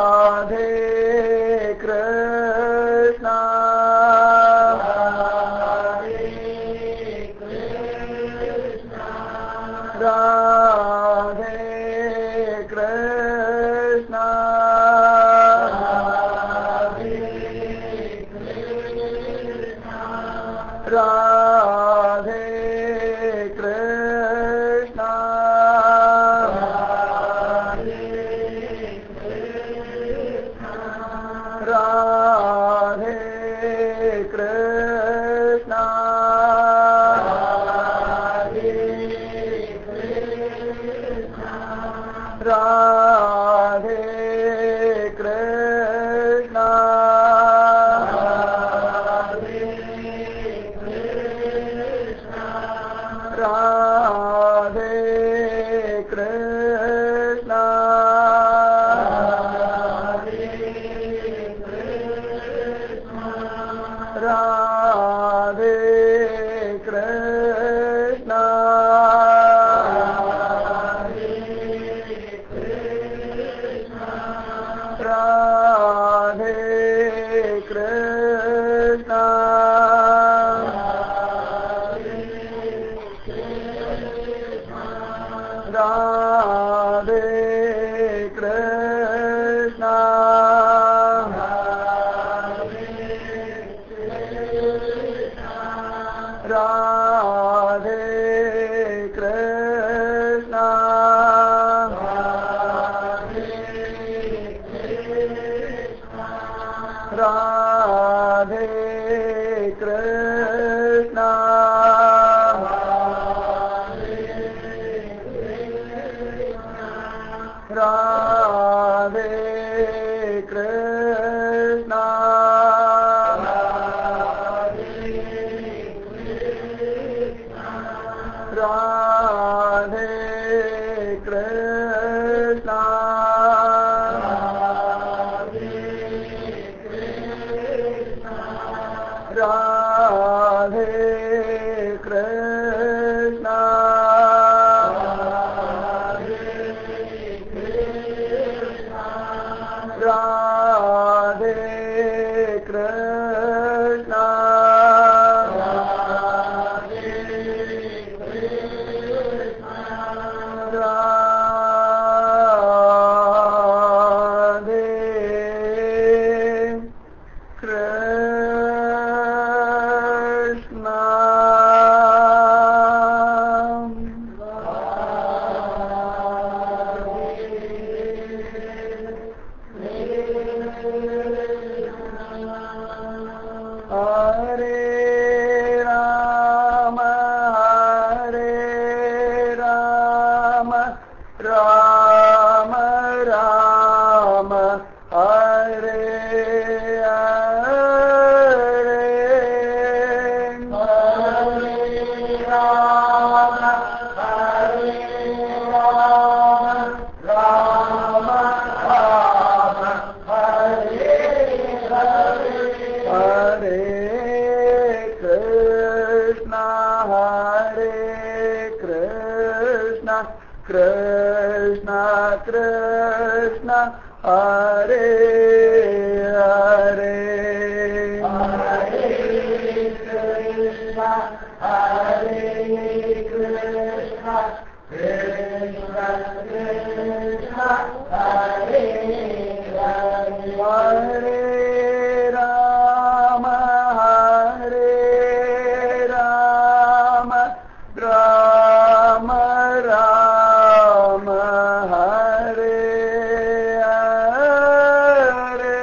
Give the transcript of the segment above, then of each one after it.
राधे कृष्णा राधे कृष्णा राधे कृष्णा राधे कृष्णा राधे कृष्णा राधे कृष्णा राधे कृष्णा राधे कृष्णा राधे कृष्णा राधे कृष्णा राधे कृष्णा राधे कृष्णा राधे कृष्णा राधे कृष्णा राधे कृष्णा राधे कृष्णा हरे राम हरे राम राम राम हरे हरे राम हरे राम राम राम हरे हरे कृष्णा हरे कृष्णा कृष्णा कृष्णा हरे हरे हरे कृष्णा हरे कृष्णा कृष्णा कृष्णा हरे हरे राम हरे राम राम राम हरे हरे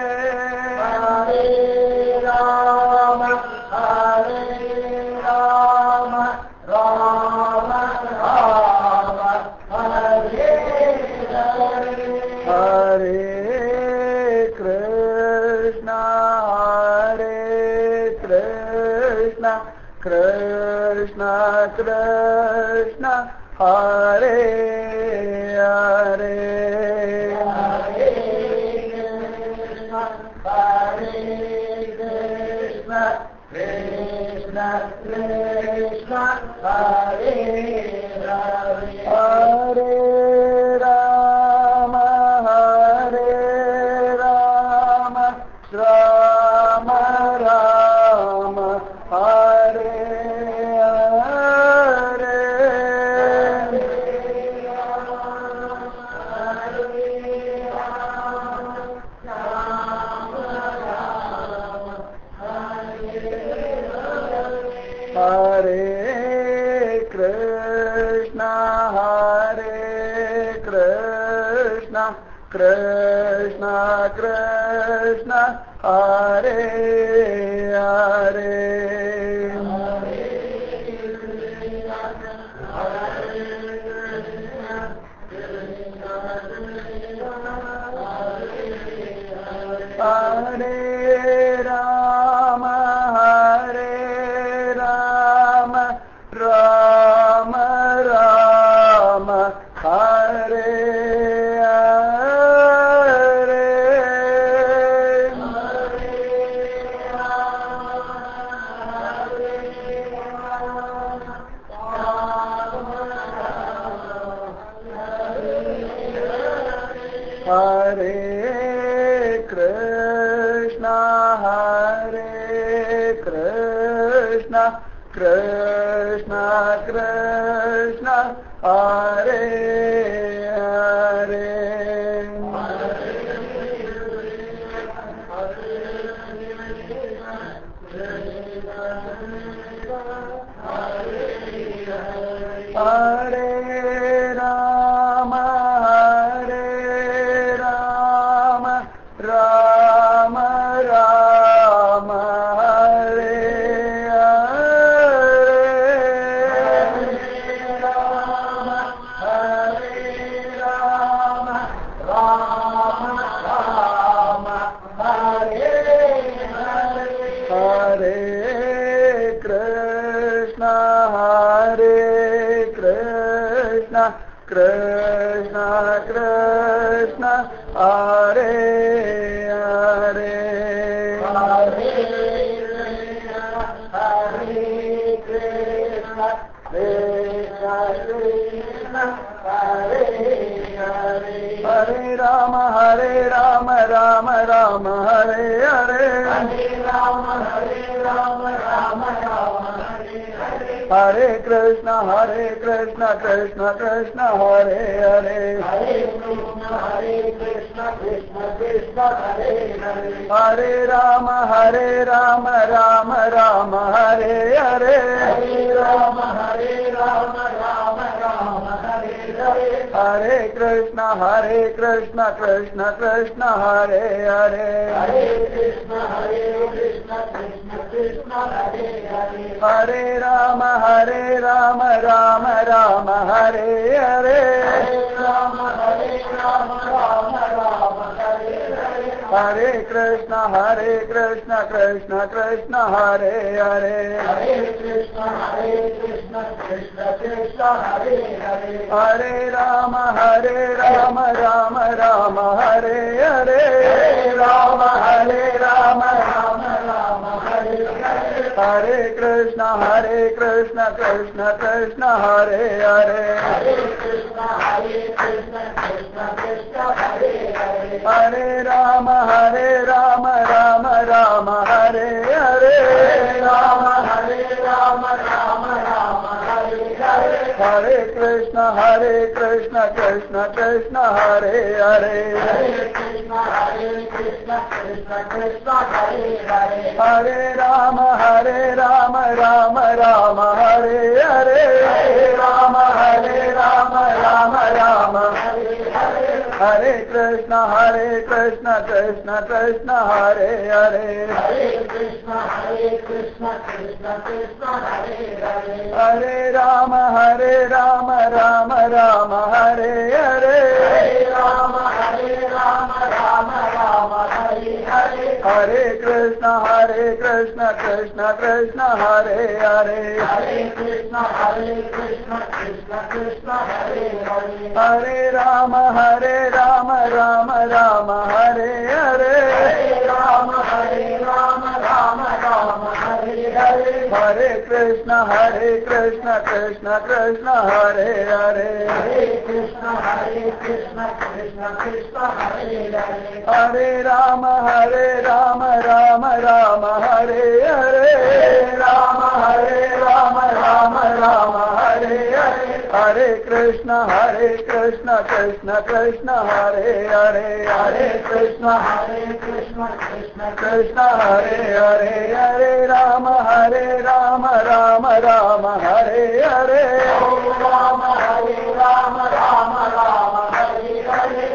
हरे राम हरे राम राम राम हरे हरे कृष्णा हरे कृष्णा कृष्णा कृष्णा हरे हरे हरे कृष्णा हरे कृष्णा कृष्णा कृष्णा हरे हरे हरे राम हरे कृष्ण कृष्ण हरे हरे हरे राम हरे राम राम राम हरे हरे कृष्ण हरे कृष्ण कृष्ण कृष्ण हरे हरे हरे राम हरे राम राम राम हरे हरे राम हरे राम राम राम हरे हरे कृष्ण हरे कृष्ण कृष्ण कृष्ण हरे हरे हरे राम हरे राम राम राम हरे हरे हरे कृष्ण हरे कृष्ण कृष्ण कृष्ण हरे हरे हरे राम हरे राम राम राम हरे हरे हरे कृष्ण हरे कृष्ण कृष्ण कृष्ण हरे हरे हरे राम हरे राम राम राम हरे हरे हरे कृष्ण हरे कृष्ण कृष्ण कृष्ण हरे हरे हरे राम हरे राम राम राम हरे हरे राम हरे राम राम राम हरे हरे कृष्ण हरे कृष्ण कृष्ण कृष्ण हरे हरे हरे राम हरे राम राम राम हरे हरे राम हरे राम राम राम हरे हरे हरे कृष्ण हरे कृष्ण कृष्ण कृष्ण हरे हरे हरे राम हरे राम राम राम हरे हरे राम हरे राम राम राम हरे कृष्ण हरे कृष्ण कृष्ण कृष्ण हरे हरे हरे राम हरे राम राम राम हरे हरे हरे कृष्ण हरे कृष्ण कृष्ण कृष्ण हरे हरे हरे राम हरे राम राम राम हरे हरे हरे कृष्ण हरे कृष्ण कृष्ण कृष्ण हरे हरे हरे राम हरे राम राम राम हरे हरे राम हरे राम राम राम हरे हरे हरे कृष्ण हरे कृष्ण कृष्ण कृष्ण हरे हरे हरे कृष्ण हरे कृष्ण कृष्ण कृष्ण हरे हरे हरे राम हरे राम राम राम हरे हरे राम हरे राम राम राम हरे हरे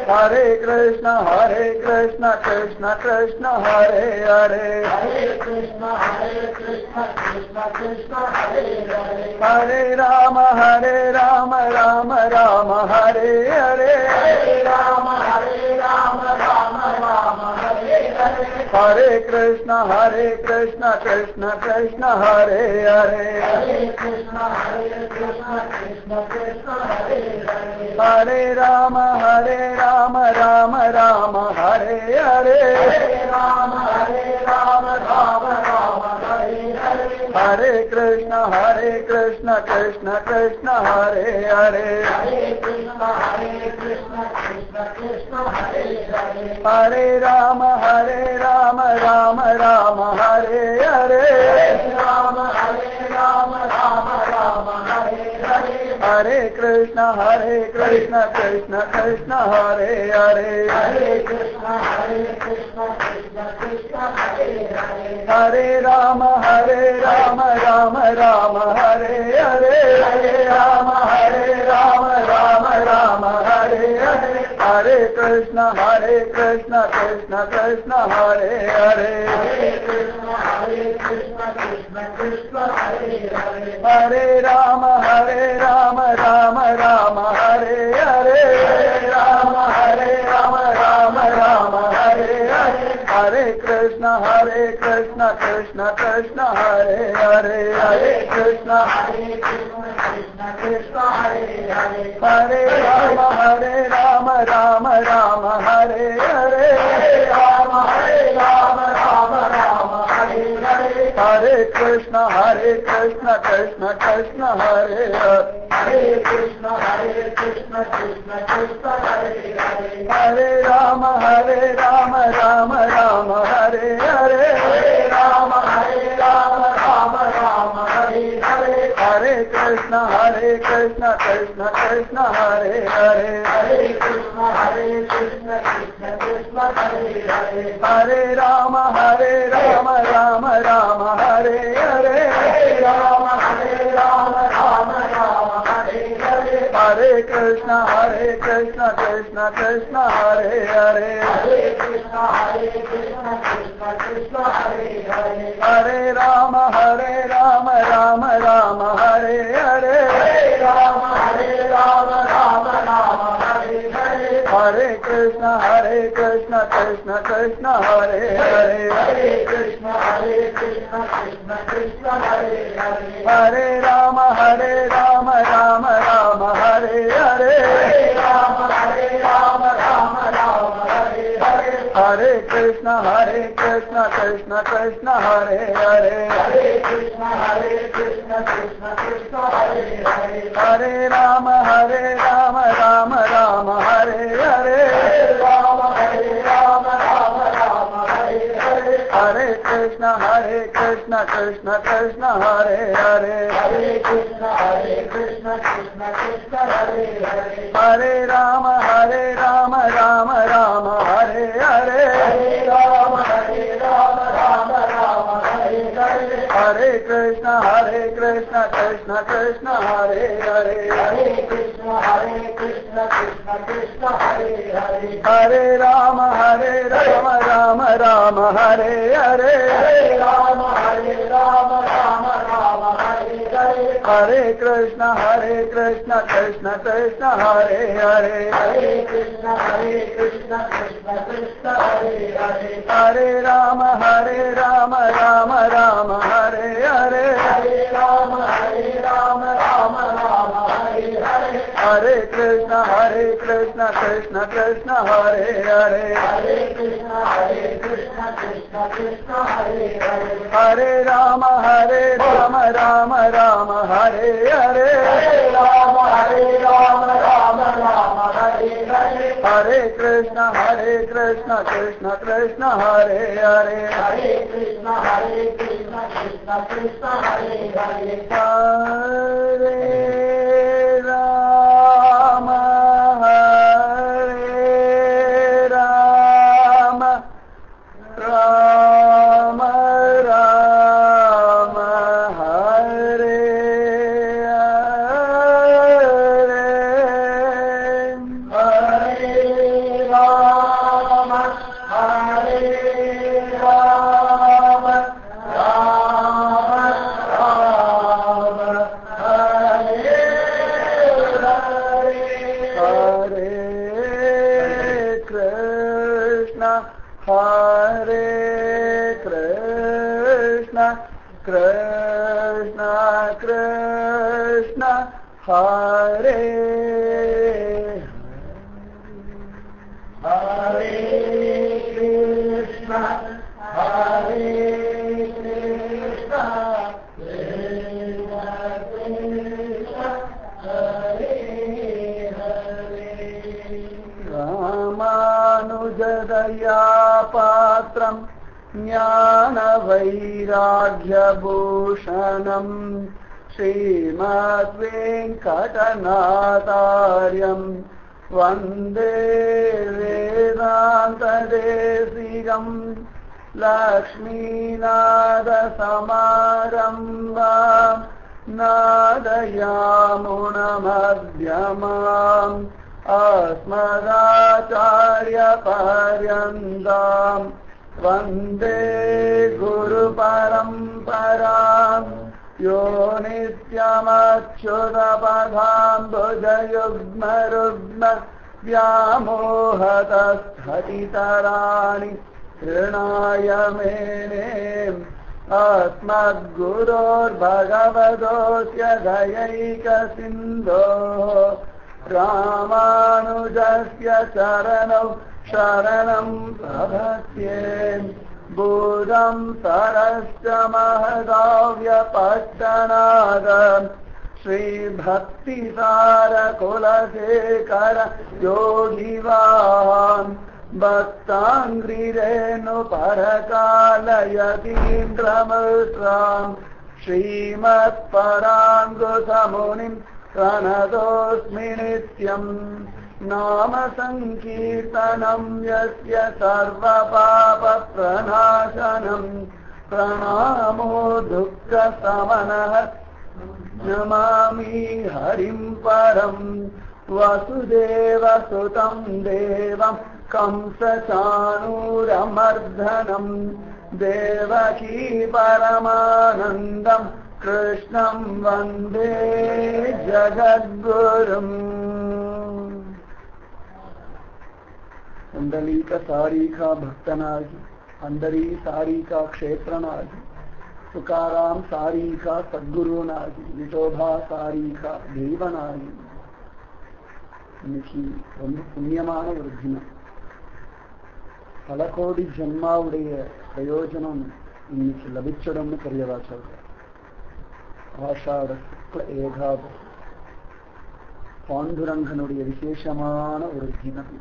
Hare Krishna, Hare Krishna, Krishna Krishna, Hare Hare. Hare Krishna, Hare Krishna, Krishna Krishna, Hare Hare. Hare Rama, Hare Rama, Rama Rama, Hare Hare. Hare Rama, Hare Rama, Rama Rama, Hare Hare. Hare Krishna, Hare Krishna, Krishna Krishna, Hare Hare. Hare Krishna, Hare Krishna, Krishna Krishna, Hare Hare. Hare Rama, Hare Rama, Rama Rama, Hare Hare. Hare Rama, Hare Rama, Rama Rama, Hare Hare. Hare Krishna, Hare Krishna, Krishna Krishna, Hare Hare. Hare Krishna, Hare Krishna, Krishna Krishna, Hare Hare. Hare Rama, Hare Rama, Rama Rama, Hare Hare. Hare Rama, Hare Rama, Rama Rama, Hare Hare. Hare Krishna, Hare Krishna, Krishna Krishna, Hare Hare. Hare Krishna, Hare Krishna, Krishna Krishna, Hare Hare. Hare Rama, Hare Rama, Rama Rama, Hare Hare. Hare Rama, Hare Rama, Rama Rama, Hare Hare. Hare Krishna, Hare Krishna, Krishna Krishna, Hare Hare. Hare Krishna, Hare Krishna, Krishna Krishna, Hare Hare. Hare Rama, Hare Rama, Rama Rama, Hare Hare. Hare Rama, Hare Rama, Rama Rama, Hare Hare. Hare Krishna, Hare Krishna, Krishna Krishna, Hare Hare. Hare Krishna, Hare Krishna, Krishna Krishna, Hare Hare. Hare Rama, Hare Rama, Rama Rama, Hare Hare. Hare Rama, Hare Rama, Rama Rama, Hare Hare. Hare Krishna, Hare Krishna, Krishna Krishna, Hare Hare. Hare Krishna, Hare Krishna, Krishna Krishna, Hare Hare. Hare Rama, Hare Rama, Rama Rama, Hare Hare. Hare Rama, Hare Rama, Rama Rama, Hare Hare. Hare Krishna, Hare Krishna, Krishna Krishna, Hare Hare. Hare Krishna, Hare Krishna, Krishna Krishna, Hare Hare. Hare Rama, Hare Rama, Rama Rama, Hare Hare. Hare Rama, Hare Rama, Rama Rama, Hare Hare. Hare Krishna, Hare Krishna, Krishna Krishna, Hare Hare. Hare Krishna, Hare Krishna, Krishna Krishna, Hare Hare. Hare Rama, Hare Rama, Rama Rama, Hare Hare. Hare Rama, Hare Rama, Rama Rama, Hare Hare. Hare Krishna, Hare Krishna, Krishna Krishna, Hare Hare. Hare Krishna, Hare Krishna, Krishna Krishna, Hare Hare. Hare Rama, Hare Rama, Rama Rama, Hare Hare. Hare Rama, Hare Rama, Rama Rama, Hare Hare. Hare Krishna, Hare Krishna, Krishna Krishna, Hare Hare. Hare Krishna, Hare Krishna, Krishna Krishna, Hare Hare. Hare Rama, Hare Rama, Rama Rama, Hare Hare. Hare Rama, Hare Rama, Rama Rama, Hare Hare. Hare Krishna, Hare Krishna, Krishna Krishna, Hare Hare. Hare Krishna, Hare Krishna, Krishna Krishna, Hare Hare. Hare Rama, Hare Rama, Rama Rama, Hare Hare. Hare Rama, Hare Rama, Rama Rama, Hare Hare. Hare Krishna, Hare Krishna, Krishna Krishna, Hare Hare. Hare Krishna, Hare Krishna, Krishna Krishna, Hare Hare. Hare Rama, Hare Rama, Rama Rama, Hare Hare. Hare Rama, Hare Rama, Rama Rama, Hare Hare. Hare Krishna, Hare Krishna, Krishna Krishna, Hare Hare. Hare Krishna, Hare Krishna, Krishna Krishna, Hare Hare. Hare Rama, Hare Rama, Rama Rama, Hare Hare. Hare Rama, Hare Rama, Rama Rama, Hare Hare. Hare Krishna, Hare Krishna, Krishna Krishna, Hare Hare. Hare Krishna, Hare Krishna, Krishna Krishna, Hare Hare. Hare Rama, Hare Rama, Rama Rama, Hare Hare. Hare Rama, Hare Rama, Rama Rama, Hare Hare. Hare Krishna, Hare Krishna, Krishna Krishna, Hare Hare. Hare Krishna, Hare Krishna, Krishna Krishna, Hare Hare. Hare Rama, Hare Rama, Rama Rama, Hare Hare. Hare Hare Rama Rama Rama Hare Hare Hare Krishna Hare Krishna Krishna Krishna Hare Hare Krishna Hare Krishna Krishna Krishna Hare Hare ராமானுஜதயா பாத்திரம் ज्ञानवैराग्यभूषणम् श्रीमद्वेङ्कटनाथार्यम् वन्दे वेदान्तदेशिकम् लक्ष्मीनाथसमारम्भाम् नादयामुणमध्यमाम् अस्मदाचार्यपर्यन्ताम् वन्दे गुरुपरम्पराम् यो नित्यमच्युतपदाम्बुजयुग्मरुग्म व्यामोहतस्थतितराणि तृणाय मेने अस्मद्गुरोर्भगवतोऽस्य दयैकसिन्धोः रामानुजस्य चरणौ शरणम् प्रभस्ये भूतम् सरश्च महदाव्यपट्टनाद श्रीभक्तिसारकुलशेखर योगिवान् भक्ताङ्ग्रिरेणुपरकालयतीन्द्रमृत्राम् श्रीमत्पराङ्गुसमुनिम् प्रणतोऽस्मि नित्यम् नाम सङ्कीर्तनम् यस्य सर्वपापप्रणाशनम् प्रणामो दुःखसमनः नमामि हरिम् परम् वसुदेवसुतम् देवम् कंसचाणूरमर्दनम् देवकी परमानन्दम् कृष्णम् वन्दे जगद्गुरुम् ಕುಂಡಲೀಕ ಸಾರೀಕ ಭಕ್ತನಾಗಿ ಅಂದರಿ ಸಾರೀಕ ಕ್ಷೇತ್ರನಾಗಿ ತುಕಾರಾಮ್ ಸಾರೀಕ சத்குருனாகி விட்டோபா சாரீகா தெய்வனாகி இன்னைக்கு ரொம்ப புண்ணியமான ஒரு தினம் பல கோடி ஜென்மாவுடைய பிரயோஜனம் இன்னைக்கு லபிச்சிடும்னு பெரியவா சொல்ற ஆஷாட சுக்ல ஏகாதசி பாண்டுரங்கனுடைய விசேஷமான ஒரு தினம்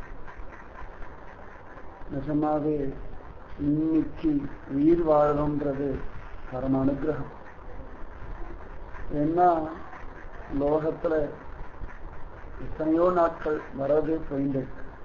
நிஜமாவே இன்னைக்கு உயிர் வாழணுன்றது பரம அனுகிரகம் ஏன்னா லோகத்துல எத்தனையோ நாட்கள் வரது போயிட்டு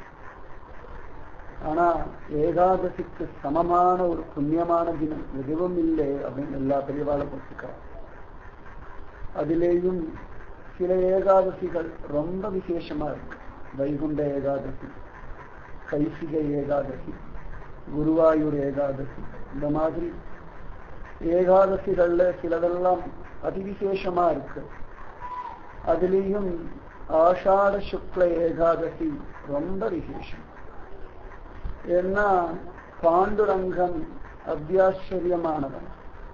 ஆனா ஏகாதசிக்கு சமமான ஒரு புண்ணியமான தினம் எதுவும் இல்லை அப்படின்னு எல்லா பெரியவாளும் ஒத்துக்கிறார் அதிலேயும் சில ஏகாதசிகள் ரொம்ப விசேஷமா இருக்கு வைகுண்ட ஏகாதசி கைசிகை ஏகாதசி குருவாயூர் ஏகாதசி இந்த மாதிரி ஏகாதசிகள்ல சிலதெல்லாம் அதிவிசேஷமா இருக்கு அதுலேயும் ஆஷாட சுக்ல ஏகாதசி ரொம்ப விசேஷம் ஏன்னா பாண்டுரங்கன் அத்தியாச்சரியமானவன்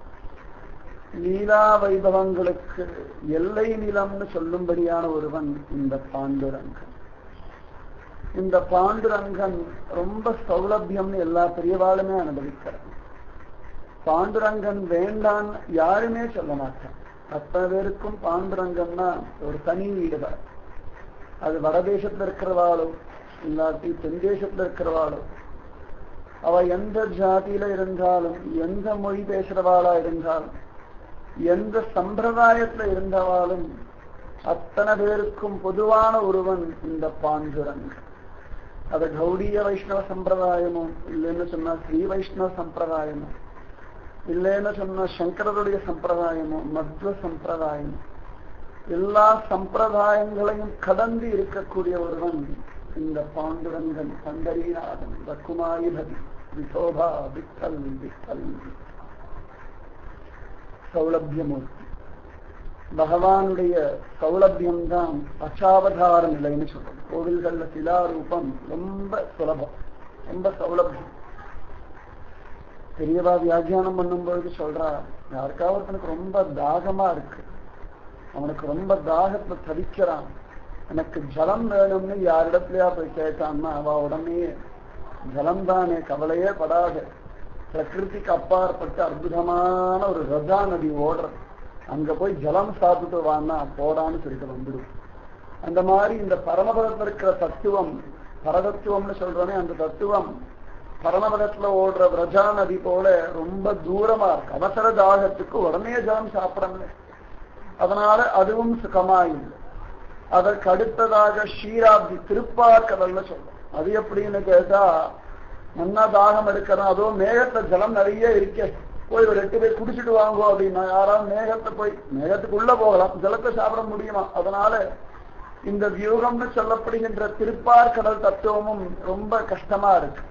லீலா வைபவங்களுக்கு எல்லை நிலம்னு சொல்லும்படியான ஒருவன் இந்த பாண்டுரங்கன் இந்த பாண்டுரங்கன் ரொம்ப சௌலபியம்னு எல்லா பெரியவாளுமே அனுபவிக்கிறான் பாண்டுரங்கன் வேண்டான் யாருமே சொல்ல மாட்டான் அத்தனை பேருக்கும் பாண்டுரங்கன்னா ஒரு தனி ஈடுபாடு அது வடதேசத்துல இருக்கிறவாளோ இல்லாட்டி தென் தேசத்துல இருக்கிறவாளோ அவ எந்த ஜாதியில இருந்தாலும் எந்த மொழி பேசுறவாளா இருந்தாலும் எந்த சம்பிரதாயத்துல இருந்தவாலும் அத்தனை பேருக்கும் பொதுவான ஒருவன் இந்த பாண்டுரங்கன் அது கௌடிய வைஷ்ணவ சம்பிரதாயமோ இல்லைன்னு சொன்னா ஸ்ரீ வைஷ்ணவ சம்பிரதாயமோ இல்லைன்னு சொன்னா சங்கரருடைய சம்பிரதாயமோ மத்வ சம்பிரதாயமோ எல்லா சம்பிரதாயங்களையும் கடந்து இருக்கக்கூடிய ஒருவன் இந்த பாண்டுரங்கன் பண்டரீநாதன் ரக்குமாயிபதி விசோபா விட்டல் விட்டல் சௌலபியமூர்த்தி பகவானுடைய சௌலபியம்தான் அச்சாவதார நிலைன்னு சொல்றோம் கோவில்கள்ல சிலாரூபம் ரொம்ப சுலபம் ரொம்ப சௌலபியம் பெரியவா வியாக்கியானம் பண்ணும்பொழுது சொல்றா யாருக்காவது ஒருத்தனுக்கு ரொம்ப தாகமா இருக்கு அவனுக்கு ரொம்ப தாகத்தை தவிக்கிறான் எனக்கு ஜலம் வேணும்னு யாரிடத்துலயா போய் கேட்டான்னா அவ உடனே ஜலம் தானே கவலையே படாத பிரகிருதிக்கு அப்பாற்பட்டு அற்புதமான ஒரு ரஜா நதி ஓடுறது அங்க போய் ஜலம் சாப்பிட்டு வான்னா போடான்னு சொல்லிட்டு வந்துடும் அந்த மாதிரி இந்த பரமபதத்தில் இருக்கிற தத்துவம் பரதத்துவம்னு சொல்றோமே அந்த தத்துவம் பரமபதத்துல ஓடுற பிரஜா நதி போல ரொம்ப தூரமா இருக்கு அவசர தாகத்துக்கு உடனே ஜலம் சாப்பிடணும் அதனால அதுவும் சுகமா இல்லை அதற்கு அடுத்ததாக ஷீராப்தி திருப்பாக்கடல்னு சொல்றோம் அது எப்படின்னு கேட்டா நல்லா தாகம் எடுக்கிறோம் அதுவும் மேகத்துல ஜலம் நிறைய இருக்கே போய் ஒரு எட்டு பேர் குடிச்சிட்டு வாங்கோ அப்படின்னா யாராவது மேகத்தை போய் மேகத்துக்குள்ள போகலாம் ஜலத்தை சாப்பிட முடியுமா அதனால இந்த வியூகம்னு சொல்லப்படுகின்ற திருப்பார்கடல் தத்துவமும் ரொம்ப கஷ்டமா இருக்கு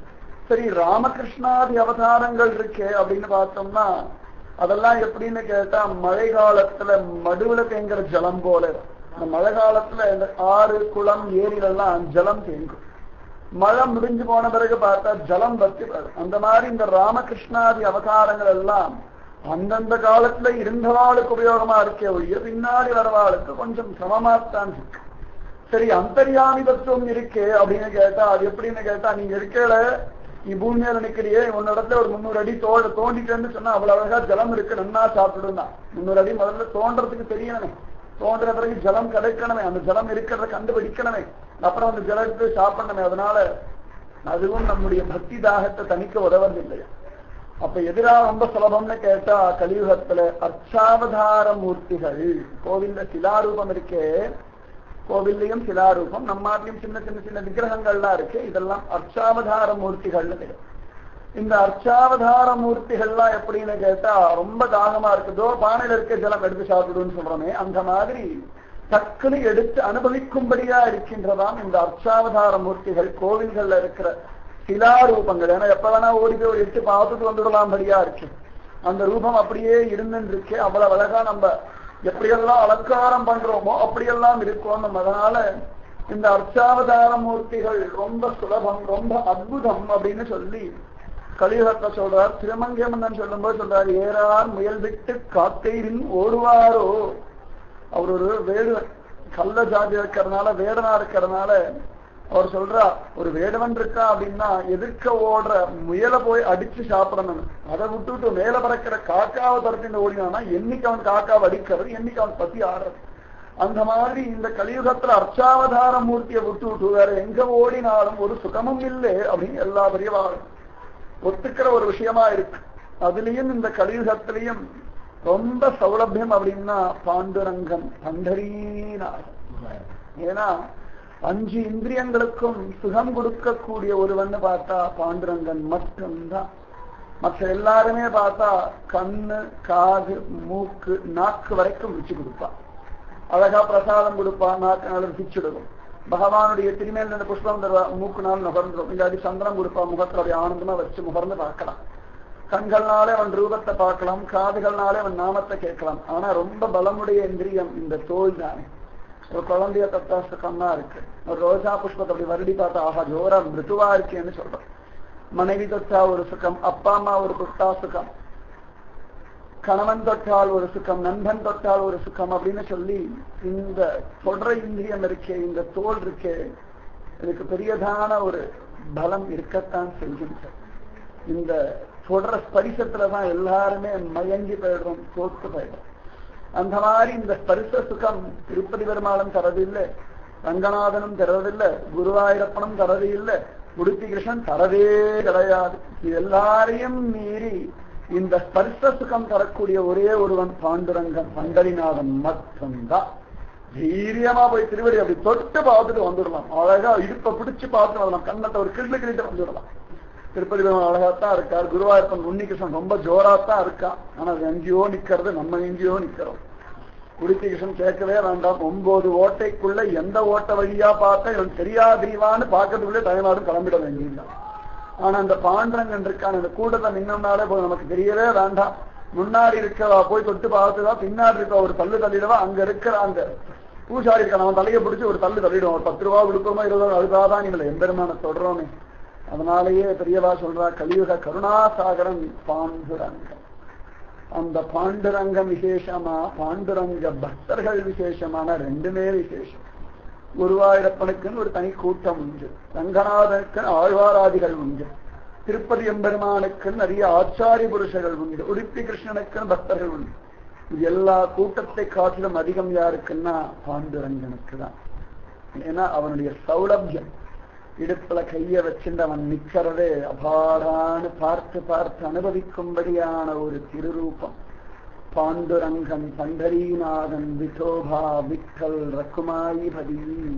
சரி ராமகிருஷ்ணாதி அவதாரங்கள் இருக்கே அப்படின்னு பார்த்தோம்னா அதெல்லாம் எப்படின்னு கேட்டா மழை காலத்துல மடுவுல தேங்குற ஜலம் போல இந்த மழை காலத்துல இந்த ஆறு குளம் ஏரியிலெல்லாம் ஜலம் தேங்கும் மழை முடிஞ்சு போன பிறகு பார்த்தா ஜலம் பத்தி வரும். அந்த மாதிரி இந்த ராமகிருஷ்ணாதி அவதாரங்கள் எல்லாம் அந்தந்த காலத்துல இருந்தவாளுக்கு உபயோகமா இருக்கே ஒழிய பின்னாடி வரவாளுக்கு கொஞ்சம் சமமாத்தான் இருக்கு சரி அந்தரியாமி தத்துவம் இருக்கே அப்படின்னு கேட்டா அது எப்படின்னு கேட்டா நீங்க இருக்கல நீ பூமியில நிக்கிறியே உன்னிடத்துல ஒரு முந்நூறு அடி தோண்ட தோண்டிட்டேன்னு சொன்னா அவ்வளவு அழகா ஜலம் இருக்கு நன்னா சாப்பிடுனா முந்நூறு அடி முதல்ல தோன்றதுக்கு தெரியணுமே தோன்ற பிறகு ஜலம் கிடைக்கணுமே அந்த ஜலம் இருக்கிறத கண்டுபிடிக்கணுமே அப்புறம் அந்த ஜலத்தை சாப்பிடணுமே அதனால அதுவும் நம்முடைய பக்தி தாகத்தை தணிக்க உதவதில்லை அப்ப எதிரா ரொம்ப சுலபம்னு கேட்டா கலியுகத்துல அர்ச்சாவதார மூர்த்திகள் கோவில்ல சிலாரூபம் இருக்கே கோவில்லையும் சிலாரூபம் நம்மாட்டிலையும் சின்ன சின்ன சின்ன விக்கிரகங்கள்லாம் இருக்கு இதெல்லாம் அர்ச்சாவதார மூர்த்திகள்னு பேரு இந்த அர்ச்சாவதார மூர்த்திகள்லாம் எப்படின்னு கேட்டா ரொம்ப தாகமா இருக்குதோ பானையில இருக்க ஜலம் எடுத்து சாப்பிடுன்னு சொல்றோமே அந்த மாதிரி டக்குனு எடுத்து அனுபவிக்கும்படியா இருக்கின்றதாம் இந்த அர்ச்சாவதார மூர்த்திகள் கோவில்கள்ல இருக்கிற சிலாரூபங்கள் ஏன்னா எப்ப வேணா ஓடி போய் ஒரு எட்டு பார்த்துட்டு வந்துடலாம்படியா இருக்கு அந்த ரூபம் அப்படியே இருந்துன்னு இருக்கு அவ்வளவு அழகா நம்ம எப்படியெல்லாம் அலங்காரம் பண்றோமோ அப்படியெல்லாம் இருக்கும் நம்ம அதனால இந்த அர்ச்சாவதார மூர்த்திகள் ரொம்ப சுலபம் ரொம்ப அற்புதம் அப்படின்னு சொல்லி கலியுகத்தை சொல்றார் திருமங்கமன்னன் சொல்லும்போது சொல்றார் ஏறார் முயல் விட்டு காக்கையின் ஓடுவாரோ அவர் ஒரு வேடுவன் கள்ள ஜாதி இருக்கிறதுனால வேடனா இருக்கிறதுனால அவர் சொல்றா ஒரு வேடவன் இருக்கா அப்படின்னா எதிர்க்க ஓடுற முயலை போய் அடிச்சு சாப்பிடணும் அதை விட்டுட்டு மேல பறக்கிற காக்காவை துரத்திட்டு ஓடினானா என்னைக்கு அவன் காக்காவை அடிக்கிறது என்னைக்கு அவன் பத்தி ஆடுறது அந்த மாதிரி இந்த கலியுகத்துல அர்ச்சாவதார மூர்த்தியை விட்டு விட்டு வேற எங்க ஓடினாலும் ஒரு சுகமும் இல்லை அப்படின்னு எல்லா பெரியவாளும் ஒத்துக்கிற ஒரு விஷயமா இருக்கு அதுலயும் இந்த கலியுகத்திலையும் ரொம்ப சௌலபியம் அப்படின்னா பாண்டுரங்கன் பண்டரீநாதன் ஏன்னா அஞ்சு இந்திரியங்களுக்கும் சுகம் கொடுக்கக்கூடிய ஒருவன் பார்த்தா பாண்டுரங்கன் மட்டும்தான் மற்ற எல்லாருமே பார்த்தா கண்ணு காது மூக்கு நாக்கு வரைக்கும் ருச்சி கொடுப்பான் அழகா பிரசாதம் கொடுப்பான் நாக்கு நாள் ருச்சிடுவோம் பகவானுடைய திருமேல் இருந்த புஷ்பம் தருவா மூக்கு நாள் நுகர்ந்துடும் இல்லாட்டி சந்திரம் கொடுப்பா முகத்துல அப்படியே ஆனந்தமா வச்சு முகர்ந்து பார்க்கலாம் கண்கள்னாலே அவன் ரூபத்தை பார்க்கலாம் காதுகள்னாலே அவன் நாமத்தை கேட்கலாம் ஆனா ரொம்ப பலமுடைய இந்திரியம் இந்த தோல் தானே ஒரு குழந்தைய தத்தா சுகமா இருக்கு ஒரு ரோஜா புஷ்பத்தை அப்படி வருடி பார்த்தா ஆஹா ஜோரா மிருதுவா இருக்கேன்னு சொல்றோம் மனைவி தொட்டா ஒரு சுகம் அப்பா அம்மா ஒரு தொட்டா சுகம் கணவன் தொட்டால் ஒரு சுகம் நண்பன் தொட்டால் ஒரு சுகம் அப்படின்னு சொல்லி இந்த தொடர இந்திரியம் இருக்கே இந்த தோல் இருக்கே இதுக்கு பெரியதான ஒரு பலம் இருக்கத்தான் செய்கின்ற இந்த தொடர ஸ்பரிசத்துலதான் எல்லாருமே மயங்கி போயிடுறோம் தோத்து போயிடுறோம் அந்த மாதிரி இந்த ஸ்பரிச சுகம் திருப்பதி பெருமாளும் தரதில்லை ரங்கநாதனும் தரதில்லை குருவாயூரப்பனும் தரது இல்லை உடுப்பி கிருஷ்ணன் தரவே கிடையாது இது எல்லாரையும் மீறி இந்த ஸ்பர்ச சுகம் தரக்கூடிய ஒரே ஒருவன் பாண்டுரங்கன் பண்டரிநாதன் மட்டும்தான் தைரியமா போய் திருவடி அப்படி தொட்டு பார்த்துட்டு வந்துடலாம் அழகா இடுப்பை பிடிச்சு பார்த்துட்டு வரலாம் கண்ணத்தை ஒரு கிள்ளு கிள்ளிட்டு வந்துடலாம் திருப்பதி பெருமாள் அழகாத்தான் இருக்கார் குருவாயூரப்பன் உன்னிகிருஷ்ணன் ரொம்ப ஜோராத்தான் இருக்கான் ஆனா அது எங்கேயோ நிக்கிறது நம்ம எங்கேயோ நிக்கிறோம் உடுப்பி கிருஷ்ணன் கேட்கவே வேண்டாம் ஒன்பது ஓட்டைக்குள்ள எந்த ஓட்ட வழியா பார்த்தா இவன் தெரியாதீவான்னு பார்க்கறதுக்குள்ளே தயநாடும் கிளம்பிட வேண்டியதுதான் ஆனா அந்த பாண்டரங்கன் இருக்கான் அந்த கூட்டத்தை நின்னோம்னாலே போதும் நமக்கு தெரியவே வேண்டாம் முன்னாடி இருக்கவா போய் தொட்டு பார்த்துதான் பின்னாடி இருக்க ஒரு தள்ளு தள்ளிடவா அங்க இருக்கிற அந்த பூசாரி இருக்கான் அவன் தலையை பிடிச்சி ஒரு தள்ளு தள்ளிடுவோம் ஒரு பத்து ரூபா கொடுக்குறோமா இருபது ரூபா அதுக்காக தான் நீங்கள் எம்பெருமான தொடரோமே அதனாலேயே பெரியவா சொல்றா கலியுக கருணாசாகரன் பாண்டுரங்கம் அந்த பாண்டுரங்கம் விசேஷமா பாண்டுரங்க பக்தர்கள் விசேஷமான ரெண்டுமே விசேஷம் குருவாயூரப்பனுக்குன்னு ஒரு தனி கூட்டம் உண்டு ரங்கநாதனுக்கு ஆழ்வாராதிகள் உண்டு திருப்பதி எம்பெருமானுக்கு நிறைய ஆச்சாரிய புருஷர்கள் உண்டு உடுப்பி கிருஷ்ணனுக்கு பக்தர்கள் உண்டு இது எல்லா கூட்டத்தை காட்டிலும் அதிகம் யாருக்குன்னா பாண்டுரங்கனுக்கு தான் ஏன்னா அவனுடைய சௌலபியம் இடுப்புல கைய வச்சுட்டு அவன் நிக்கிறதே அபாரான்னு பார்த்து பார்த்து அனுபவிக்கும்படியான ஒரு திருரூபம் பாண்டுரங்கன் பண்டரீநாதன் விட்டோபா விட்டல் ரக்குமாயி பதி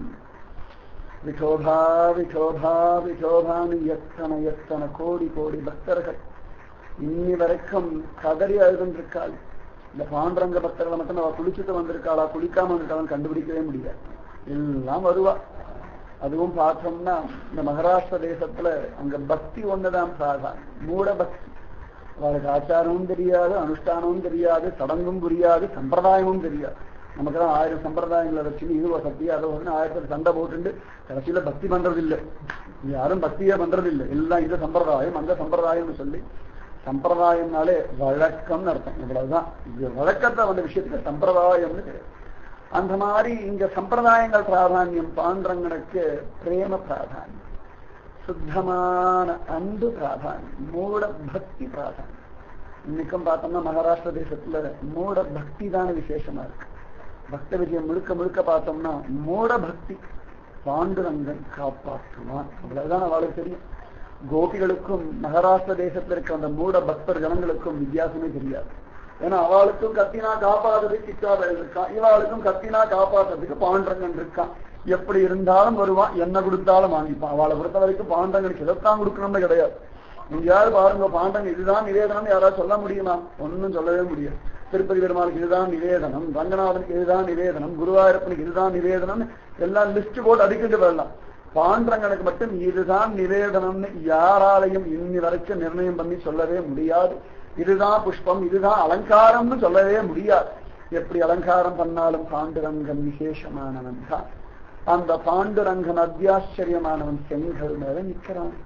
விட்டோபா விட்டோபா விட்டோபான்னு எத்தனை எத்தனை கோடி கோடி பக்தர்கள் இன்னி வரைக்கும் கதறி அழுதுருக்காள் இந்த பாண்டரங்க பக்தர்களை மட்டும் அவ குளிச்சுட்டு வந்திருக்காளா குளிக்காம வந்துட்டாலும் கண்டுபிடிக்கவே முடியாது எல்லாம் வருவா அதுவும் பார்த்தோம்னா இந்த மகாராஷ்டிர தேசத்துல அங்க பக்தி ஒண்ணுதான் சாதான் மூட பக்தி அவளுக்கு ஆச்சாரமும் தெரியாது அனுஷ்டானமும் தெரியாது சடங்கும் புரியாது சம்பிரதாயமும் தெரியாது நமக்குதான் ஆயிரம் சம்பிரதாயங்களை வச்சு இது ஒரு சக்தி அதை ஒரு ஆயிரத்தி சண்டை போட்டுண்டு கடைசியில பக்தி பண்றது இல்லை யாரும் பக்தியே பண்றது இல்லை எல்லாம் இந்த சம்பிரதாயம் அந்த சம்பிரதாயம்னு சொல்லி சம்பிரதாயம்னாலே வழக்கம்னு அர்த்தம் இவ்வளவுதான் இது வழக்கத்தை வந்த விஷயத்துக்கு சம்பிரதாயம்னு தெரியும் அந்த மாதிரி இங்க சம்பிரதாயங்கள் பிராதானியம் பாண்டரங்கனுக்கு பிரேம பிராதானியம் சுத்தமான அன்பு பிராதானியம் மூட பக்தி பிராதானியம் இன்னைக்கும் பார்த்தோம்னா மகாராஷ்டிர தேசத்துல மூட பக்தி தான விசேஷமா இருக்கு பக்த விஜயம் முழுக்க முழுக்க பார்த்தோம்னா மூட பக்தி பாண்டுரங்கன் காப்பாற்றுவான் அவ்வளவுதான் அவளுக்கு தெரியும் கோபிகளுக்கும் மகாராஷ்டிர தேசத்துல இருக்க அந்த மூட பக்தர் ஜனங்களுக்கும் வித்தியாசமே தெரியாது ஏன்னா அவளுக்கும் கத்தினா காப்பாத்துறதுக்கு கிட்டாபல் இருக்கான் இவாளுக்கும் கத்தினா காப்பாத்துறதுக்கு பாண்டரங்கன் இருக்கான் எப்படி இருந்தாலும் வருவான் என்ன கொடுத்தாலும் வாங்கிப்பான் அவளை பொறுத்த வரைக்கும் பாண்டங்களுக்கு இதைத்தான் கொடுக்கணும்னு கிடையாது எங்கேயாவது பாருங்க பாண்டங்க இதுதான் நிவேதனம் யாராவது சொல்ல முடியுமா ஒன்னும் சொல்லவே முடியாது திருப்பதி பெருமாளுக்கு இதுதான் நிவேதனம் ரங்கநாதனுக்கு இதுதான் நிவேதனம் குருவாயூரப்பனுக்கு இதுதான் நிவேதனம் எல்லாம் லிஸ்ட் போட்டு அடிக்கிட்டு வரலாம் பாண்டரங்கனுக்கு மட்டும் இதுதான் நிவேதனம்னு யாராலையும் இன்னி வரைக்கும் நிர்ணயம் பண்ணி சொல்லவே முடியாது இதுதான் புஷ்பம் இதுதான் அலங்காரம்னு சொல்லவே முடியாது எப்படி அலங்காரம் பண்ணாலும் பாண்டுரங்கன் விசேஷமானவன் தான் அந்த பாண்டுரங்கன் அத்தியாச்சரியமானவன் செங்கல் மேல நிக்கிறான்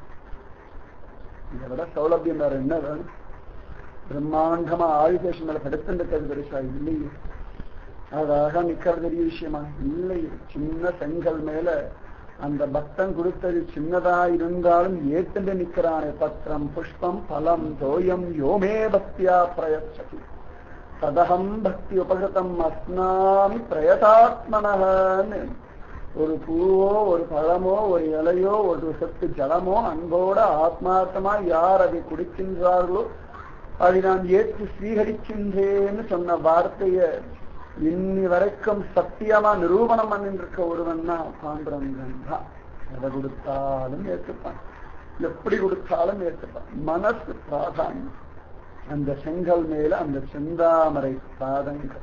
இதை விட சௌலபியம் வேற என்ன வேணும் பிரம்மாண்டமா ஆயுதேஷம் மேல படுத்துட்டு பெருசா இல்லையே அழகா நிக்கிறது பெரிய விஷயமா இல்லை சின்ன செங்கல் மேல அந்த பக்தன் கொடுத்தது சின்னதா இருந்தாலும் ஏத்துண்டு நிக்கிறானே பத்திரம் புஷ்பம் பலம் தோயம் யோமே பக்தியா பிரயச்சதி ததகம் பக்தி உபகிருதம் அஸ்னாமி பிரயதாத்மனன்னு ஒரு பூவோ ஒரு பழமோ ஒரு இலையோ ஒரு சொத்து ஜலமோ அன்போட ஆத்மார்த்தமா யார் அதை குடிக்கின்றார்களோ அதை நான் ஏற்று ஸ்வீகரிக்கின்றேன்னு சொன்ன வார்த்தைய இன்னி வரைக்கும் சத்தியமா நிரூபணம் பண்ணிருக்க ஒருவன் தான் பாண்டுரங்கன் தான் எதை கொடுத்தாலும் ஏற்றுப்பான் எப்படி கொடுத்தாலும் ஏற்றுப்பான் மனசு பிராதானியம் அந்த செங்கல் மேல அந்த செந்தாமரை பாதங்கள்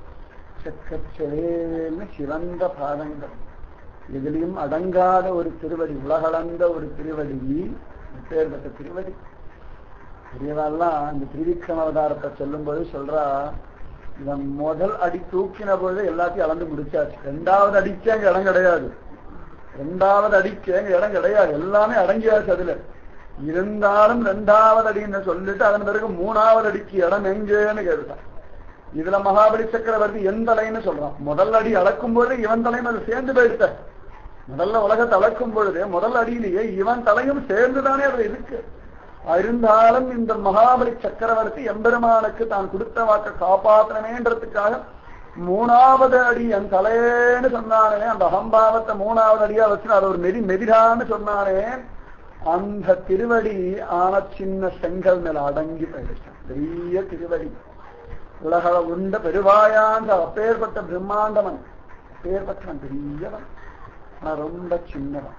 செக்கச்சேல்னு சிறந்த பாதங்கள் எதிலையும் அடங்காத ஒரு திருவடி உலகளந்த ஒரு திருவடி பேர்பட்ட திருவடி பெரியவாள்லாம் இந்த திரிவிக்ரம அவதாரத்தை சொல்லும்போது சொல்றா இவன் முதல் அடி தூக்கின பொழுது எல்லாத்தையும் அளந்து முடிச்சாச்சு ரெண்டாவது அடிக்க அங்க இடம் கிடையாது ரெண்டாவது அடிக்க அங்க இடம் கிடையாது எல்லாமே அடங்கியாச்சு அதுல இருந்தாலும் ரெண்டாவது அடின்னு சொல்லிட்டு அதன் பிறகு மூணாவது அடிக்கு இடம் எங்கேன்னு கேட்டான் இதுல மகாபலி சக்கரவர்த்தி எந்த தலைன்னு சொல்றான் முதல் அடி அளக்கும் பொழுது இவன் தலையும் அது சேர்ந்து போயிடுத்த முதல்ல உலகத்தை அளக்கும் பொழுது முதல் அடியிலேயே இவன் தலையும் சேர்ந்துதானே அதுல இருக்கு இருந்தாலும் இந்த மகாபலி சக்கரவர்த்தி எம்பெருமானுக்கு தான் கொடுத்த வாக்க காப்பாற்றணுமேன்றதுக்காக மூணாவது அடி என் தலையேன்னு சொன்னானே அந்த அகம்பாவத்தை மூணாவது அடியா வச்சு அது ஒரு மெதி மெதிடான்னு சொன்னானே அந்த திருவடி ஆன சின்ன செங்கல் மேல அடங்கி போயிடுச்சான் பெரிய திருவடி உலக உண்ட பெருவாயாந்த அப்பேற்பட்ட பிரம்மாண்டவன் அப்பேற்பட்டவன் பெரியவன் ஆனா ரொம்ப சின்னவன்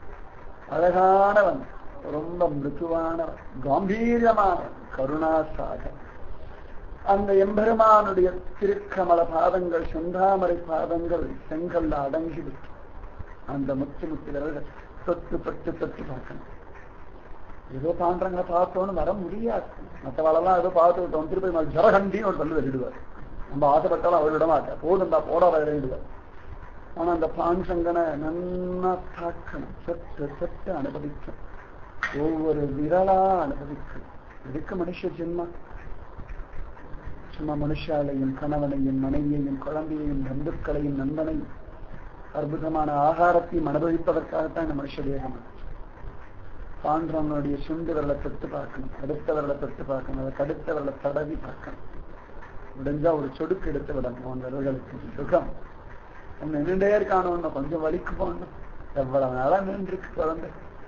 அழகானவன் ரொம்ப மிருதுவானவன் காம்பீரியமானவன் கருணாசாகர் அந்த எம்பெருமானுடைய திருக்கமல பாதங்கள் செந்தாமரை பாதங்கள் செங்கல்ல அடங்கிவிட்டு அந்த முத்து முத்து விரல்கள் தொட்டு தொட்டு தொட்டு பார்க்கணும் ஏதோ பாண்டங்களை பார்த்தோன்னு வர முடியாது மற்றவாளெல்லாம் ஏதோ பார்த்து விட்டோம் திருப்பதி மேல ஜரகண்டின்னு ஒரு சொல்லு வெளியிடுவார் நம்ம ஆசைப்பட்டாலும் அவர் விட மாட்டார் போதும் தான் போட விளையாடுவார் ஆனா அந்த பாண்டங்கனை நன்னா தாக்கணும் சொட்டு சொட்டு அனுபவிக்கணும் ஒவ்வொரு விரலா அனுபவிக்கணும் இதுக்கு மனுஷ ஜென்மம் சும்மா மனுஷாலையும் கணவனையும் மனைவியையும் குழந்தையையும் பந்துக்களையும் நண்பனையும் அற்புதமான ஆகாரத்தையும் அனுபவிப்பதற்காகத்தான் இந்த மனுஷ தேகம் பாண்டவனுடைய சுண்டு விரலை தொட்டு பார்க்கணும் அடுத்த விரலை தொட்டு பார்க்கணும் அதை கடுத்த விரலை தடவி பார்க்கணும் முடிஞ்சா ஒரு சொடுக்கு எடுத்து விடணும் உன் விரல்களுக்கு சுகம் நின்றுட்டே இருக்கானு கொஞ்சம் வலிக்கு போகணும் எவ்வளவு நாளா நின்றுருக்கு குழந்தை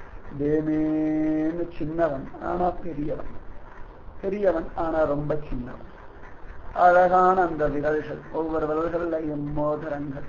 தேமேன்னு சின்னவன் ஆனா பெரியவன் பெரியவன் ஆனா ரொம்ப சின்னவன் அழகான அந்த விரல்கள் ஒவ்வொரு விரல்கள்லையும் மோதிரங்கள்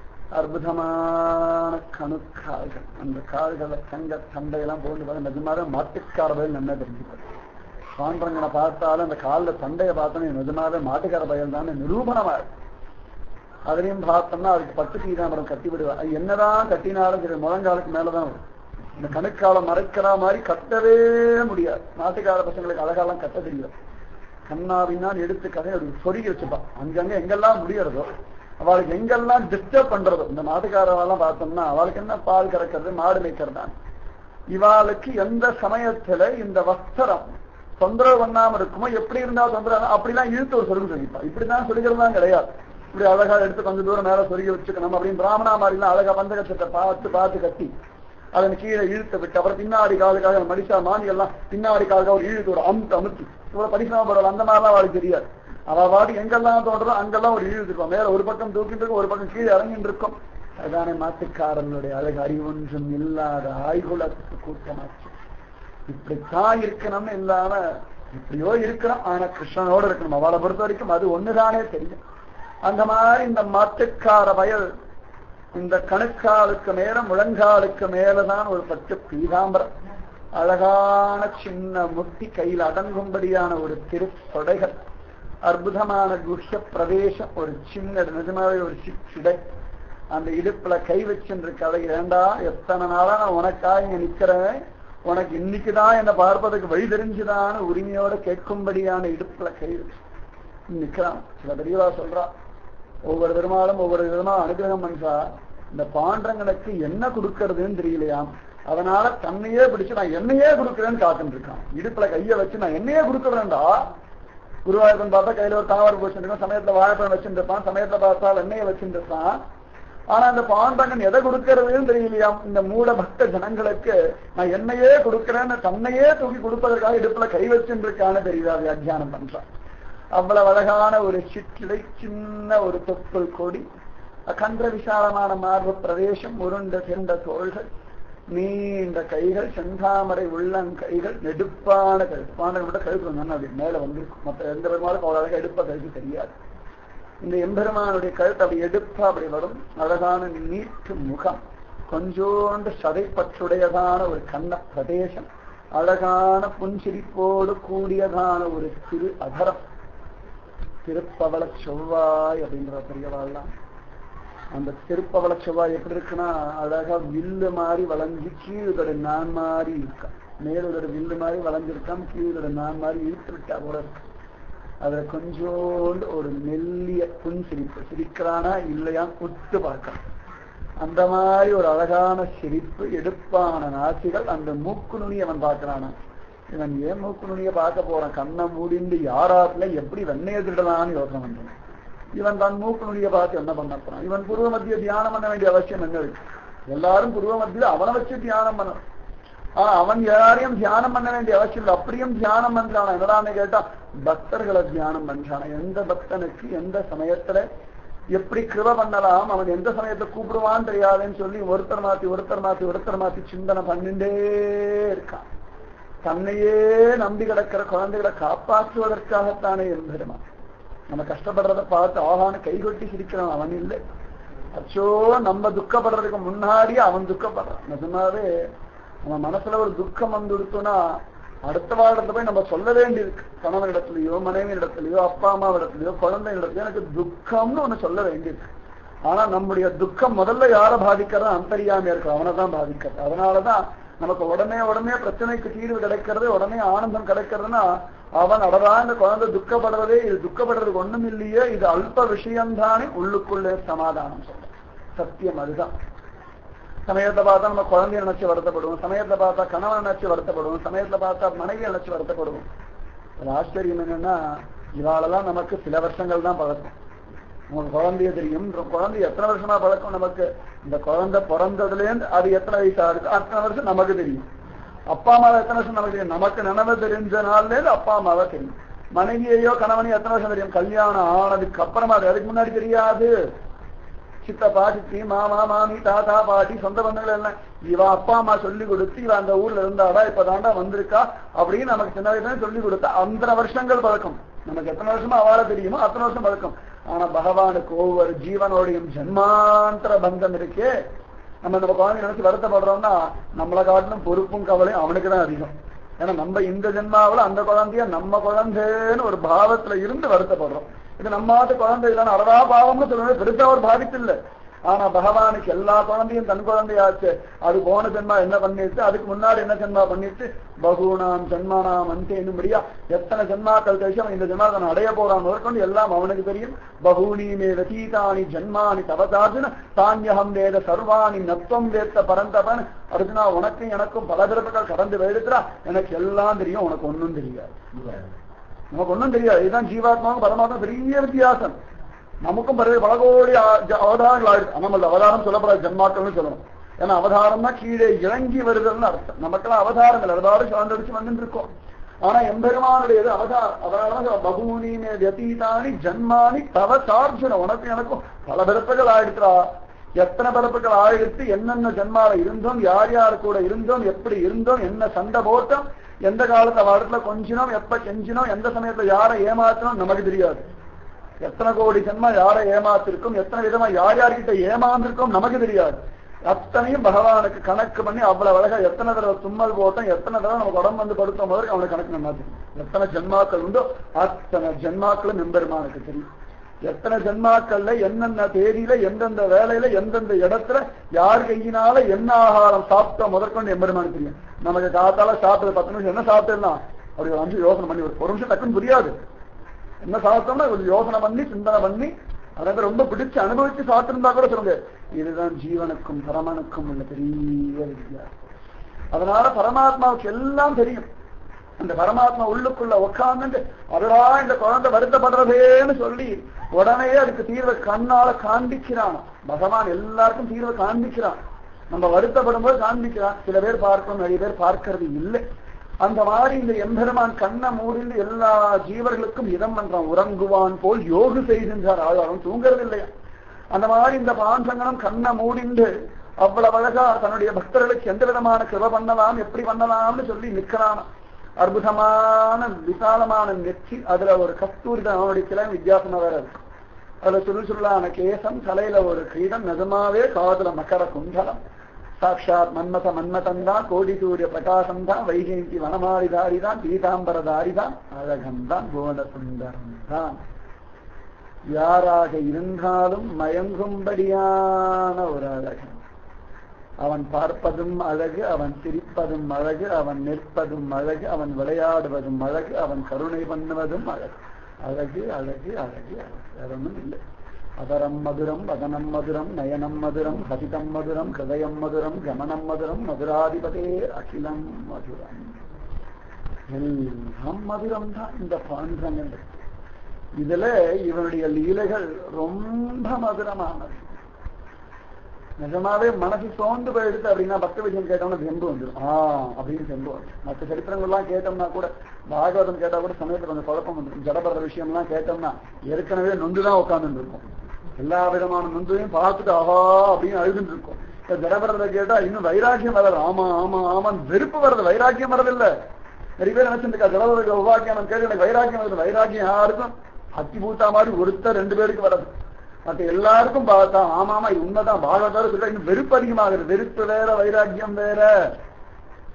அற்புதமான கணுக்கால்கள் அந்த கால்களை தங்க தண்டையெல்லாம் போட்டு பார்த்து நிஜமாக மாட்டுக்காரர்கள் நல்லா தெரிஞ்சுக்கிறது பாண்டவங்களை பார்த்தாலும் அந்த காலில் தண்டையை பார்த்தோன்னே நிஜமாவே மாட்டுக்கார பயல் தான் நிரூபணமா இருக்கு அதுலயும் பார்த்தோம்னா அதுக்கு பட்டு பீதாம்பரம் கட்டி விடுவா அது என்னதான் கட்டினாலும் சரி முழங்காலுக்கு மேலதான் வரும் இந்த கணுக்கால மறைக்கிற மாதிரி கட்டவே முடியாது நாட்டுக்கார பசங்களுக்கு அழகாலாம் கட்ட தெரியும் கண்ணாவினால் எடுத்து கதை அப்படி சொருகி வச்சுப்பான் அங்கங்க எங்கெல்லாம் முடியறதோ அவளுக்கு எங்கெல்லாம் டிஸ்டர்ப் பண்றதோ இந்த நாட்டுக்காரெல்லாம் பார்த்தோம்னா அவளுக்கு என்ன பால் கறக்கிறது மாடு மேய்க்கிறதான் இவாளுக்கு எந்த சமயத்துல இந்த வஸ்திரம் தொந்தரவு பண்ணாம இருக்குமோ எப்படி இருந்தா தொந்தரவு அப்படிலாம் இழுத்து ஒரு சொருகு சொல்லிப்பா இப்படிதான் சொல்லிக்கிறதுலாம் கிடையாது இப்படி அழகா எடுத்து கொஞ்சம் தூரம் மேல சொருகி வச்சுக்கணும் அப்படின்னு பிராமணா மாதிரிலாம் அழகா பந்தகச்சத்தை பார்த்து பார்த்து கட்டி அதன் கீழே இழுத்து விட்டு அப்புறம் பின்னாடி காலுக்காக மடிசா மாணி எல்லாம் பின்னாடி காலுக்காக ஒரு இழுத்து ஒரு அமுத்து அமுத்தி இவ்வளவு பரிசிரமப்படுறது அந்த மாதிரிலாம் அவளுக்கு தெரியாது அவ பாடி எங்கெல்லாம் தோன்றதோ அங்கெல்லாம் ஒரு இழுத்து இருக்கும் மேல ஒரு பக்கம் தூக்கிட்டு இருக்கும் ஒரு பக்கம் கீழே இறங்கிட்டு இருக்கும் அதுதானே மாட்டுக்காரனுடைய அழகு அறிவொன்றும் இல்லாத ஆய்குலத்துக்கு கூட்டமாச்சு இப்படித்தான் இருக்கணும்னு இல்லாம இப்படியோ இருக்கணும் ஆனா கிருஷ்ணனோட இருக்கணும் அவளை பொறுத்த வரைக்கும் அது ஒண்ணுதானே தெரியும் அந்த மாதிரி இந்த மாட்டுக்கார வயல் இந்த கணுக்காலுக்கு மேல முழங்காலுக்கு மேலதான் ஒரு பட்டு பீதாம்பரம் அழகான சின்ன முட்டி கையில் அடங்கும்படியான ஒரு திருத்தொடைகள் அற்புதமான குஹ்ய பிரவேசம் ஒரு சின்ன நிஜமாவே ஒரு சிடை அந்த இடுப்புல கை வச்சுருக்கு அதை ஏண்டா எத்தனை நாளா நான் உனக்காக இங்க நிக்கிறேன் உனக்கு இன்னைக்குதான் என்ன பார்ப்பதற்கு வழி தெரிஞ்சுதான்னு உரிமையோட கேட்கும்படியான இடுப்புல கை வச்சு நிக்கிறான் சில பெரியவா சொல்றா ஒவ்வொரு பெருமாளும் ஒவ்வொரு விதமா அனுகிரகம் பண்றா இந்த பாண்டங்களுக்கு என்ன கொடுக்கறதுன்னு தெரியலையாம் அதனால தன்னையே பிடிச்சு நான் என்னையே கொடுக்குறேன்னு காத்துட்டு இருக்கான் இடுப்புல கைய வச்சு நான் என்னையே கொடுக்குறேன்டா குருவாயூரப்பன் பார்த்தா கையில ஒரு தாவரம் வச்சுருக்கான் சமயத்துல வாழைப்பழம் வச்சுட்டு இருப்பான் சமயத்துல பார்த்தா எண்ணெயை வச்சுட்டு இருப்பான் ஆனா அந்த பாண்டங்கன் எதை கொடுக்கறதுன்னு தெரியலையாம் இந்த மூட பக்த ஜனங்களுக்கு நான் என்னையே கொடுக்கிறேன்னு தன்னையே தூக்கி கொடுப்பதற்காக இடுப்புல கை வச்சுட்டு இருக்கான்னு தெரியுதா வியாக்கியானம் பண்றான் அவ்வளவு அழகான ஒரு சிற்றிடை சின்ன ஒரு தொப்புள் கொடி அகன்ற விசாலமான மார்பு பிரதேசம் உருண்ட சென்ற தோள்கள் நீண்ட கைகள் செந்தாமரை உள்ளங்கைகள் நெடுப்பான கழுத்து பாண்டங்கள் மட்டும் கழுத்து வந்தாங்க அப்படி மேல வந்திருக்கும் மற்ற எந்த பெருமாளுக்கும் அவ்வளவு அழகா எடுப்ப கழுத்து தெரியாது இந்த எம்பெருமானுடைய கழுத்து அப்படி எடுப்பா அப்படி வரும் அழகான நீட்டு முகம் கொஞ்சோண்டு சதைப்பற்றுடையதான ஒரு கண்ண பிரதேசம் அழகான புன்சிரிப்போடு கூடியதான ஒரு திரு அதரம் திருப்பவள செவ்வாய் அப்படின்ற பெரியவாள்லாம் அந்த திருப்பவள செவ்வாய் எப்படி இருக்குன்னா அழகா வில்லு மாதிரி வளைஞ்சு கீழோட நான் மாதிரி இருக்கா மேலோட வில்லு மாதிரி வளைஞ்சிருக்காம கீழோட நான் மாதிரி இழுத்து விட்டா கூட இருக்கு அதுல கொஞ்சோண்டு ஒரு மெல்லிய புன் சிரிப்பு சிரிக்கிறானா இல்லையா உத்து பார்க்கலாம் அந்த மாதிரி ஒரு அழகான சிரிப்பு எடுப்பான நாசிகள் அந்த மூக்கு நுனி அவன் பார்க்கிறானா இவன் ஏன் மூக்கு நுனிய பார்க்க போறான் கண்ணை மூடிந்து யாராத்துல எப்படி வெண்ணைய திருடலான்னு யோசனை பண்றான் இவன் தன் மூக்கு நுனிய பார்த்து என்ன பண்ண போறான் இவன் புருவ மத்திய தியானம் பண்ண வேண்டிய அவசியம் என்ன இருக்கு எல்லாரும் புருவ மத்தியில அவனை வச்சு தியானம் பண்ணணும் ஆனா அவன் யாரையும் தியானம் பண்ண வேண்டிய அவசியம் இல்லை அப்படியும் தியானம் பண்றானா என்னடான்னு கேட்டா பக்தர்களை தியானம் பண்றானா எந்த பக்தனுக்கு எந்த சமயத்துல எப்படி கிருப பண்ணலாம் அவன் எந்த சமயத்தை கூப்பிடுவான்னு தெரியாதுன்னு சொல்லி ஒருத்தர் மாத்தி ஒருத்தர் மாத்தி ஒருத்தர் மாத்தி சிந்தனை பண்ணிட்டே இருக்கான் தன்னையே நம்பி கிடக்கிற குழந்தைகளை காப்பாற்றுவதற்காகத்தானே எம்பெருமான் நம்ம கஷ்டப்படுறத பார்த்து ஆகான்னு கைகொட்டி சிரிக்கிறான் அவன் இல்லை அச்சோ நம்ம துக்கப்படுறதுக்கு முன்னாடியே அவன் துக்கப்படுறான் நிஜமாவே நம்ம மனசுல ஒரு துக்கம் வந்துடுத்துனா அடுத்த வாரத்துல போய் நம்ம சொல்ல வேண்டியிருக்கு கணவன் இடத்துலயோ மனைவி இடத்துலயோ அப்பா அம்மா இடத்துலயோ குழந்தை இடத்துலயோ எனக்கு துக்கம்னு ஒண்ணு சொல்ல வேண்டியிருக்கு ஆனா நம்முடைய துக்கம் முதல்ல யார பாதிக்கிறதா அந்தரியாமையா இருக்கு அவனை தான் பாதிக்கிறது அதனாலதான் நமக்கு உடனே உடனே பிரச்சனைக்கு தீர்வு கிடைக்கிறது உடனே ஆனந்தம் கிடைக்கிறதுனா அவன் அடடா இந்த குழந்தை துக்கப்படுறதே இது துக்கப்படுறதுக்கு ஒண்ணும் இல்லையே இது அல்ப விஷயம்தானே உள்ளுக்குள்ளே சமாதானம் சொல்ல சத்தியம் அதுதான் சமயத்தை பார்த்தா நம்ம குழந்தைய நினைச்சு வருத்தப்படுவோம் சமயத்தை பார்த்தா கணவன் நினைச்சு வருத்தப்படுவோம் சமயத்தை பார்த்தா மனைவி நினைச்சு வருத்தப்படுவோம் அது ஆச்சரியம் என்னன்னா இவாளெல்லாம் நமக்கு சில வருஷங்கள் தான் பழக்கம் நமக்கு குழந்தைய தெரியும் குழந்தை எத்தனை வருஷமா பழக்கம் நமக்கு இந்த குழந்தை பிறந்ததுல இருந்து அது எத்தனை வயசு ஆகுது அத்தனை வருஷம் நமக்கு தெரியும் அப்பா அம்மாவை எத்தனை வருஷம் நமக்கு தெரியும் நமக்கு நினைவு தெரிஞ்ச நாள்ல இருந்து அப்பா அம்மாவை தெரியும் மனைவியையோ கணவனையோ எத்தனை வருஷம் தெரியும் கல்யாணம் ஆனதுக்கு அப்புறமா அது அதுக்கு முன்னாடி தெரியாது சித்தப்பா சித்தி மாமா மாமி தாத்தா பாட்டி சொந்த பந்தங்கள் எல்லாம் இவ அப்பா அம்மா சொல்லி கொடுத்து இவ அந்த ஊர்ல இருந்தாடா இப்ப தாண்டா வந்திருக்கா அப்படின்னு நமக்கு சின்ன வயசுல சொல்லி கொடுத்தா அந்த வருஷங்கள் பழக்கம் நமக்கு எத்தனை வருஷமா அவளை தெரியுமோ அத்தனை வருஷம் பழக்கம் ஆனா பகவானுக்கு ஒவ்வொரு ஜீவனோடையும் ஜென்மாந்தர பந்தம் இருக்கே நம்ம நம்ம குழந்தை நினைச்சு வருத்தப்படுறோம்னா நம்மளை காட்டிலும் பொறுப்பும் கவலையும் அவனுக்கு தான் அதிகம் ஏன்னா நம்ம இந்த ஜென்மாவில அந்த குழந்தைய நம்ம குழந்தைன்னு ஒரு பாவத்துல இருந்து வருத்தப்படுறோம் இது நம்மாட்டு குழந்தை இல்லைன்னு அறவா பாவம்னு சொல்லுவது பெருசா ஒரு பாதிப்பு இல்லை ஆனா பகவானுக்கு எல்லா குழந்தையும் தன் குழந்தையாச்சு அது போன ஜென்மா என்ன பண்ணிட்டு அதுக்கு முன்னாடி என்ன ஜென்மா பண்ணிட்டு பகுனாம் ஜென்மானாம் அந்தேனும்படியா எத்தனை ஜென்மாக்கள் கழிச்சு அவன் இந்த ஜென்மா நான் அடைய போறான் முதற்கொண்டு எல்லாம் அவனுக்கு தெரியும் பகூனி மே வதீதானி ஜன்மானி தவதார்ஜுன தானியகம் வேத சர்வாணி நத்வம் வேத்த பரந்தபன் அர்ஜுனா உனக்கும் எனக்கும் பல பிறப்புகள் கடந்து வேடுத்துறா எனக்கு எல்லாம் தெரியும் உனக்கு ஒண்ணும் தெரியாது நமக்கு ஒண்ணும் தெரியாது இதுதான் ஜீவாத்மாவும் பரமாத்மா பெரிய வித்தியாசம் நமக்கும் பிறகு பல கோடி ஆ- ஜ- அவதாரங்கள் ஆயிருக்கு நம்ம அவதாரம் சொல்லப்படாது ஜன்மாக்கள்னு சொல்லணும் ஏன்னா அவதாரம்னா கீழே இறங்கி வருதல்னு அர்த்தம் நமக்கெல்லாம் அவதாரங்கள் அவதாரம் சார்ந்தடிச்சு வந்துட்டு இருக்கோம் ஆனா எம்பெருமானுடையது அவதாரம் அவதாரம் பகூனி மே வியதீதானி ஜன்மானி தவ சார்ஜுன உனக்கும் எனக்கும் பல பிறப்புகள் ஆயிடுச்சுடா எத்தனை பிறப்புகள் ஆயிடுத்து என்னென்ன ஜென்மால இருந்தோம் யார் யார் கூட இருந்தோம் எப்படி இருந்தோம் என்ன சண்டை போட்டோம் எந்த காலத்துல அவடத்துல கொஞ்சினோம் எப்ப கெஞ்சினோம் எந்த சமயத்துல யாரை ஏமாத்தினோம் நமக்கு தெரியாது எத்தனை கோடி ஜென்மா யாரை ஏமாத்திருக்கும் எத்தனை விதமா யார் யார்கிட்ட ஏமாந்திருக்கோம் நமக்கு தெரியாது அத்தனையும் பகவானுக்கு கணக்கு பண்ணி அவ்வளவு அழகா எத்தனை தடவை தும்மல் போட்டோம் எத்தனை தடவை நமக்கு உடம்பு வந்து படுத்தோம் போது அவனுக்கு கணக்கு நல்லா தெரியும் எத்தனை ஜென்மாக்கள் உண்டோ அத்தனை ஜென்மாக்களும் எம்பெருமானுக்கு தெரியும் எத்தனை ஜென்மாக்கள்ல என்னென்ன தேதியில எந்தெந்த வேலையில எந்தெந்த இடத்துல யார் கையினால என்ன ஆகாரம் சாப்பிட்டோம் முதற்கொண்டு எம்பெருமானுக்கு தெரியும் நமக்கு காத்தால சாப்பிட்டது பத்து நிமிஷம் என்ன சாப்பிட்டுலாம் அப்படி ஒரு அஞ்சு யோசனை பண்ணி ஒரு ஒரு நிமிஷம் டக்குன்னு புரியாது என்ன சாப்பிட்டோம்னா கொஞ்சம் யோசனை பண்ணி சிந்தனை பண்ணி அதை ரொம்ப பிடிச்சு அனுபவிச்சு சாப்பிட்டிருந்தா கூட சொல்லுங்க இதுதான் ஜீவனுக்கும் பரமனுக்கும் உள்ள பெரிய வித்தியாசம் அதனால பரமாத்மாவுக்கு எல்லாம் தெரியும் அந்த பரமாத்மா உள்ளுக்குள்ள உட்கார்ந்து அதடா இந்த குழந்தை வருத்தப்படுறதேன்னு சொல்லி உடனே அதுக்கு தீர்வை கண்ணால காண்பிக்கிறான் பகவான் எல்லாருக்கும் தீர்வை காண்பிக்கிறான் நம்ம வருத்தப்படும் போது காண்பிக்கிறான் சில பேர் பார்க்கணும் நிறைய பேர் பார்க்கறது இல்லை அந்த மாதிரி இந்த எம்பெருமான் கண்ணை மூடிந்து எல்லா ஜீவர்களுக்கும் இதம் பண்றான் உறங்குவான் போல் யோகு செய்கின்றார் அவன் தூங்குறது இல்லையா அந்த மாதிரி இந்த பாஞ்சங்கனம் கண்ணை மூடிண்டு அவ்வளவு அழகா தன்னுடைய பக்தர்களுக்கு எந்த விதமான கிருப பண்ணலாம் எப்படி பண்ணலாம்னு சொல்லி நிக்கிறான் அற்புதமான விசாலமான நெற்றி அதுல ஒரு கஸ்தூரி தான் அவனுடைய கிளை வித்தியாசமா வேற இருக்கு அதுல சுருள் சுருளான கேசம் தலையில ஒரு கிரீடம் நிஜமாவே காதுல மக்கர குண்டலம் சாட்சாத் மன்மத மன்மதன் தான் கோடி சூரிய பிரகாசம் தான் வைஜெயந்தி வனமாரிதாரி தான் பீதாம்பரதாரி தான் அழகன் தான் கோட சுந்தரம் தான் யாராக இருந்தாலும் மயங்கும்படியான ஒரு அழகன் அவன் பார்ப்பதும் அழகு அவன் சிரிப்பதும் அழகு அவன் நிற்பதும் அழகு அவன் விளையாடுவதும் அழகு அவன் கருணை பண்ணுவதும் அழகு அழகு அழகு அழகு அழகு வேற ஒண்ணும் இல்லை அதரம் மதுரம் வதனம் மதுரம் நயனம் மதுரம் ஹசிதம் மதுரம் ஹிருதயம் மதுரம் கமனம் மதுரம் மதுராதிபதே அகிலம் மதுரம் எல்லாம் மதுரம் தான் இந்த பாண்டங்கள் இதுல இவனுடைய லீலைகள் ரொம்ப மதுரமானது நிஜமாவே மனசு சோர்ந்து போயிடுது அப்படின்னா பக்த விஷயம் கேட்டோம்னா தெம்பு வந்துடும் ஆ அப்படின்னு தெம்பு வரும் மற்ற சரித்திரங்கள்லாம் கேட்டோம்னா கூட பாகவதம் கேட்டா கூட சமயத்துல கொஞ்சம் குழப்பம் வந்துடும் ஜடபடுற விஷயம்லாம் கேட்டோம்னா ஏற்கனவே நொந்துதான் உட்கார்ந்துட்டு இருக்கும் எல்லா விதமான நொந்தையும் பார்த்துட்டு ஆஹா அப்படின்னு அழுதுட்டு இருக்கும் இந்த ஜடபரத கேட்டா இன்னும் வைராக்கியம் வரல ஆமா ஆமா ஆமான்னு வெறுப்பு வருது வைராக்கியம் வரதில்ல நிறைய பேர் நினைச்சிருக்கா ஜடபரத உபாக்கியம் கேட்டு எனக்கு வைராக்கியம் வருது வைராக்கியம் யாருக்கும் அத்தி பூத்தா மாதிரி ஒருத்தர் ரெண்டு பேருக்கு வராது மற்ற எல்லாருக்கும் பார்த்தா ஆமா ஆமா இது உண்மைதான் பாகவதார சொல்ல இன்னும் வெறுப்பு அதிகமாகுது வெறுப்பு வேற வைராக்கியம் வேற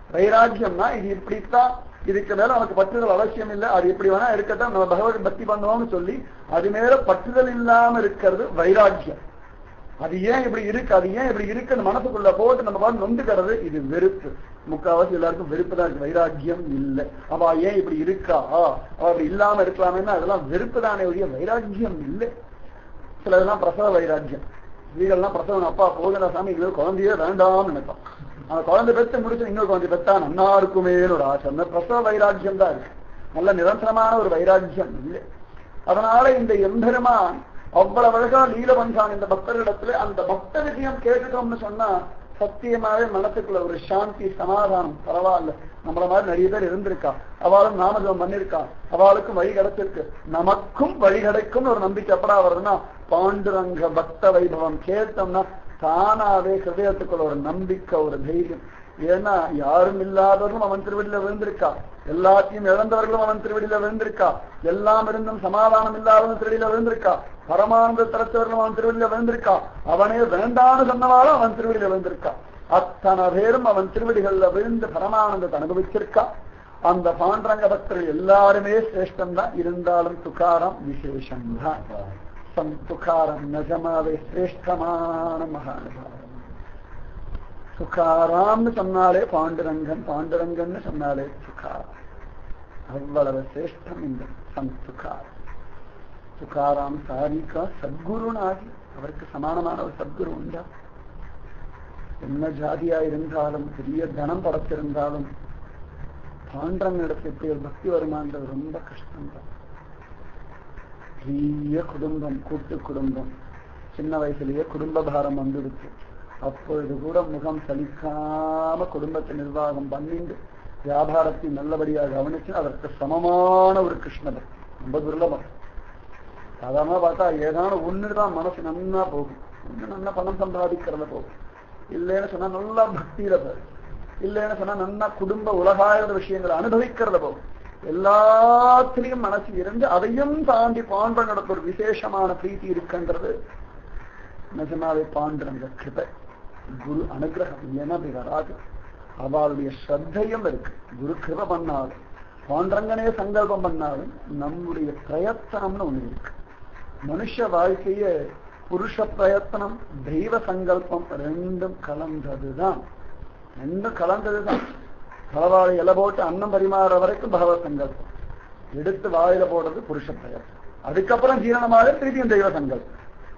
வைராக்கியம்னா இது இப்படித்தான் இதுக்கு மேல நமக்கு பற்றுதல் அவசியம் இல்லை அது எப்படி வேணா இருக்கட்டும் நம்ம பகவத் பக்தி பண்ணுவோம்னு சொல்லி அது மேல பற்றுதல் இல்லாம இருக்கிறது வைராக்கியம் அது ஏன் இப்படி இருக்கு அது ஏன் இப்படி இருக்குன்னு மனசுக்குள்ள போட்டு நம்ம பாட்டு நொந்துக்கிறது இது வெறுப்பு முக்காவாசி எல்லாருக்கும் வெறுப்பு தான் இருக்கு வைராக்கியம் இல்லை அவ ஏன் இப்படி இருக்கா அவ அப்படி இல்லாம இருக்கலாமேன்னா அதெல்லாம் வெறுப்பு தானே ஒழிய வைராக்கியம் இல்லை சிலதெல்லாம் பிரசவ வைராக்கியம் ஸ்திரீகள்லாம் பிரசவம் அப்பா போகல சாமி இது குழந்தையே வேண்டாம்னு நினைப்பான் அந்த குழந்தை பெற்று முடிச்சு இன்னொரு குழந்தை பெற்றா நன்னா இருக்குமேன்னு ஒரு ஆசை அந்த பிரசவ வைராக்கியம் தான் இருக்கு நல்ல நிரந்தரமான ஒரு வைராக்கியம் இல்லை அதனால இந்த எம்பெருமான் அவ்வளவு அழகா லீல பண்றான் இந்த பக்தர்களிடத்துல அந்த பக்த விஷயம் கேட்டுட்டோம்னு சொன்னா சத்தியமாவே மனசுக்குள்ள ஒரு சாந்தி சமாதானம் பரவாயில்ல நம்மள மாதிரி நிறைய பேர் இருந்திருக்கா அவளும் நாமஜபம் பண்ணிருக்கா அவளுக்கும் வழி கிடைச்சிருக்கு நமக்கும் வழி கிடைக்கும் ஒரு நம்பிக்கை எப்படா வருதுன்னா பாண்டுரங்க பக்த வைபவம் கேட்டோம்னா தானாவே ஹிருதயத்துக்குள்ள ஒரு நம்பிக்கை ஒரு தைரியம் ஏன்னா யாரும் இல்லாதவர்களும் அவன் திருவடியில விழுந்திருக்கா எல்லாத்தையும் இழந்தவர்களும் அவன் திருவடியில விழுந்திருக்கா எல்லாம் இருந்தும் சமாதானம் இல்லாதவன் திருவடியில விழுந்திருக்கா பரமானந்த தரத்தவர்களும் அவன் திருவடியில விழுந்திருக்கா அவனே வேண்டான்னு சொன்னவாலும் அவன் திருவடியில விழுந்திருக்கா அத்தனை பேரும் அவன் திருவடிகள்ல விழுந்து பரமானந்தத்தை அனுபவிச்சிருக்கா அந்த பாண்டரங்க பக்தர்கள் எல்லாருமே சிரேஷ்டம் தான் இருந்தாலும் துக்காரம் விசேஷம் தான் துக்காரம் நிஜமாவே சிரேஷ்டமான மகானுபாவம் சுகாராம்னு சொன்னாலே பாண்டுரங்கன் பாண்டுரங்கன்னு சொன்னாலே சுகாரம் அவ்வளவு சிரேஷ்டம் இந்த சந்த் துக்காரம் துக்காராம் சாரிக்கா சத்குருனாகி அவருக்கு சமானமான ஒரு சத்குரு உண்டா என்ன ஜாதியா இருந்தாலும் பெரிய தனம் படைச்சிருந்தாலும் பாண்டரங்கிடத்துல இப்படி ஒரு பக்தி வருமான்றது ரொம்ப கஷ்டம்தான் பெரிய குடும்பம் கூட்டு குடும்பம் சின்ன வயசுலயே குடும்ப பாரம் வந்துடுச்சு அப்பொழுது கூட முகம் சலிக்காம குடும்பத்தை நிர்வாகம் பண்ணிட்டு வியாபாரத்தை நல்லபடியாக கவனிச்சு அதற்கு சமமான ஒரு கிருஷ்ண பக்தி ரொம்ப துர்லபம் சாதாரணமா பார்த்தா ஏதான ஒண்ணுதான் மனசு நன்னா போகும் ஒண்ணு நல்லா பணம் சம்பாதிக்கிறத போகும் இல்லைன்னு சொன்னா நல்லா பக்தியில போகும் இல்லைன்னு சொன்னா நல்லா குடும்ப உலகாய விஷயங்களை அனுபவிக்கிறத போகும் எல்லாத்திலையும் மனசு இருந்து அதையும் தாண்டி பாண்டவங்களுக்கு ஒரு விசேஷமான பிரீத்தி இருக்குன்றது நிஜமாவே பாண்டவங்க கிருபை குரு அனுகிரகம் இல்லைன்னா அப்படி வராது அவளுடைய ஸ்ரத்தையும் இருக்கு குரு கிருப பண்ணாலும் பாண்டரங்கனே சங்கல்பம் பண்ணாலும் நம்முடைய பிரயத்தனம்னு ஒண்ணு இருக்கு மனுஷ வாழ்க்கைய புருஷ பிரயத்தனம் தெய்வ சங்கல்பம் ரெண்டும் கலந்ததுதான் ரெண்டும் கலந்ததுதான் பலவாழை இலை போட்டு அன்னம் பரிமாற வரைக்கும் பகவத் சங்கல்பம் எடுத்து வாயில போடுறது புருஷ பிரயத்தனம் அதுக்கப்புறம் ஜீரணமாக திருப்பியும் தெய்வ சங்கல்பம்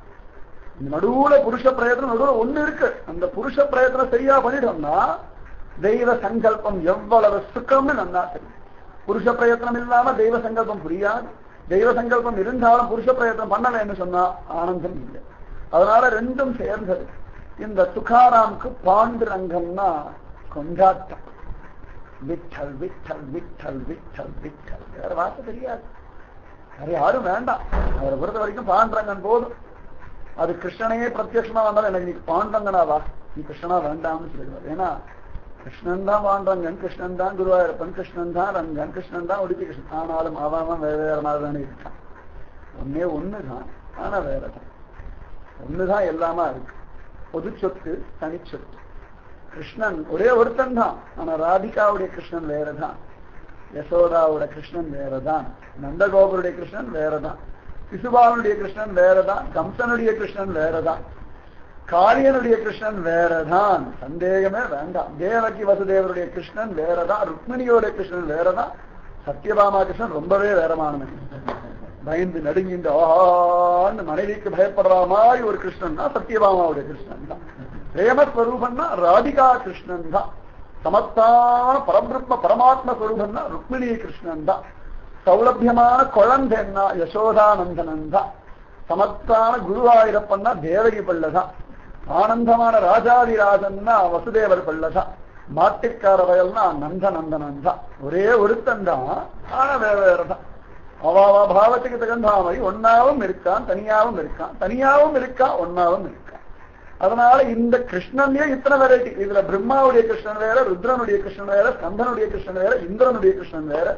நடுவுல புருஷ பிரயத்தனம் நடுவுல ஒண்ணு இருக்கு அந்த புருஷ பிரயத்தனம் சரியா பண்ணிட்டோம்னா தெய்வ சங்கல்பம் எவ்வளவு சுக்கம்னு நன்னா தெரியும் புருஷ பிரயத்தனம் இல்லாம தெய்வ சங்கல்பம் புரியாது தெய்வ சங்கல்பம் இருந்தாலும் புருஷ பிரயத்தனம் பண்ணலைன்னு சொன்னா ஆனந்தம் இல்லை அதனால ரெண்டும் சேர்ந்தது இந்த துகாராமுக்கு பாண்டுரங்கம்னா கொண்டாட்டம் விட்டல் விட்டல் விட்டல் விட்டல் விட்டல் வேற வார்த்தை தெரியாது வேற யாரும் வேண்டாம் அவரை பொறுத்த வரைக்கும் பாண்டரங்கன் போதும் அது கிருஷ்ணனையே பிரத்யட்சமா வந்தாலும் எனக்கு நீ பாண்டங்கனா வா நீ கிருஷ்ணனா வேண்டாம்னு சொல்லுவார் ஏன்னா கிருஷ்ணன் தான் பாண்டரங்கன் கிருஷ்ணன் தான் குருவாயூரப்பன் கிருஷ்ணன் தான் ரங்கன் கிருஷ்ணன் தான் உடுப்பி கிருஷ்ணன் ஆனாலும் அவன் வேற வேற மாதிரி தானே இருக்கான் ஒன்னே ஒண்ணுதான் ஆனா வேறதான் ஒண்ணுதான் எல்லாமா இருக்கு பொது சொத்து தனி சொத்து கிருஷ்ணன் ஒரே ஒருத்தன் தான் ஆனா ராதிகாவுடைய கிருஷ்ணன் வேறதான் யசோதாவோட கிருஷ்ணன் வேறதான் நந்தகோபருடைய கிருஷ்ணன் வேறதான் சிசுபாலனுடைய கிருஷ்ணன் வேறதான் கம்சனுடைய கிருஷ்ணன் வேறதான் காளியனுடைய கிருஷ்ணன் வேறதான் சந்தேகமே வேண்டாம் தேவகி வசுதேவருடைய கிருஷ்ணன் வேறதான் ருக்மிணியோட கிருஷ்ணன் வேறதான் சத்யபாமா கிருஷ்ணன் ரொம்பவே வேறமானவன் பயந்து நடுங்கின்ற ஆன்னு மனைவிக்கு பயப்படுற மாதிரி ஒரு கிருஷ்ணன் தான் சத்யபாமாவுடைய கிருஷ்ணன் தான் பிரேமஸ்வரூபன்னா ராதிகா கிருஷ்ணன் தான் சமத்தான பரபிரம்ம பரமாத்ம ஸ்வரூபம்னா ருக்மிணி கிருஷ்ணன் தான் சௌலபியமான குழந்தைன்னா யசோதானந்தனன் தான் சமத்தான குருவாயிரப்பன்னா தேவகி பிள்ளைதான் ஆனந்தமான ராஜாதிராஜன்னா வசுதேவர் பிள்ளைதான் மாட்டுக்கார வயல்னா நந்தநந்தனன் தான் ஒரே ஒருத்தன் தான் ஆனா வேற வேறதான் அவாவா பாவத்துக்கு தகுந்த மாதிரி ஒன்னாவும் இருக்கான் தனியாவும் இருக்கான் தனியாவும் இருக்கான் ஒன்னாவும் இருக்கான் அதனால இந்த கிருஷ்ணன்லயே இத்தனை வெரைட்டி இதுல பிரம்மாவுடைய கிருஷ்ணன் வேற ருத்ரனுடைய கிருஷ்ணன் வேற ஸ்கந்தனுடைய கிருஷ்ணன் வேற இந்திரனுடைய கிருஷ்ணன் வேற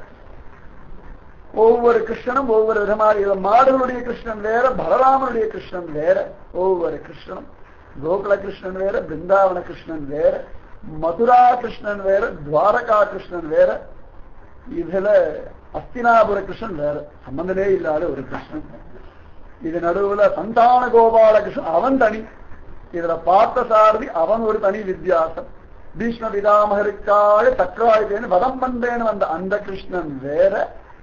ஒவ்வொரு கிருஷ்ணனும் ஒவ்வொரு விதமாக மாடுகளுடைய கிருஷ்ணன் வேற பலராமனுடைய கிருஷ்ணன் வேற ஒவ்வொரு கிருஷ்ணனும் கோகுல கிருஷ்ணன் வேற பிருந்தாவன கிருஷ்ணன் வேற மதுரா கிருஷ்ணன் வேற துவாரகா கிருஷ்ணன் வேற இதுல அஸ்தினாபுர கிருஷ்ணன் வேற சம்பந்தமே இல்லாத ஒரு கிருஷ்ணன் இது நடுவுல சந்தான கோபால கிருஷ்ணன் அவன் தனி இதுல பார்த்த சாரதி அவன் ஒரு தனி வித்தியாசம் பீஷ்ம பிதாமகருக்காக தக்காயுதேன்னு வதம் பண்றேன்னு வந்த அந்த கிருஷ்ணன் வேற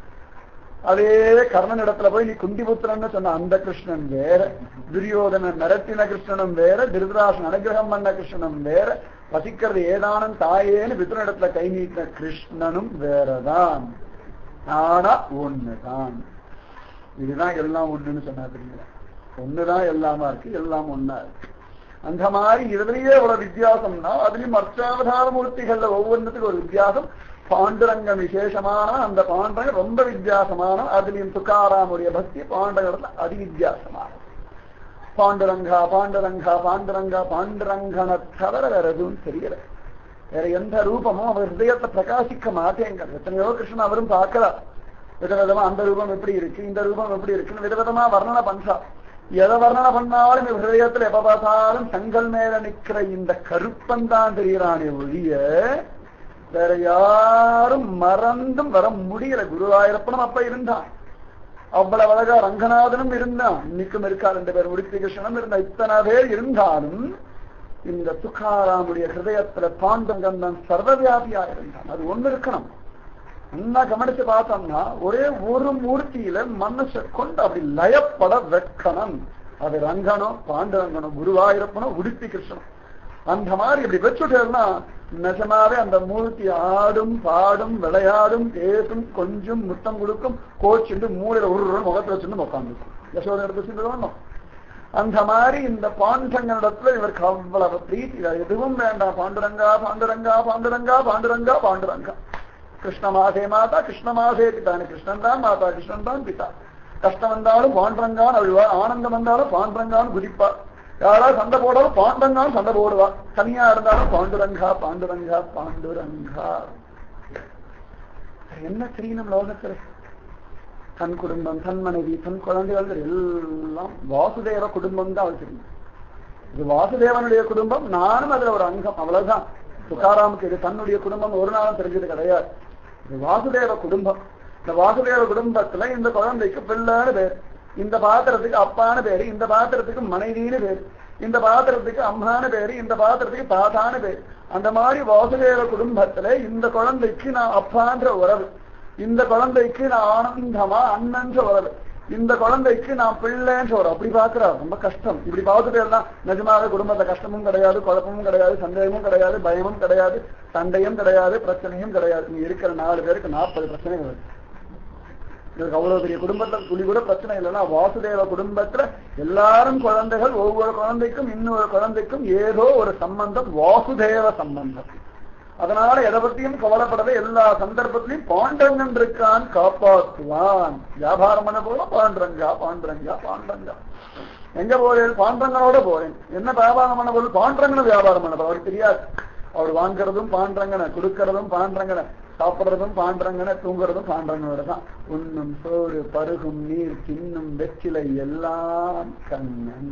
அதே கர்ணன் இடத்துல போய் நீ குந்திபுத்திரன்னு சொன்ன அந்த கிருஷ்ணன் வேற துரியோதனன் மிரட்டின கிருஷ்ணனும் வேற திருதராசன் அனுகிரகம் பண்ண கிருஷ்ணனும் வேற வசிக்கிறது ஏதானும் தாயேன்னு பித்ரனிடத்துல கை நீட்டின கிருஷ்ணனும் வேறதான் ஆனா ஒண்ணுதான் இதுதான் எல்லாம் ஒண்ணுன்னு சொன்னா தெரியல ஒண்ணுதான் எல்லாமா இருக்கு எல்லாம் ஒண்ணா இருக்கு அந்த மாதிரி இதுலயே இவ்வளவு வித்தியாசம்னா அதுலயும் அர்ச்சாவதார மூர்த்திகள்ல ஒவ்வொன்றுத்துக்கும் ஒரு வித்தியாசம் பாண்டுரங்கம் விசேஷமான அந்த பாண்டரங்க ரொம்ப வித்தியாசமான அதுலயும் துக்காராமுடைய பக்தி பாண்டகத்துல அதி வித்தியாசமான பாண்டுரங்கா பாண்டுரங்கா பாண்டுரங்கா பாண்டுரங்கனை தவிர வேற எதுவும் தெரியல வேற எந்த ரூபமும் அவர் ஹிருதயத்தை பிரகாசிக்க மாட்டேங்கிறது எத்தனையோ கிருஷ்ணன் அவரும் பார்க்கலாம் விதவிதமா அந்த ரூபம் எப்படி இருக்கு இந்த ரூபம் எப்படி இருக்குன்னு விதவிதமா வர்ணனை பண்றா எதை வர்ணனை பண்ணாலும் இவ் ஹிருதயத்துல எப்ப பார்த்தாலும் தங்கள் மேல நிக்கிற இந்த கருப்பன் தான் தெரியறானே ஒழிய வேற யாரும் மறந்தும் வர முடியல குருவாயிரப்பனும் அப்ப இருந்தான் அவ்வளவு அழகா ரங்கநாதனும் இருந்தான் இன்னைக்கும் இருக்கா ரெண்டு பேர் உடுப்பி கிருஷ்ணனும் இருந்தா இத்தனை பேர் இருந்தாலும் இந்த துக்காராமுடைய ஹிருதயத்துல பாண்டங்கன் தான் சர்வவியாபியா இருந்தான் அது ஒண்ணு இருக்கணும் நல்லா கவனிச்சு பார்த்தோம்னா ஒரே ஒரு மூர்த்தியில மனசை கொண்டு அப்படி லயப்பட வைக்கணும் அது ரங்கனோ பாண்டரங்கனோ குருவாயிரப்பனோ உடுப்பி கிருஷ்ணனும் அந்த மாதிரி இப்படி வச்சுட்டேன்னா நிஜமாவே அந்த மூர்த்தி ஆடும் பாடும் விளையாடும் பேசும் கொஞ்சம் முத்தம் கொடுக்கும் கோச்சுண்டு மூளையில ஒரு முகத்துல வச்சுட்டு உட்காந்துருக்கும் யசோதை எடுத்து வச்சுட்டு அந்த மாதிரி இந்த பாண்டங்களிடத்துல இவருக்கு அவ்வளவு பிரீத்தி எதுவும் வேண்டாம் பாண்டுரங்கா பாண்டுரங்கா பாண்டுரங்கா பாண்டுரங்கா பாண்டுரங்கா கிருஷ்ண மாதே மாதா கிருஷ்ண மாதே பிதானு கிருஷ்ணன் தான் மாதா கிருஷ்ணன் தான் பிதா கஷ்டம் வந்தாலும் பாண்டரங்கான் அழுவார் ஆனந்தம் வந்தாலும் பாண்டரங்கான் குதிப்பார் யாராவது சண்டை போடாலும் பாண்டரங்கான் சண்டை போடுவா தனியா இருந்தாலும் பாண்டுரங்கா பாண்டுரங்கா பாண்டுரங்கா என்ன தெரியணும் லோகத்துல தன் குடும்பம் தன் மனைவி தன் குழந்தைகள் எல்லாம் வாசுதேவ குடும்பம் தான் அவள் தெரியும் இது வாசுதேவனுடைய குடும்பம் நானும் அதுல ஒரு அங்கம் அவ்வளவுதான் துக்காராமுக்கு இது தன்னுடைய குடும்பம் ஒரு நாளும் தெரிஞ்சது கிடையாது இது வாசுதேவ குடும்பம் இந்த வாசுதேவ குடும்பத்துல இந்த குழந்தைக்கு பிள்ளைன்னு பேர் இந்த பாத்திரத்துக்கு அப்பான்னு பேரு இந்த பாத்திரத்துக்கு மனைவின்னு பேரு இந்த பாத்திரத்துக்கு அம்மான்னு பேரு இந்த பாத்திரத்துக்கு தாத்தான்னு பேரு அந்த மாதிரி வாசுதேவ குடும்பத்துல இந்த குழந்தைக்கு நான் அப்பான்ற உறவு இந்த குழந்தைக்கு நான் ஆனந்தமா அண்ணன்ற உறவு இந்த குழந்தைக்கு நான் பிள்ளைன்ற உறவு அப்படி பாக்குறா ரொம்ப கஷ்டம் இப்படி பார்த்துட்டு எல்லாம் நிஜமாக குடும்பத்துல கஷ்டமும் கிடையாது குழப்பமும் கிடையாது சந்தேகமும் கிடையாது பயமும் கிடையாது சண்டையும் கிடையாது பிரச்சனையும் கிடையாது நீ இருக்கிற நாலு பேருக்கு நாற்பது பிரச்சனைகள் இருக்கு இதுக்கு அவ்வளவு பெரிய குடும்பத்துல துளி கூட பிரச்சனை இல்லைன்னா வாசுதேவ குடும்பத்துல எல்லாரும் குழந்தைகள் ஒவ்வொரு குழந்தைக்கும் இன்னொரு குழந்தைக்கும் ஏதோ ஒரு சம்பந்தம் வாசுதேவ சம்பந்தம் அதனால எதை பத்தியும் கவலைப்படவே எல்லா சந்தர்ப்பத்திலையும் பாண்டரங்கன் இருக்கான் காப்பாற்றுவான் வியாபாரம் பண்ண போல பாண்டரங்கா பாண்டரங்கா பாண்டரங்கா எங்க போறேன் பாண்டரங்கனோட போறேன் என்ன வியாபாரம் பண்ண போது பாண்டரங்கன வியாபாரம் பண்ண போற அவருக்கு தெரியாது அவர் வாங்குறதும் பாண்டரங்கனை கொடுக்கறதும் பாண்டரங்கனை சாப்பிடுறதும் பாண்டரங்கனை தூங்குறதும் பாண்டரங்கனோட தான் உண்ணும் சோறு பருகும் நீர் தின்னும் வெற்றிலை எல்லாம் கண்ணன்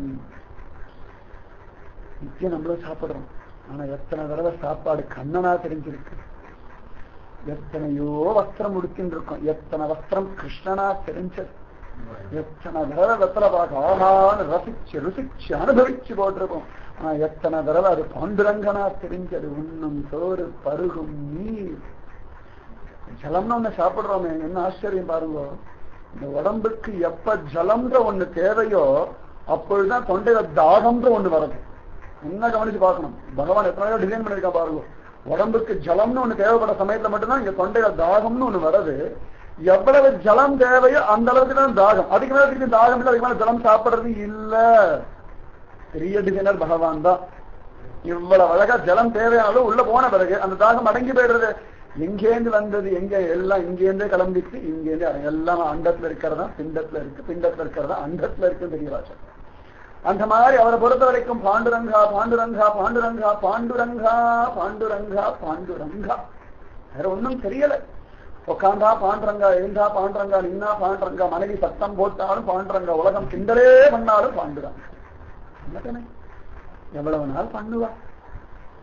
நிச்சயம் நம்மளும் சாப்பிடுறோம் ஆனா எத்தனை தடவை சாப்பாடு கண்ணனா தெரிஞ்சிருக்கு எத்தனையோ வஸ்திரம் உடுத்தின்னு எத்தனை வஸ்திரம் கிருஷ்ணனா தெரிஞ்சது எத்தனை தடவை வெத்தலை பார்க்க ஆனான்னு ரசிச்சு ருசிச்சு அனுபவிச்சு போட்டிருக்கோம் ஆனா எத்தனை தடவை அது பாண்டுரங்கனா தெரிஞ்சது உண்ணும் சோறு பருகும் நீர் ஜலம்னு ஒண்ணு சாப்பிடுறோமே என்ன ஆச்சரியம் பாருங்க இந்த உடம்புக்கு எப்ப ஜலம்ன்ற ஒண்ணு தேவையோ அப்பொழுதுதான் தொண்டையில தாகம்ன்ற ஒண்ணு வருது என்ன கவனிச்சு பார்க்கணும் பகவான் எத்தனையோ டிசைன் பண்ணிருக்கா பாருங்க உடம்புக்கு ஜலம்னு ஒண்ணு தேவைப்பட சமயத்துல மட்டும்தான் இங்க தொண்டையில தாகம்னு ஒண்ணு வருது எவ்வளவு ஜலம் தேவையோ அந்த அளவுக்கு தான் தாகம் அதுக்கு மேல திருப்பி தாகம் இல்லை அதுக்கு மேல ஜலம் சாப்பிடுறது இல்ல பெரிய டிசைனர் பகவான் தான் இவ்வளவு அழகா ஜலம் தேவையானாலும் உள்ள போன பிறகு அந்த தாகம் அடங்கி போயிடுறது எங்கேந்து வந்தது எங்க எல்லாம் இங்கேருந்தே கிளம்பிச்சு இங்கேருந்து எல்லாம் அண்டத்துல இருக்கிறதா பிண்டத்துல இருக்கு பிண்டத்துல இருக்கிறதா அண்டத்துல இருக்கு தெரியவாச்சம் அந்த மாதிரி அவரை பொறுத்த வரைக்கும் பாண்டுரங்கா பாண்டுரங்கா பாண்டுரங்கா பாண்டுரங்கா பாண்டுரங்கா பாண்டுரங்கா வேற ஒண்ணும் தெரியல உட்காந்தா பாண்டுரங்கா எழுந்தா பாண்டுரங்கா நின்னா பாண்டுரங்கா மனைவி சத்தம் போட்டாலும் பாண்டுரங்கா உலகம் கிண்டலே பண்ணாலும் பாண்டுரங்கா என்னதானே எவ்வளவு நாள் பண்ணுவா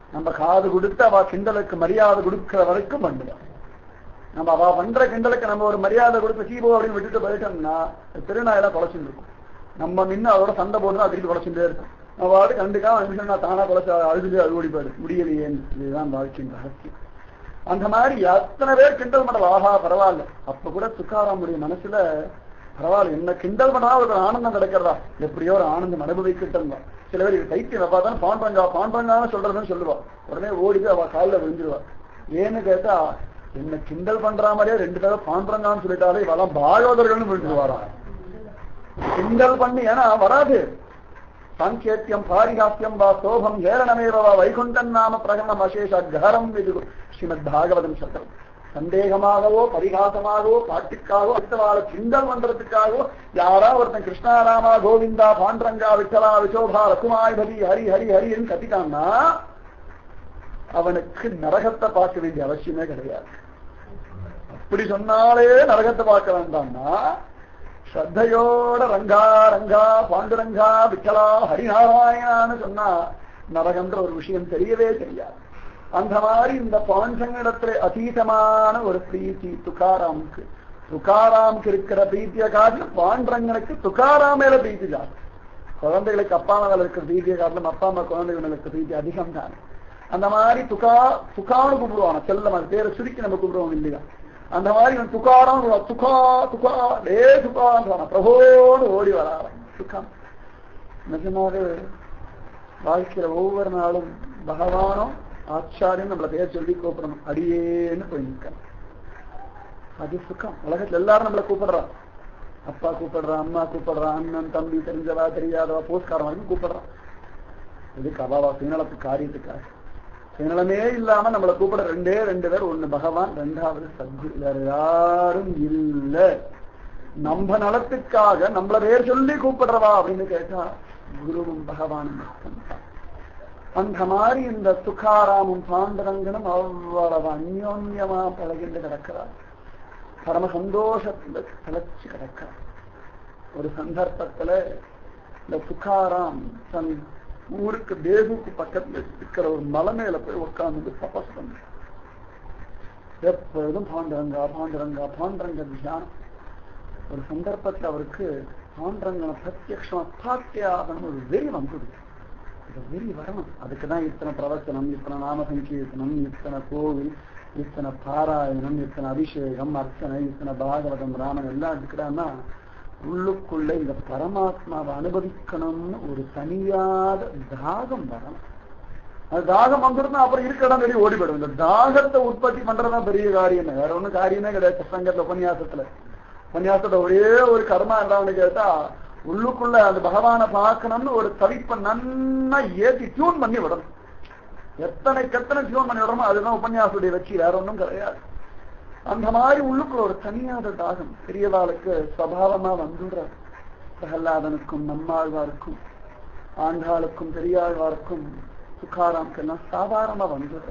நம்ம காது கொடுத்து அவ கிண்டலுக்கு மரியாதை கொடுக்கிற வரைக்கும் பண்ணுவான் நம்ம அவ பண்ற கிண்டலுக்கு நம்ம ஒரு மரியாதை கொடுத்து சீபோ அப்படின்னு விட்டுட்டு போயிட்டோம்னா திருநாயெல்லாம் குலைச்சுட்டு இருக்கும் நம்ம நின்று அதோட சண்டை போட்டு தான் திருப்பி குலைச்சுட்டே இருக்கும் நம்ம வாடு கண்டுக்காம நிமிஷம் நான் தானா குலைச்சு அழுதுட்டு அழுகுடி போயிடு முடியலையேன்னு இதுதான் வாழ்க்கையின் ரகசியம் அந்த மாதிரி எத்தனை பேர் கிண்டல் பண்ணல ஆஹா பரவாயில்ல அப்ப கூட துக்காராமுடைய மனசுல பரவாயில்ல என்ன கிண்டல் பண்ணா ஒரு ஆனந்தம் கிடைக்கிறதா எப்படியோ ஒரு ஆனந்தம் அனுபவிக்கிட்டோம் சில பேர் இது தைத்தியம் அப்பா தான் பான் பங்கா பான் பங்கான்னு சொல்றதுன்னு சொல்லுவா உடனே ஓடி போய் அவ காலில் விழுந்துருவா ஏன்னு கேட்டா என்ன கிண்டல் பண்ற மாதிரியே ரெண்டு தடவை பான் பங்கான்னு சொல்லிட்டாலே இவெல்லாம் பாகவதர்கள்னு விழுந்துருவாரா கிண்டல் பண்ணி ஏன்னா வராது சாங்கேத்தியம் பாரிகாத்தியம் வா சோபம் ஏரணமேவ வா வைகுண்டன் நாம பிரகணம் அசேஷ கரம் இது ஸ்ரீமத் பாகவதம் சட்டம் சந்தேகமாகவோ பரிகாசமாகவோ பாட்டுக்காகவோ அடுத்தவாழ கிண்டல் பண்றதுக்காகவோ யாரா ஒருத்தன் கிருஷ்ணாராமா கோவிந்தா பாண்டரங்கா விட்டலா விசோபா ரகுமாய்பதி ஹரி ஹரி ஹரின்னு கத்திட்டான்னா அவனுக்கு நரகத்தை பார்க்க வேண்டிய அவசியமே கிடையாது அப்படி சொன்னாலே நரகத்தை பார்க்க வேண்டாம்னா ஸ்ரத்தையோட ரங்கா ரங்கா பாண்டுரங்கா விட்டலா ஹரிநாராயணான்னு சொன்னா நரகன்ற ஒரு விஷயம் தெரியவே தெரியாது அந்த மாதிரி இந்த பாஞ்சங்களிடத்துல அதீதமான ஒரு பிரீத்தி துக்காராமுக்கு துக்காராமுக்கு இருக்கிற பிரீத்திய காட்டிலும் பாண்டரங்கனுக்கு துக்காராம் மேல பிரீத்தி ஜாஸ்தி குழந்தைகளுக்கு அப்பா மேல இருக்கிற பிரீத்திய காட்டிலும் அப்பா அம்மா குழந்தைகளுக்கு பிரீத்தி அதிகம் தானே அந்த மாதிரி துக்கா துக்கான்னு கூப்பிடுவாங்க செல்லம் அது பேரை சுருக்கி நம்ம கூப்பிடுவோம் இல்லையா அந்த மாதிரி இவன் துக்காரம் துக்கா துக்கா டே துக்கான்றான பிரபோடு ஓடி வரான் துக்கம் நிஜமாக வாழ்க்கையில ஒவ்வொரு நாளும் பகவானும் ஆச்சாரியம் நம்மள பேர் சொல்லி கூப்பிடணும் அடியேன்னு போய் நிற்கணும் அது சுகம் உலகத்துல எல்லாரும் நம்மள கூப்பிடுறான் அப்பா கூப்பிடுறான் அம்மா கூப்பிடுறான் அண்ணன் தம்பி தெரிஞ்சவா தெரியாதவா போஸ்காரம் வரைக்கும் கூப்பிடுறான் இதுக்கு அவாவா சுயநலத்து காரியத்துக்காக சுயநலமே இல்லாம நம்மளை கூப்பிட ரெண்டே ரெண்டு பேர் ஒண்ணு பகவான் ரெண்டாவது சத்குரு வேற யாரும் இல்ல நம்ம நலத்துக்காக நம்மள பேர் சொல்லி கூப்பிடுறவா அப்படின்னு கேட்டா குருவும் பகவானும் மட்டும்தான் அந்த மாதிரி இந்த துக்காராமும் பாண்டரங்கனும் அவ்வளவு அந்யோன்யமா பழகிட்டு கிடக்கிறார் பரம சந்தோஷத்துல திளைச்சு கிடக்கிறார் ஒரு சந்தர்ப்பத்துல இந்த துக்காராம் தன் ஊருக்கு தேகுக்கு பக்கத்துல இருக்கிற ஒரு மலை மேல போய் உட்கார்ந்து தபஸ் பண்ற எப்பொழுதும் பாண்டரங்கா பாண்டரங்கா பாண்டரங்க தியானம் ஒரு சந்தர்ப்பத்துல அவருக்கு பாண்டரங்கனை பிரத்யக்ஷமா பார்த்தே ஆகணும் ஒரு வெறி வந்துடுது இந்த வெறி வரணும் அதுக்குதான் இத்தனை பிரவச்சனம் இத்தனை நாம சங்கீர்த்தனம் இத்தனை கோவில் இத்தனை பாராயணம் இத்தனை அபிஷேகம் அர்ச்சனை இத்தனை பாகவதம் ராமன் எல்லாம் எடுக்கிறான்னா உள்ளுக்குள்ள இந்த பரமாத்மாவை அனுபவிக்கணும்னு ஒரு தனியாத தாகம் வரணும் அது தாகம் வந்துருந்தா அப்புறம் இருக்கிற இடம் வெளியே ஓடிவிடும் இந்த தாகத்தை உற்பத்தி பண்றதுதான் பெரிய காரியம் வேற ஒண்ணும் காரியமே கிடையாது சங்கத்துல உபன்யாசத்துல உபன்யாசத்துல ஒரே ஒரு கர்மா என்னன்னு கேட்டா உள்ளுக்குள்ள அந்த பகவானை பார்க்கணும்னு ஒரு தவிப்பை நன்னா ஏத்தி டியூன் பண்ணி விடணும் எத்தனைக்கு எத்தனை டியூன் பண்ணி விடணுமோ அதுதான் உபன்யாசத்துடைய வச்சு வேற ஒன்றும் கிடையாது அந்த மாதிரி உள்ளுக்குள்ள ஒரு தனியாத தாகம் பெரியவாளுக்கு சபாவமா வந்துடுற பிரகலாதனுக்கும் நம்மாழ்வாருக்கும் ஆண்டாளுக்கும் பெரியாழ்வாருக்கும் துக்காராமுக்கெல்லாம் சாதாரணமா வந்துடுற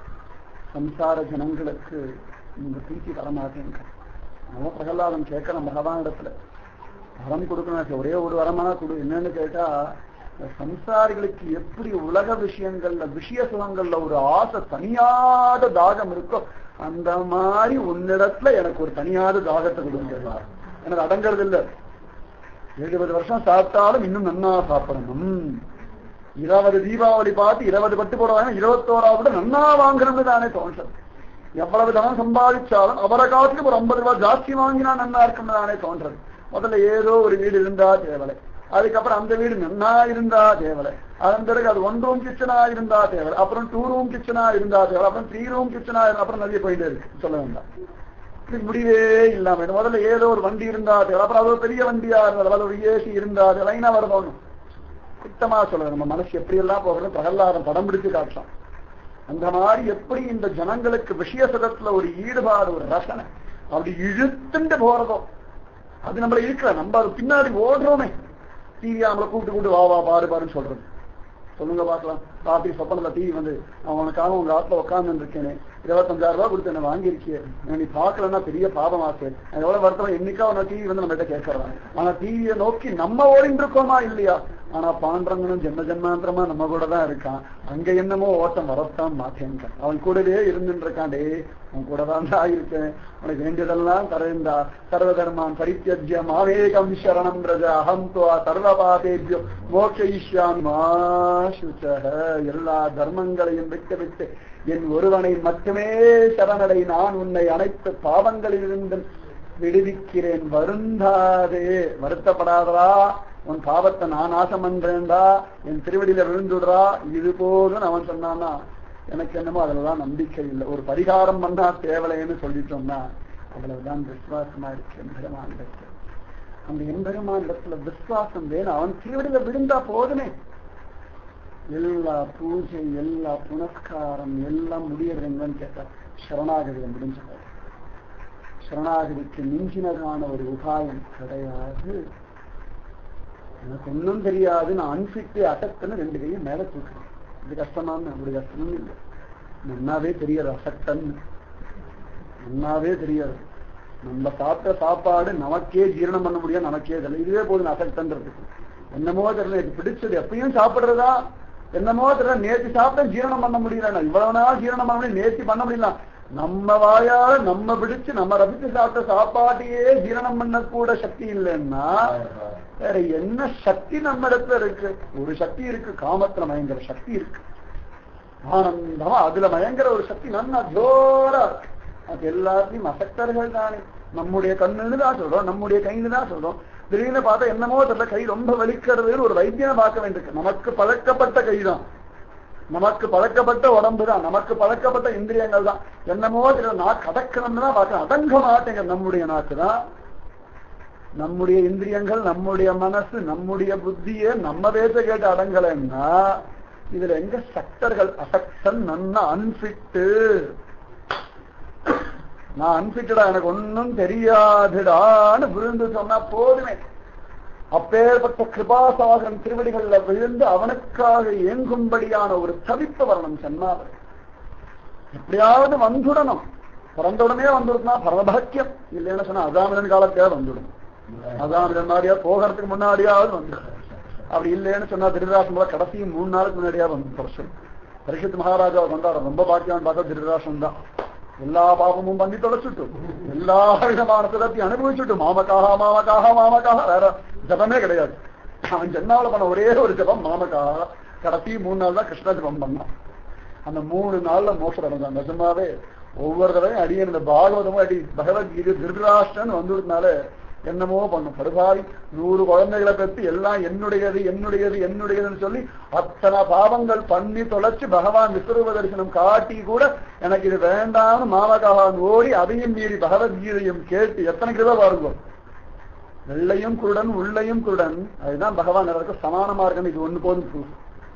சம்சார ஜனங்களுக்கு இந்த பிரீத்தி வரமாட்டேங்க அவன் பிரகலாதன் கேட்கணும் பகவானிடத்துல வரம் கொடுக்கணும் ஒரே ஒரு வரமானா கொடு என்னன்னு கேட்டா இந்த சம்சாரிகளுக்கு எப்படி உலக விஷயங்கள்ல விஷய சுகங்கள்ல ஒரு ஆசை தனியாத தாகம் இருக்கோ அந்த மாதிரி உன்னிடத்துல எனக்கு ஒரு தனியாத தாகத்தை கொடுங்க எனக்கு அடங்கிறது இல்ல எழுபது வருஷம் சாப்பிட்டாலும் இன்னும் நன்னா சாப்பிடணும் இருபது தீபாவளி பார்த்து இருபது பட்டு போடுவாங்க இருபத்தோராவது நன்னா வாங்கணும்னு தானே தோன்றது எவ்வளவு தனம் சம்பாதிச்சாலும் அவரை காலத்துக்கு ஒரு ஐம்பது ரூபாய் ஜாஸ்தி வாங்கினா நன்னா இருக்கும்னு தானே தோன்றது முதல்ல ஏதோ ஒரு வீடு இருந்தா தேவலை அதுக்கப்புறம் அந்த வீடு நன்னா இருந்தா தேவலை அதன் பிறகு அது ஒன் ரூம் கிச்சனா இருந்தா தேவலை அப்புறம் டூ ரூம் கிச்சனா இருந்தா தேவலை அப்புறம் த்ரீ ரூம் கிச்சனா அப்புறம் நிறைய போயிட்டே இருக்கு சொல்ல வேண்டாம் இது முடிவே இல்லாம இது முதல்ல ஏதோ ஒரு வண்டி இருந்தா தேவை அப்புறம் அது ஒரு பெரிய வண்டியா இருந்தது அது ஒரு ஏசி இருந்தா அது லைனா வரணும் குத்தமா சொல்ல நம்ம மனசு எப்படி எல்லாம் போகிறது பிரகலாதம் படம் பிடிச்சு காட்டலாம் அந்த மாதிரி எப்படி இந்த ஜனங்களுக்கு விஷய சுகத்துல ஒரு ஈடுபாடு ஒரு ரசனை அப்படி இழுத்துண்டு போறதோ அது நம்மள இருக்கிற நம்ம அது பின்னாடி ஓடுறோமே டிவி நம்மளை கூப்பிட்டு கூப்பிட்டு வா வா பாரு பாருன்னு சொல்றது சொல்லுங்க பார்க்கலாம் ராத்திரி சொப்பனத்துல டிவி வந்து நான் உனக்காக உங்க ஆத்துல உட்கார்ந்து இருக்கேனே இருபத்தஞ்சாயிரம் ரூபாய் கொடுத்து என்ன வாங்கியிருக்கியே நான் நீ பார்க்கலன்னா பெரிய பாவம் ஆசை எவ்வளவு வருத்தம் என்னைக்கா ஒரு டிவி வந்து நம்ம கிட்ட கேட்கறாங்க ஆனா டிவியை நோக்கி நம்ம ஓடிட்டு இருக்கோமா இல்லையா ஆனா பாண்டவனும் ஜென்ம ஜென்மாந்திரமா நம்ம கூட தான் இருக்கான் அங்க என்னமோ ஓட்டம் வரத்தான் மாட்டேன்றான் அவன் கூடவே இருந்துட்டு இருக்கான் டே உன் கூட தான் இருக்கேன் உனக்கு வேண்டியதெல்லாம் தரேந்தா சர்வதர்மான் பரித்தியஜ்ய மாவேகம் சரணம் ரஜ அகம் துவா சர்வபாதேபியோ மோக்ஷயிஷ்யாமி மாசுச்சக எல்லா தர்மங்களையும் விட்டு விட்டு என் ஒருவனை மட்டுமே சரணடை நான் உன்னை அனைத்து பாவங்களிலிருந்து விடுவிக்கிறேன் வருந்தாதே வருத்தப்படாதடா உன் பாவத்தை நான் நாசம் பண்றேன்டா என் திருவடியில விழுந்துடுறா இது போதும் அவன் சொன்னான்னா எனக்கு என்னமோ அதுலதான் நம்பிக்கை இல்லை ஒரு பரிகாரம் பண்ணா தேவலைன்னு சொல்லிட்டோம்னா அவ்வளவுதான் விசுவாசமா இருக்கு எம்பெருமானிடத்துல அந்த எம்பெருமானிடத்துல விசுவாசம் வேணும் அவன் திருவடியில விழுந்தா போதுமே எல்லா பூஜை எல்லா புனஸ்காரம் எல்லாம் முடியறது எங்கன்னு கேட்டா சரணாகதியை முடிஞ்சது சரணாகதிக்கு மிஞ்சினதான ஒரு உபாயம் கிடையாது எனக்கு ஒன்றும் தெரியாது நான் அன்பிட்டு அசக்தன்னு ரெண்டு கையும் மேல தூக்குறேன் இது கஷ்டமான்னு அப்படி கஷ்டமும் இல்லை நன்னாவே தெரியாது அசக்தன்னு நன்னாவே தெரியாது நம்ம சாப்பிட்ட சாப்பாடு நமக்கே ஜீரணம் பண்ண முடியாது நமக்கே தெரியல இதுவே போதும் அசக்தன்றதுக்கு என்னமோ தெரியல இது பிடிச்சது எப்பயும் சாப்பிடுறதா என்னமோ தெரியல நேற்று சாப்பிட்ட ஜீரணம் பண்ண முடியல இவ்வளவு நாள் ஜீரணம் பண்ண முடியல நேற்று பண்ண முடியல நம்ம வாயால நம்ம பிடிச்சு நம்ம ரசித்து சாப்பிட்ட சாப்பாட்டையே ஜீரணம் பண்ணக்கூட சக்தி இல்லைன்னா வேற என்ன சக்தி நம்ம இடத்துல இருக்கு ஒரு சக்தி இருக்கு காமத்துல மயங்கிற சக்தி இருக்கு ஆனந்தமா அதுல மயங்கிற ஒரு சக்தி நல்லா ஜோரா இருக்கு அது எல்லாத்தையும் அசக்தர்கள் தானே நம்முடைய கண்ணுன்னு தான் சொல்றோம் நம்முடைய கைன்னு தான் சொல்றோம் திடீர்னு பார்த்தா என்னமோ தெரியல கை ரொம்ப வலிக்கிறதுன்னு ஒரு வைத்தியனை பார்க்க வேண்டியிருக்கு நமக்கு பழக்கப்பட்ட கைதான் நமக்கு பழக்கப்பட்ட உடம்பு தான் நமக்கு பழக்கப்பட்ட இந்திரியங்கள் தான் என்னமோ தெரியல நான் கடக்கணும்னு தான் பார்க்க அடங்க மாட்டேங்க நம்முடைய நாக்கு தான் நம்முடைய இந்திரியங்கள் நம்முடைய மனசு நம்முடைய புத்தியே நம்ம பேச கேட்டு அடங்கலைன்னா இதுல எங்க சக்தர்கள் அசக்தன் நன்னா அன்பிட்டு நான் அன்பிட்டடா எனக்கு ஒன்னும் தெரியாதுடான்னு விழுந்து சொன்னா போதுமே அப்பேற்பட்ட கிருபாசாகரன் திருவடிகள்ல விழுந்து அவனுக்காக இயங்கும்படியான ஒரு தவிப்பு வரணும் சென்னாவர் எப்படியாவது வந்துடணும் பிறந்த உடனே வந்துடுனா பரமபாக்கியம் இல்லைன்னு சொன்னா அதாமிரன் காலத்தையா வந்துடும் அதாமிரன் மாதிரியா போகிறதுக்கு முன்னாடியாவது வந்துடும் அப்படி இல்லைன்னு சொன்னா திருராசன் போல கடைசி மூணு நாளுக்கு முன்னாடியா வந்து பரிசு பரிசுத்து மகாராஜா வந்தார் ரொம்ப பாக்கியம் பார்த்தா திருராசன் தான் எல்லா பாபமும் பண்ணி தொலைச்சுட்டு எல்லா விதமான சுகத்தை அனுபவிச்சுட்டு மாமக்காக மாமக்காக மாமக்காக வேற ஜபமே கிடையாது அவன் ஜென்மாவில் பண்ண ஒரே ஒரு ஜபம் மாமக்காக கடைசி மூணு நாள் தான் கிருஷ்ண ஜபம் பண்ணான் அந்த மூணு நாள்ல மோசம் அடைஞ்சான் நிஜமாவே ஒவ்வொரு தடவையும் அடியன் இந்த பாகவதமும் அடி பகவத்கீதை திருராஷ்டிரன்னு வந்ததுனால என்னமோ பண்ணும் படுபாவி நூறு குழந்தைகளை பெற்று எல்லாம் என்னுடையது என்னுடையது என்னுடையதுன்னு சொல்லி அத்தனை பாவங்கள் பண்ணி தொலைச்சு பகவான் விஸ்வரூப தரிசனம் காட்டி கூட எனக்கு இது வேண்டாம்னு மாமகாவான் ஓடி அதையும் மீறி பகவத்கீதையும் கேட்டு எத்தனை கிருப பாருங்க வெள்ளையும் குருடன் உள்ளையும் குருடன் அதுதான் பகவான் எல்லாருக்கும் சமானமா இருக்குன்னு இது ஒண்ணு போதும் proof.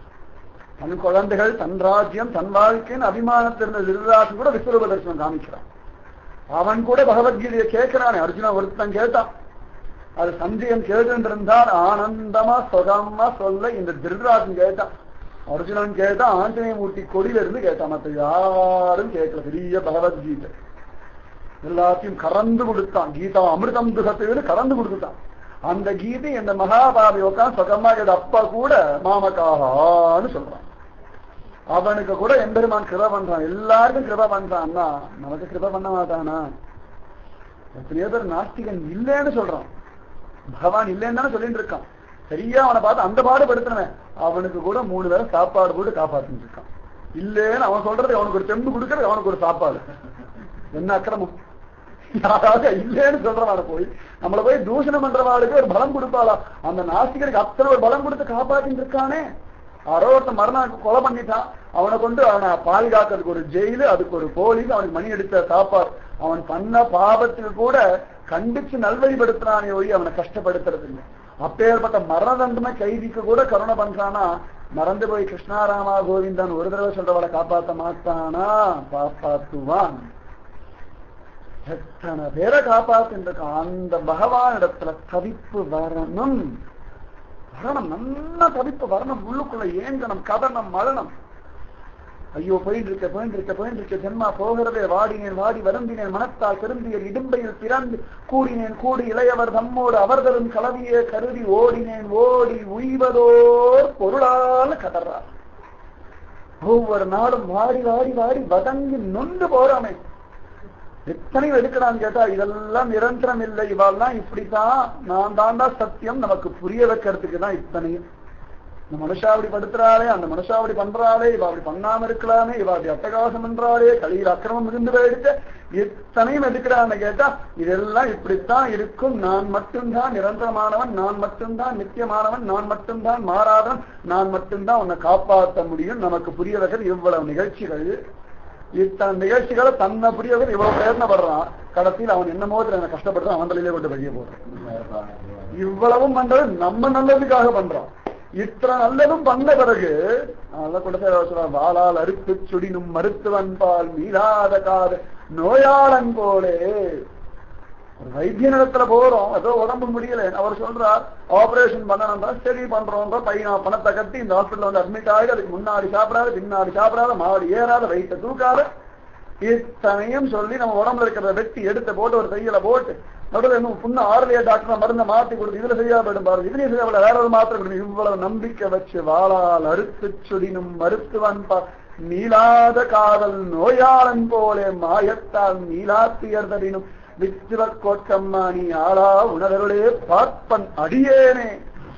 தன் குழந்தைகள் தன் ராஜ்யம் தன் வாழ்க்கையின் அபிமானத்திருந்த திருராசன் கூட விஸ்வரூப தரிசனம் காமிக்கிறான் அவன் கூட பகவத்கீதையை கேட்கிறானே அர்ஜுனா ஒருத்தன் கேட்டான் அது சஞ்சயன் கேட்டுருந்தான் ஆனந்தமா சுகமா சொல்ல இந்த திருராஜன் கேட்டான் அர்ஜுனன் கேட்டா ஆஞ்சநேய மூர்த்தி கொடியில இருந்து கேட்டான் மத்த யாரும் கேட்கல பெரிய பகவத்கீதை எல்லாத்தையும் கறந்து கொடுத்தான் கீதா அமிர்தம் துகத்தையோடு கறந்து கொடுத்துட்டான் அந்த கீதை இந்த மகாபாரதி உட்காந்து சுகமா கேட்ட அப்பா கூட மாமகான்னு சொல்றான் அவனுக்கு கூட எம்பெருமான் கிருப பண்றான் எல்லாருக்கும் கிருப பண்றான்னா நமக்கு கிருப பண்ண மாட்டானா எத்தனையோ பேர் நாஸ்திகன் இல்லைன்னு சொல்றான் பகவான் இல்லைன்னு தானே சொல்லிட்டு இருக்கான் சரியா அவனை பார்த்து அந்த பாடுபடுத்தினவன் அவனுக்கு கூட மூணு பேரை சாப்பாடு போட்டு காப்பாத்திட்டு இருக்கான் இல்லைன்னு அவன் சொல்றது அவனுக்கு ஒரு தெம்பு கொடுக்கறது அவனுக்கு ஒரு சாப்பாடு என்ன அக்கிரமம் யாராவது இல்லைன்னு சொல்றவான போய் நம்மள போய் தூஷணம் பண்றவாளுக்கு ஒரு பலம் கொடுப்பாளா அந்த நாஸ்திகருக்கு அத்தனை ஒரு பலம் கொடுத்து காப்பாத்திட்டு இருக்கானே யாரோ ஒருத்தன் மரணம் கொலை பண்ணிட்டான் அவனை கொண்டு அவனை பாதுகாக்கிறதுக்கு ஒரு ஜெயிலு அதுக்கு ஒரு போலீஸ் அவனுக்கு மணி எடுத்த சாப்பாடு அவன் பண்ண பாவத்துக்கு கூட கண்டிச்சு நல்வழிப்படுத்துறானே ஒழி அவனை கஷ்டப்படுத்துறது இல்லை அப்பேற்பட்ட மரண தண்டனை கைதிக்கு கூட கருணை பண்றானா மறந்து போய் கிருஷ்ணாராமா கோவிந்தன் ஒரு தடவை சொல்றவளை காப்பாத்த மாட்டானா காப்பாத்துவான் எத்தனை பேரை காப்பாத்தின்றிருக்கான் அந்த பகவான் இடத்துல தவிப்பு வரணும் வரணும் நல்லா தவிப்பு வரணும் உள்ளுக்குள்ள ஏங்கணும் கதனம் மழனம் ஐயோ போயிட்டு இருக்க போயிட்டு இருக்க போயிட்டு இருக்க ஜென்மா போகிறதே வாடினேன் வாடி வருந்தினேன் மனத்தால் பெருந்தியல் இடும்பையில் பிறந்து கூடினேன் கூடி இளையவர் தம்மோடு அவர் தரும் கலவியே கருதி ஓடினேன் ஓடி உய்வதோர் பொருளால கதறார் ஒவ்வொரு நாளும் வாடி வாடி வாடி வதங்கி நொந்து போறாமே எத்தனையும் எடுக்கிறான்னு கேட்டா இதெல்லாம் நிரந்தரம் இல்லை இவாள்லாம் இப்படித்தான் நான் தாண்டா சத்தியம் நமக்கு புரிய வைக்கிறதுக்கு தான் இத்தனையும் இந்த மனுஷா அப்படி படுத்துறாளே அந்த மனுஷா அப்படி பண்றாளே இவ அப்படி பண்ணாம இருக்கலாமே இவ அப்படி அட்டகாசம் பண்றாளே கலியில் அக்கிரமம் மிகுந்து போயிடுச்சு எத்தனையும் எடுக்கிறான்னு கேட்டா இதெல்லாம் இப்படித்தான் இருக்கும் நான் மட்டும்தான் நிரந்தரமானவன் நான் மட்டும்தான் நித்தியமானவன் நான் மட்டும்தான் மாறாதவன் நான் மட்டும்தான் உன்னை காப்பாற்ற முடியும் நமக்கு புரிய வைக்கிறது இவ்வளவு நிகழ்ச்சிகள் இத்தனை நிகழ்ச்சிகளை தன்னை புரிய வைக்கிறது இவ்வளவு பிரயத்னப்படுறான் கடைசியில் அவன் என்னமோ தெரியல கஷ்டப்படுறான் அவன் தலையிலே கொண்டு வெளியே போடுறான் இவ்வளவும் பண்றது நம்ம நல்லதுக்காக பண்றோம் இத்தனை நல்லதும் பண்ண பிறகு நல்ல கொடுத்த வாளால் அறுத்து சுடினும் மருத்துவன் பால் மீளாத காது நோயாளன் போலே ஒரு வைத்திய நிலத்துல போறோம் ஏதோ உடம்பு முடியல அவர் சொல்றார் ஆபரேஷன் பண்ணணும்டா சரி பண்றோம் பையனா பணத்தை கட்டி இந்த ஹாஸ்பிட்டல் வந்து அட்மிட் ஆகி அதுக்கு முன்னாடி சாப்பிடாத பின்னாடி சாப்பிடாத மாடி ஏறாத வயிற்ற தூக்காத இத்தனையும் சொல்லி நம்ம உடம்புல இருக்கிற வெட்டி எடுத்து போட்டு ஒரு தையில போட்டு நடுவில் இன்னும் புண்ணு ஆறுலையா டாக்டர் மருந்தை மாத்தி கொடுத்து இதுல செய்யா போயிடும் பாருங்க இதுலயும் செய்ய வேற ஒரு மாத்திரம் கொடுக்கும் இவ்வளவு நம்பிக்கை வச்சு வாழால் அறுத்து சுடினும் மருத்துவன் பா நீளாத காதல் நோயாளன் போலே மாயத்தால் நீலா துயர்தலினும் வித்துவ கோட்டம்மா நீ ஆளா உணர்வுகளே பார்ப்பன் அடியேனே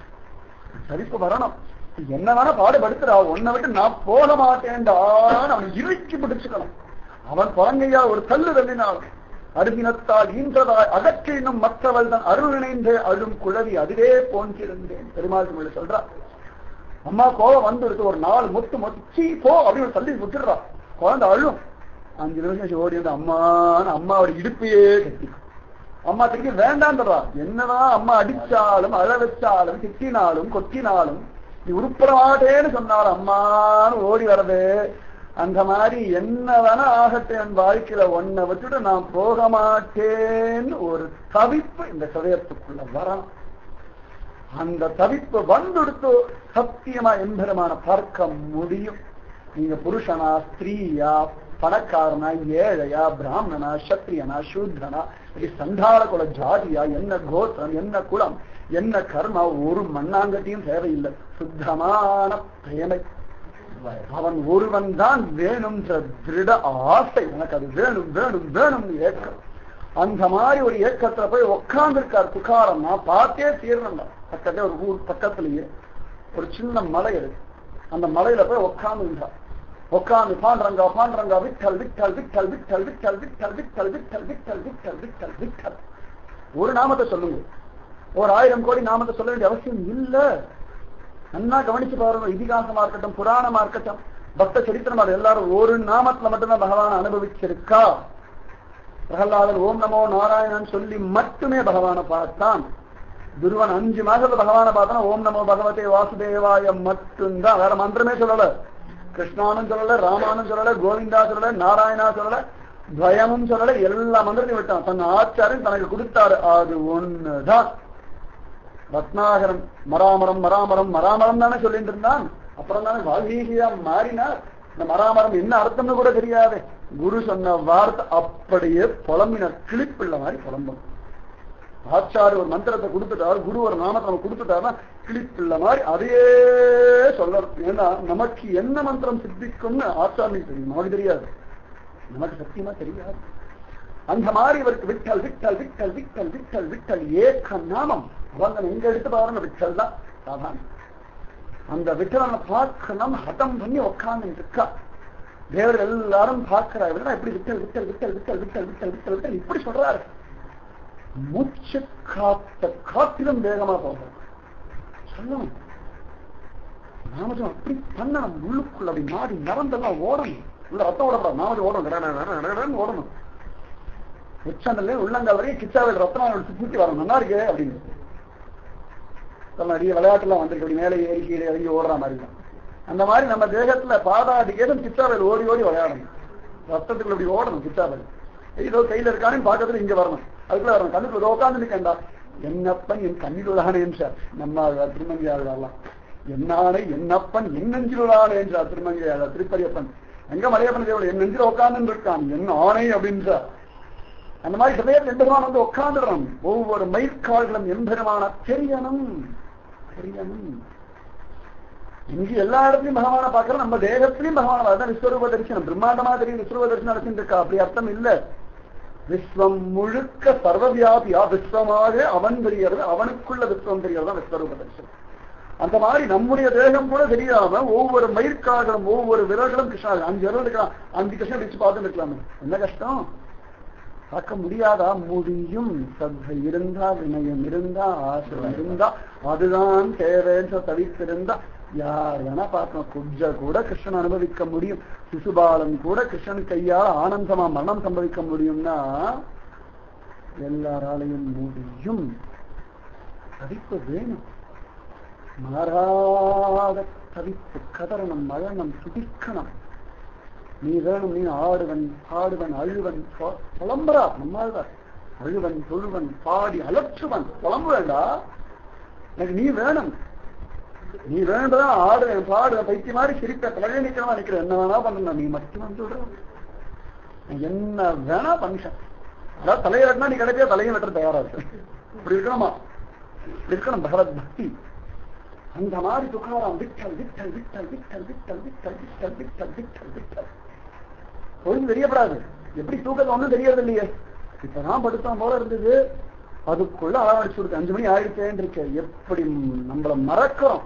சரிப்பு வரணும் என்ன வேணா பாடுபடுத்துறா உன்னை விட்டு நான் போக மாட்டேன்டான்னு அவன் இறுக்கி பிடிச்சுக்கணும் அவன் குழந்தையா ஒரு கல்லு தள்ளினாலும் அருகினத்தால் ஈன்றதாய் அகற்றினும் மற்றவள் தான் அருள் இணைந்தே அழும் குழவி அதுவே போன்றிருந்தேன் பெருமாள் தமிழ் சொல்றா அம்மா கோவம் வந்துடுது ஒரு நாலு முத்து முத்து சீ போ அப்படின்னு தள்ளி விட்டுடுறா குழந்தை அழும் அஞ்சு நிமிஷம் ஓடி வந்து அம்மான்னு அம்மாவோட இடுப்பையே கட்டி அம்மா திருப்பி வேண்டான்றா என்னதான் அம்மா அடிச்சாலும் அழ வச்சாலும் திட்டினாலும் கொத்தினாலும் நீ உருப்பட மாட்டேன்னு சொன்னாலும் அம்மான்னு ஓடி வர்றது அந்த மாதிரி என்ன வேணா ஆகட்டும் என் வாழ்க்கையில ஒன்ன விட்டுட்டு நான் போக மாட்டேன்னு ஒரு தவிப்பு இந்த சதயத்துக்குள்ள வரணும் அந்த தவிப்பு வந்துடுத்து சத்தியமா எம்பெருமான பார்க்க முடியும் நீங்க புருஷனா ஸ்திரீயா பணக்காரனா ஏழையா பிராமணனா சத்திரியனா சூத்ரனா இப்படி சண்டாள குல ஜாதியா என்ன கோத்திரம் என்ன குலம் என்ன கர்மா ஒரு மண்ணாங்கட்டியும் தேவையில்லை சுத்தமான பிரேமை அவன் ஒருவன் தான் வேணும்ன்ற திருட ஆசை எனக்கு அது வேணும் வேணும் வேணும் ஏக்கம் அந்த மாதிரி ஒரு ஏக்கத்துல போய் உட்கார்ந்துருக்கார் துக்காரம் நான் பார்த்தே தீரணும்டா பக்கத்துல ஒரு ஊர் பக்கத்திலேயே ஒரு சின்ன மலை இருக்கு அந்த மலையில போய் உட்கார்ந்துட்டார் உட்கார்ந்து பாண்டரங்கா பாண்டரங்கா விட்டல் விட்டல் விட்டல் விட்டல் விட்டல் விட்டல் விட்டல் விட்டல் விட்டல் விட்டல் விட்டல் விட்டல் ஒரு நாமத்தை சொல்லுங்க ஒரு ஆயிரம் கோடி நாமத்தை சொல்ல வேண்டிய அவசியம் இல்ல நன்னா கவனிச்சு பாருங்க இதிகாசமா இருக்கட்டும் புராணமா இருக்கட்டும் பக்த சரித்திரமா எல்லாரும் ஒரு நாமத்துல மட்டும்தான் பகவான் அனுபவிச்சிருக்கா பிரகலாதன் ஓம் நமோ நாராயணன் சொல்லி மட்டுமே பகவானை பார்த்தான் துருவன் அஞ்சு மாசத்துல பகவானை பார்த்தான் ஓம் நமோ பகவதே வாசுதேவாய மட்டும்தான் வேற மந்திரமே சொல்லல கிருஷ்ணானும் சொல்லல ராமானும் சொல்லல கோவிந்தா சொல்லல நாராயணா சொல்லல துவயமும் சொல்லல எல்லா மந்திரத்தையும் விட்டான் தன் ஆச்சாரியன் தனக்கு கொடுத்தாரு அது ஒண்ணுதான் ரத்னாகரம் மராமரம் மராமரம் மராமரம் தானே சொல்லிட்டு இருந்தான் அப்புறம் தானே வால்மீகியா மாறினார் இந்த மராமரம் என்ன அர்த்தம்னு கூட தெரியாது குரு சொன்ன வார்த்தை அப்படியே புலம்பின கிளிப்பிள்ள மாதிரி புலம்பும் ஆச்சாரி ஒரு மந்திரத்தை கொடுத்துட்டாரு குரு ஒரு நாமத்தை நம்ம கொடுத்துட்டாருன்னா கிளிப்பிள்ள மாதிரி அதையே சொல்லணும் ஏன்னா நமக்கு என்ன மந்திரம் சித்திக்கும்னு ஆச்சாரியனுக்கு தெரியும் நமக்கு தெரியாது நமக்கு சத்தியமா தெரியாது அந்த மாதிரி இவருக்கு விட்டல் விட்டல் விட்டல் விட்டல் விட்டல் விட்டல் ஏக்க நாமம் அவங்க எங்க எடுத்து பாருங்க விட்டல் தான் சாதாரண அந்த விட்டலனை பார்க்கணும் ஹதம் பண்ணி உட்கார்ந்து இருக்கா தேவர் எல்லாரும் பார்க்கிறா இவரெல்லாம் எப்படி விட்டல் விட்டல் விட்டல் விட்டல் விட்டல் விட்டல் விட்டல் விட்டல் இப்படி சொல்றாரு மூச்சு காத்த காத்திலும் வேகமா போகிறோம் சொல்லணும் நாமஜம் அப்படி பண்ணணும் உள்ளுக்குள்ள அப்படி மாடி நரம்பெல்லாம் ஓடணும் உள்ள ரத்தம் ஓடப்படாது நாமஜம் ஓடணும் கட, கட, கட, கட, கடன்னு ஓடணும் உச்சந்தல்ல உள்ளங்கால் வரைக்கும் கிச்சாவில் ரத்தம் சுத்தி வரணும் நல்லா இருக்கு அப்படின்னு சொல்ல நிறைய விளையாட்டுலாம் வந்திருக்கு அப்படி மேலே ஏறி கீழே இறங்கி ஓடுற மாதிரி தான் அந்த மாதிரி நம்ம தேகத்துல பாதாடி கேதும் கிச்சாவில் ஓடி ஓடி விளையாடணும் ரத்தத்துக்குள்ள இப்படி ஓடணும் கிச்சாவில் ஏதோ கையில இருக்கானு பாக்கத்துல இங்க வரணும் அதுக்குள்ள வரணும் கண்ணுக்குள்ள உட்காந்து நிக்கண்டா என்னப்பன் என் கண்ணிலுள்ளானே என்றார் நம்ம திருமங்கையாளர்லாம் என்னானே என்னப்பன் என் நெஞ்சிலுள்ளானே என்றார் திருமங்கையாளர் திருப்பரியப்பன் எங்க மலையப்பன் தேவன் என் நெஞ்சில் உட்கார்ந்து இருக்கான் என்ன ஆணை அப்படின்றார் அந்த மாதிரி ஹிருதயத்தில் எம்பெருமான் வந்து உட்கார்ந்துடுறான் ஒவ்வொரு மயிர்கால்களும் எம்பெருமான தெரியணும் தெரியணும் இங்கு எல்லா இடத்துலயும் பகவான பார்க்கிறோம் நம்ம தேகத்திலையும் பகவான அதான் விஸ்வரூப தரிசனம் பிரம்மாண்டமா தெரியும் விஸ்வரூப தரிசனம் நடத்திட்டு இருக்கா அப்படி அர்த்தம் இல்ல விஸ்வம் முழுக்க சர்வவியாபியா விஸ்வமாக அவன் தெரியறது அவனுக்குள்ள விஸ்வம் தெரியறது தான் விஸ்வரூப தரிசனம் அந்த மாதிரி நம்முடைய தேகம் கூட தெரியாம ஒவ்வொரு மயிர்கால்களும் ஒவ்வொரு விரல்களும் கிருஷ்ணா அஞ்சு விரல் இருக்கலாம் அஞ்சு கிருஷ்ணன் வச்சு பார்த்துட்டு இருக்கலாமே என்ன கஷ்டம் பார்க்க முடியாதா முடியும் சத்தை இருந்தா வினயம் இருந்தா ஆசை இருந்தா அதுதான் தேவைன்ற தவித்திருந்தா யார் வேணா பார்க்கணும் குஜ கூட கிருஷ்ணன் அனுபவிக்க முடியும் சிசுபாலன் கூட கிருஷ்ணன் கையால் ஆனந்தமா மரணம் சம்பவிக்க முடியும்னா எல்லாராலையும் முடியும் தவிப்பு வேணும் மாறாத தவிப்பு கதறணும் மழனம் துடிக்கணும் நீ வேணும் நீ ஆடுவன் பாடுவன் அழுவன் பொ- புலம்புறா நம்மாழ்வார் அழுவன் தொழுவன் பாடி அலற்றுவன் புலம்பு வேண்டா எனக்கு நீ வேணும் நீ வேண்டதான் ஆடுவேன் பாடுவேன் பைத்திய மாதிரி சிரிப்ப தலையே நிக்கிறவா நிக்கிறேன் என்ன வேணா பண்ணணும் நீ மட்டும் வந்து விடுற என்ன வேணா பங்கன் அதாவது தலையை வெட்டினா நீ கிடைப்பியா தலையும் வெட்ட தயாரா இருக்கு இப்படி இருக்கணுமா இப்படி இருக்கணும் பகவத் பக்தி அந்த மாதிரி துக்காராம் விட்டல் விட்டல் விட்டல் விட்டல் விட்டல் விட்டல் விட்டல் விட்டல் விட்டல் விட்டல் ஒழுங்கு தெரியப்படாது எப்படி தூக்கத்தை ஒண்ணும் தெரியறது இல்லையே இப்பதான் படுத்தான் போல இருந்தது அதுக்குள்ள அளவடிச்சு கொடுத்து அஞ்சு மணி ஆயிடுச்சேன்னு இருக்க எப்படி நம்மள மறக்கிறோம்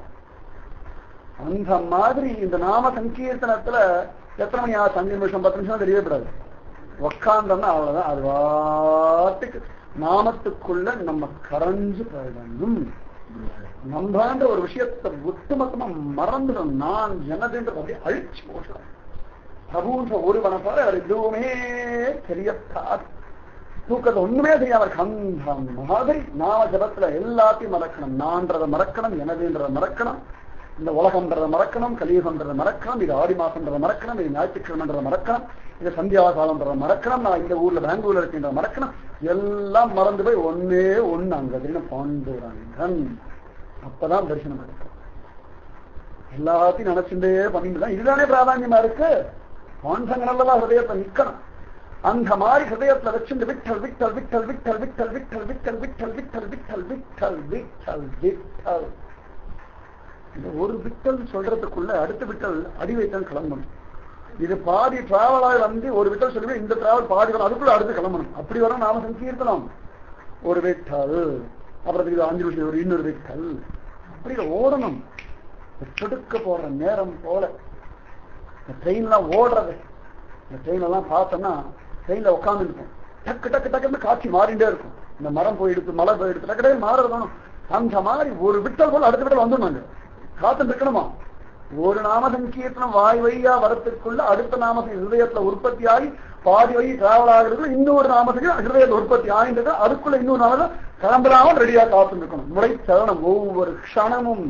அந்த மாதிரி இந்த நாம சங்கீர்த்தனத்துல எத்தனை மணி ஆச்சு அஞ்சு நிமிஷம் பத்து நிமிஷம் தெரியவே கூடாது உக்காந்தோம்னா அவ்வளவுதான் அது வாட்டுக்கு நாமத்துக்குள்ள நம்ம கரைஞ்சு போயிடணும் நம்பான்ற ஒரு விஷயத்தை ஒட்டுமொத்தமா மறந்துடும் நான் எனதுன்றது அப்படியே அழிச்சு போட்டுடும் பிரபுன்ற ஒருவனை போல அவர் எதுவுமே தெரியத்தார் தூக்கத்தை ஒண்ணுமே தெரியாம அந்த மாதிரி நாம ஜபத்துல எல்லாத்தையும் மறக்கணும் நான்றதை மறக்கணும் எனதுன்றதை மறக்கணும் இந்த உலகம்ன்றதை மறக்கணும் கலியுகம்ன்றதை மறக்கணும் இது ஆடி மாசம்ன்றதை மறக்கணும் இது ஞாயிற்றுக்கிழமைன்றதை மறக்கணும் இது சந்தியாகாலம்ன்றதை மறக்கணும் நான் இந்த ஊர்ல பெங்களூர்ல இருக்கின்றத மறக்கணும் எல்லாம் மறந்து போய் ஒன்னே ஒண்ணு அங்க தெரியும் பாண்டுரங்கன் அப்பதான் தரிசனம் கிடைக்கும் எல்லாத்தையும் நினைச்சுட்டே பண்ணிட்டு தான் இதுதானே பிராதான்யமா இருக்கு பாண்டங்கனெல்லாம் ஹிருதயத்தை நிக்கணும் அந்த மாதிரி ஹிருதயத்துல வச்சுட்டு விட்டல் விட்டல் விட்டல் விட்டல் விட்டல் விட்டல் விட்டல் விட்டல் விட்டல் விட்டல் விட்டல் விட்டல் விட்டல் இந்த ஒரு விட்டல் சொல்றதுக்குள்ள அடுத்த விட்டல் அடி வைத்தான் கிளம்பணும் இது பாதி டிராவலாக வந்து ஒரு விட்டல் சொல்லுவேன் இந்த டிராவல் பாதி வரும் அதுக்குள்ள அடுத்து கிளம்பணும் அப்படி வரும் நாம சங்கீர்த்தனம் ஒரு விட்டல் அப்புறம் இது அஞ்சு நிமிஷம் ஒரு இன்னொரு விட்டல் அப்படி ஓடணும் சொடுக்க போற நேரம் போல இந்த ட்ரெயின்லாம் ஓடுறது இந்த ட்ரெயின் எல்லாம் பார்த்தோம்னா ட்ரெயின்ல உட்காந்துருக்கும் டக்கு டக்கு டக்குன்னு காட்சி மாறிண்டே இருக்கும் இந்த மரம் போயிடுத்து மலை போயிடுத்து டக்கு டக்கு மாறணும் அந்த மாதிரி ஒரு விட்டல் போல அடுத்த விட்டல் வந்துடணும் காத்து இருக்கணுமா ஒரு நாம சங்கீர்த்தனம் வாய் வழியா வரத்துக்குள்ள அடுத்த நாம ஹிருதயத்துல உற்பத்தி ஆகி பாதி வழி டிராவல் ஆகுறது இன்னொரு நாமத்துக்கு ஹிருதயத்துல உற்பத்தி ஆகின்றது அதுக்குள்ள இன்னொரு நாம கிளம்பலாம ரெடியா காத்து இருக்கணும் முறை சரணம் ஒவ்வொரு க்ஷணமும்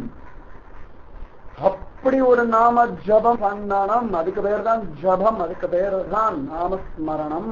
அப்படி ஒரு நாம ஜபம் பண்ணணும் அதுக்கு பேர் தான் ஜபம் அதுக்கு பேர் தான் நாமஸ்மரணம்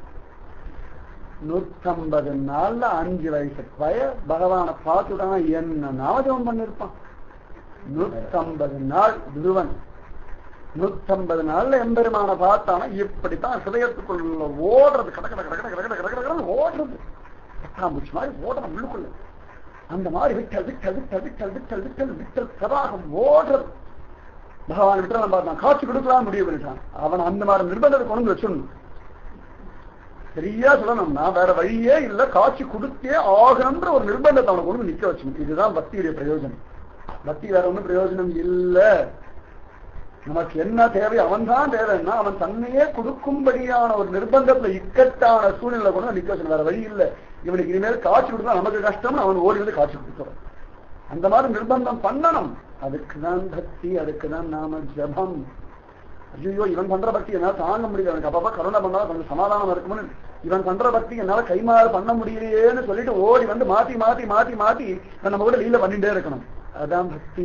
நூத்தம்பது நாள்ல அஞ்சு வயசு பய பகவானை பார்த்துட்டான் என்ன நாமஜபம் பண்ணிருப்பான் நூத்தம்பது நாள் துருவன் நூத்தம்பது நாள்ல எம்பெருமான பார்த்தானா இப்படித்தான் ஹிருதயத்துக்குள்ள ஓடுறது கட கட கட கட கட கட கட கட ஓடுறது பட்டாம்பூச்சி மாதிரி ஓடணும் உள்ளுக்குள்ள அந்த மாதிரி விட்டல் விட்டல் விட்டல் விட்டல் விட்டல் விட்டல் விட்டல் பிரவாகம் ஓடுறது பகவான் விட்டு பார்த்தான் காட்சி கொடுக்கலாம் முடிவு பண்ணிட்டான் அவன் அந்த மாதிரி நிர்பந்தத்தை கொண்டு வந்து வச்சிடணும் சரியா சொல்லணும்னா வேற வழியே இல்ல காட்சி கொடுத்தே ஆகணும்ன்ற ஒரு நிர்பந்தத்தை அவனை கொண்டு வந்து நிக்க வச்சணும் இதுதான் பக்தியுடைய பிரயோஜனம் பக்தி வேற ஒண்ணும் பிரயோஜனம் இல்ல நமக்கு என்ன தேவை அவன் தான் தேவைன்னா அவன் தன்னையே கொடுக்கும்படியான ஒரு நிர்பந்தத்துல இக்கட்டான சூழ்நிலை கொண்டு நிக்க வச்சணும் வேற வழி இல்ல இவனுக்கு இனிமேல் காட்சி கொடுத்தா நமக்கு கஷ்டம் அவன் ஓடி வந்து காட்சி கொடுத்துறான் அந்த மாதிரி நிர்பந்தம் பண்ணணும் அதுக்குதான் பக்தி அதுக்குதான் நாம ஜபம் ஐயோ இவன் பண்ற பக்தி என்னால தாங்க முடியல எனக்கு அப்பப்ப கருணை பண்ணா கொஞ்சம் சமாதானம் இருக்கும்னு இவன் பண்ற பக்தி என்னால கைமாறு பண்ண முடியலையேன்னு சொல்லிட்டு ஓடி வந்து மாத்தி மாத்தி மாத்தி மாத்தி இவன் நம்ம கூட லீல பண்ணிட்டே இருக்கணும் அதான் பக்தி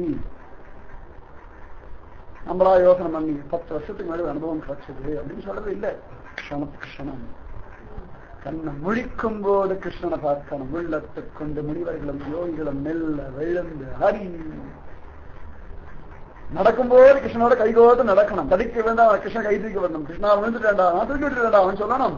நம்மளா யோசனை பண்ணி பத்து வருஷத்துக்கு மேலே ஒரு அனுபவம் கிடைச்சது அப்படின்னு சொல்றது இல்ல க்ஷணத்துக்கு க்ஷணம் கண்ணை முழிக்கும் போது கிருஷ்ணனை பார்க்கணும் உள்ளத்துக் கொண்டு முனிவர்களும் யோகிகளும் மெல்ல விழுந்து ஹரி நடக்கும்போது கிருஷ்ணனோட கைகோத்து நடக்கணும் தடிக்க விழுந்தா அவன் கிருஷ்ணன் கை தூக்கி வரணும் கிருஷ்ணா விழுந்துட்டேன்டா நான் தூக்கி விட்டுட்டேன்டா அவன் சொல்லணும்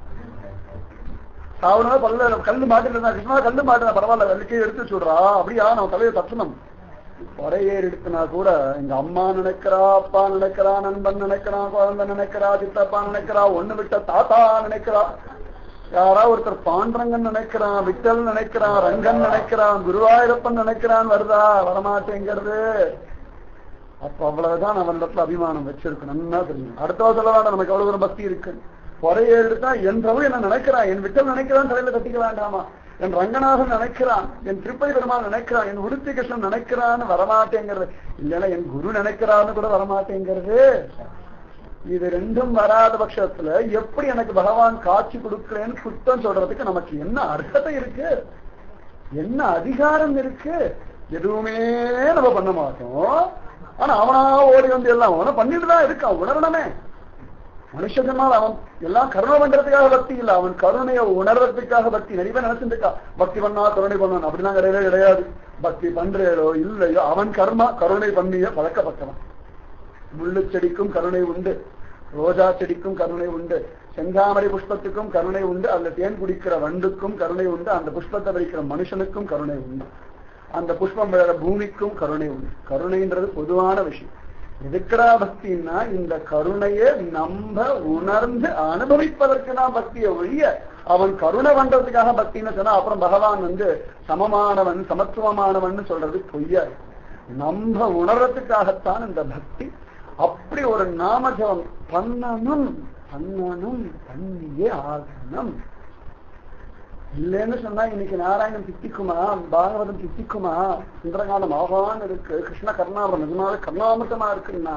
சாவனா பல்ல கல்லு மாட்டிருந்தா கிருஷ்ணா கல்லு மாட்டினா பரவாயில்ல வெள்ளிக்கே எடுத்து வச்சுடுறா அப்படியா நம்ம தலையை தட்டணும் பொறையேறி எடுத்துனா கூட எங்க அம்மா நினைக்கிறா அப்பா நினைக்கிறா நண்பன் நினைக்கிறான் குழந்தை நினைக்கிறா சித்தப்பா நினைக்கிறா ஒண்ணு விட்ட தாத்தா நினைக்கிறா யாரா ஒருத்தர் பாண்டரங்கன் நினைக்கிறான் விட்டல் நினைக்கிறான் ரங்கன் நினைக்கிறான் குருவாயூரப்பன் நினைக்கிறான் வருதா வரமாட்டேங்கிறது அப்ப அவ்வளவுதான் அவனிடத்துல அபிமானம் வச்சிருக்கு நன்னா தெரியும் அடுத்தவா சொல்ல வேண்டாம் நமக்கு அவ்வளவு தூரம் பக்தி இருக்கு பொறைய எடுத்தா என் பிரபு என்ன நினைக்கிறான் என் விட்டல் நினைக்கிறான் தலையில கட்டிக்க வேண்டாமா என் ரங்கநாதன் நினைக்கிறான் என் திருப்பதி பெருமாள் நினைக்கிறான் என் உடுத்தி கிருஷ்ணன் நினைக்கிறான்னு வரமாட்டேங்கிறது இல்லைன்னா என் குரு நினைக்கிறான்னு கூட வரமாட்டேங்கிறது இது ரெண்டும் வராத பட்சத்துல எப்படி எனக்கு பகவான் காட்சி கொடுக்கிறேன்னு குத்தம் சொல்றதுக்கு நமக்கு என்ன அர்த்தத்தை இருக்கு என்ன அதிகாரம் இருக்கு எதுவுமே நம்ம பண்ண மாட்டோம் ஆனா அவனா ஓடி வந்து எல்லாம் அவன பண்ணிட்டு தான் இருக்கான் உணரணுமே மனுஷனால் அவன் எல்லாம் கருணை பண்றதுக்காக பக்தி இல்ல அவன் கருணையை உணர்றதுக்காக பக்தி நிறைய பேர் நினைச்சிட்டு இருக்கா பக்தி பண்ணா கருணை பண்ணணும் அப்படிலாம் கிடையவே கிடையாது பக்தி பண்றேளோ இல்லையோ அவன் கர்மா கருணை பண்ணிய பழக்கப்பட்டவன் முள்ளு செடிக்கும் கருணை உண்டு ரோஜா செடிக்கும் கருணை உண்டு செந்தாமரை புஷ்பத்துக்கும் கருணை உண்டு அதுல தேன் குடிக்கிற வண்டுக்கும் கருணை உண்டு அந்த புஷ்பத்தை வைக்கிற மனுஷனுக்கும் கருணை உண்டு அந்த புஷ்பம் விழற பூமிக்கும் கருணை உண்டு கருணைன்றது பொதுவான விஷயம் எதுக்குறா பக்தின்னா இந்த கருணையை நம்ப உணர்ந்து அனுபவிப்பதற்கு தான் பக்தியை ஒழிய அவன் கருணை பண்றதுக்காக பக்தின்னு சொன்னா அப்புறம் பகவான் வந்து சமமானவன் சமத்துவமானவன் சொல்றது பொய்யா நம்ப உணர்றதுக்காகத்தான் இந்த பக்தி அப்படி ஒரு நாமஜபம் பண்ணணும் பண்ணணும் பண்ணியே ஆகணும் இல்லைன்னு சொன்னா இன்னைக்கு நாராயணன் தித்திக்குமா பாகவதம் தித்திக்குமா சுந்தரகாலம் ஆகான்னு இருக்கு கிருஷ்ண கர்ணாபுரம் நிஜமாவே கர்ணாமிரதமா இருக்குன்னா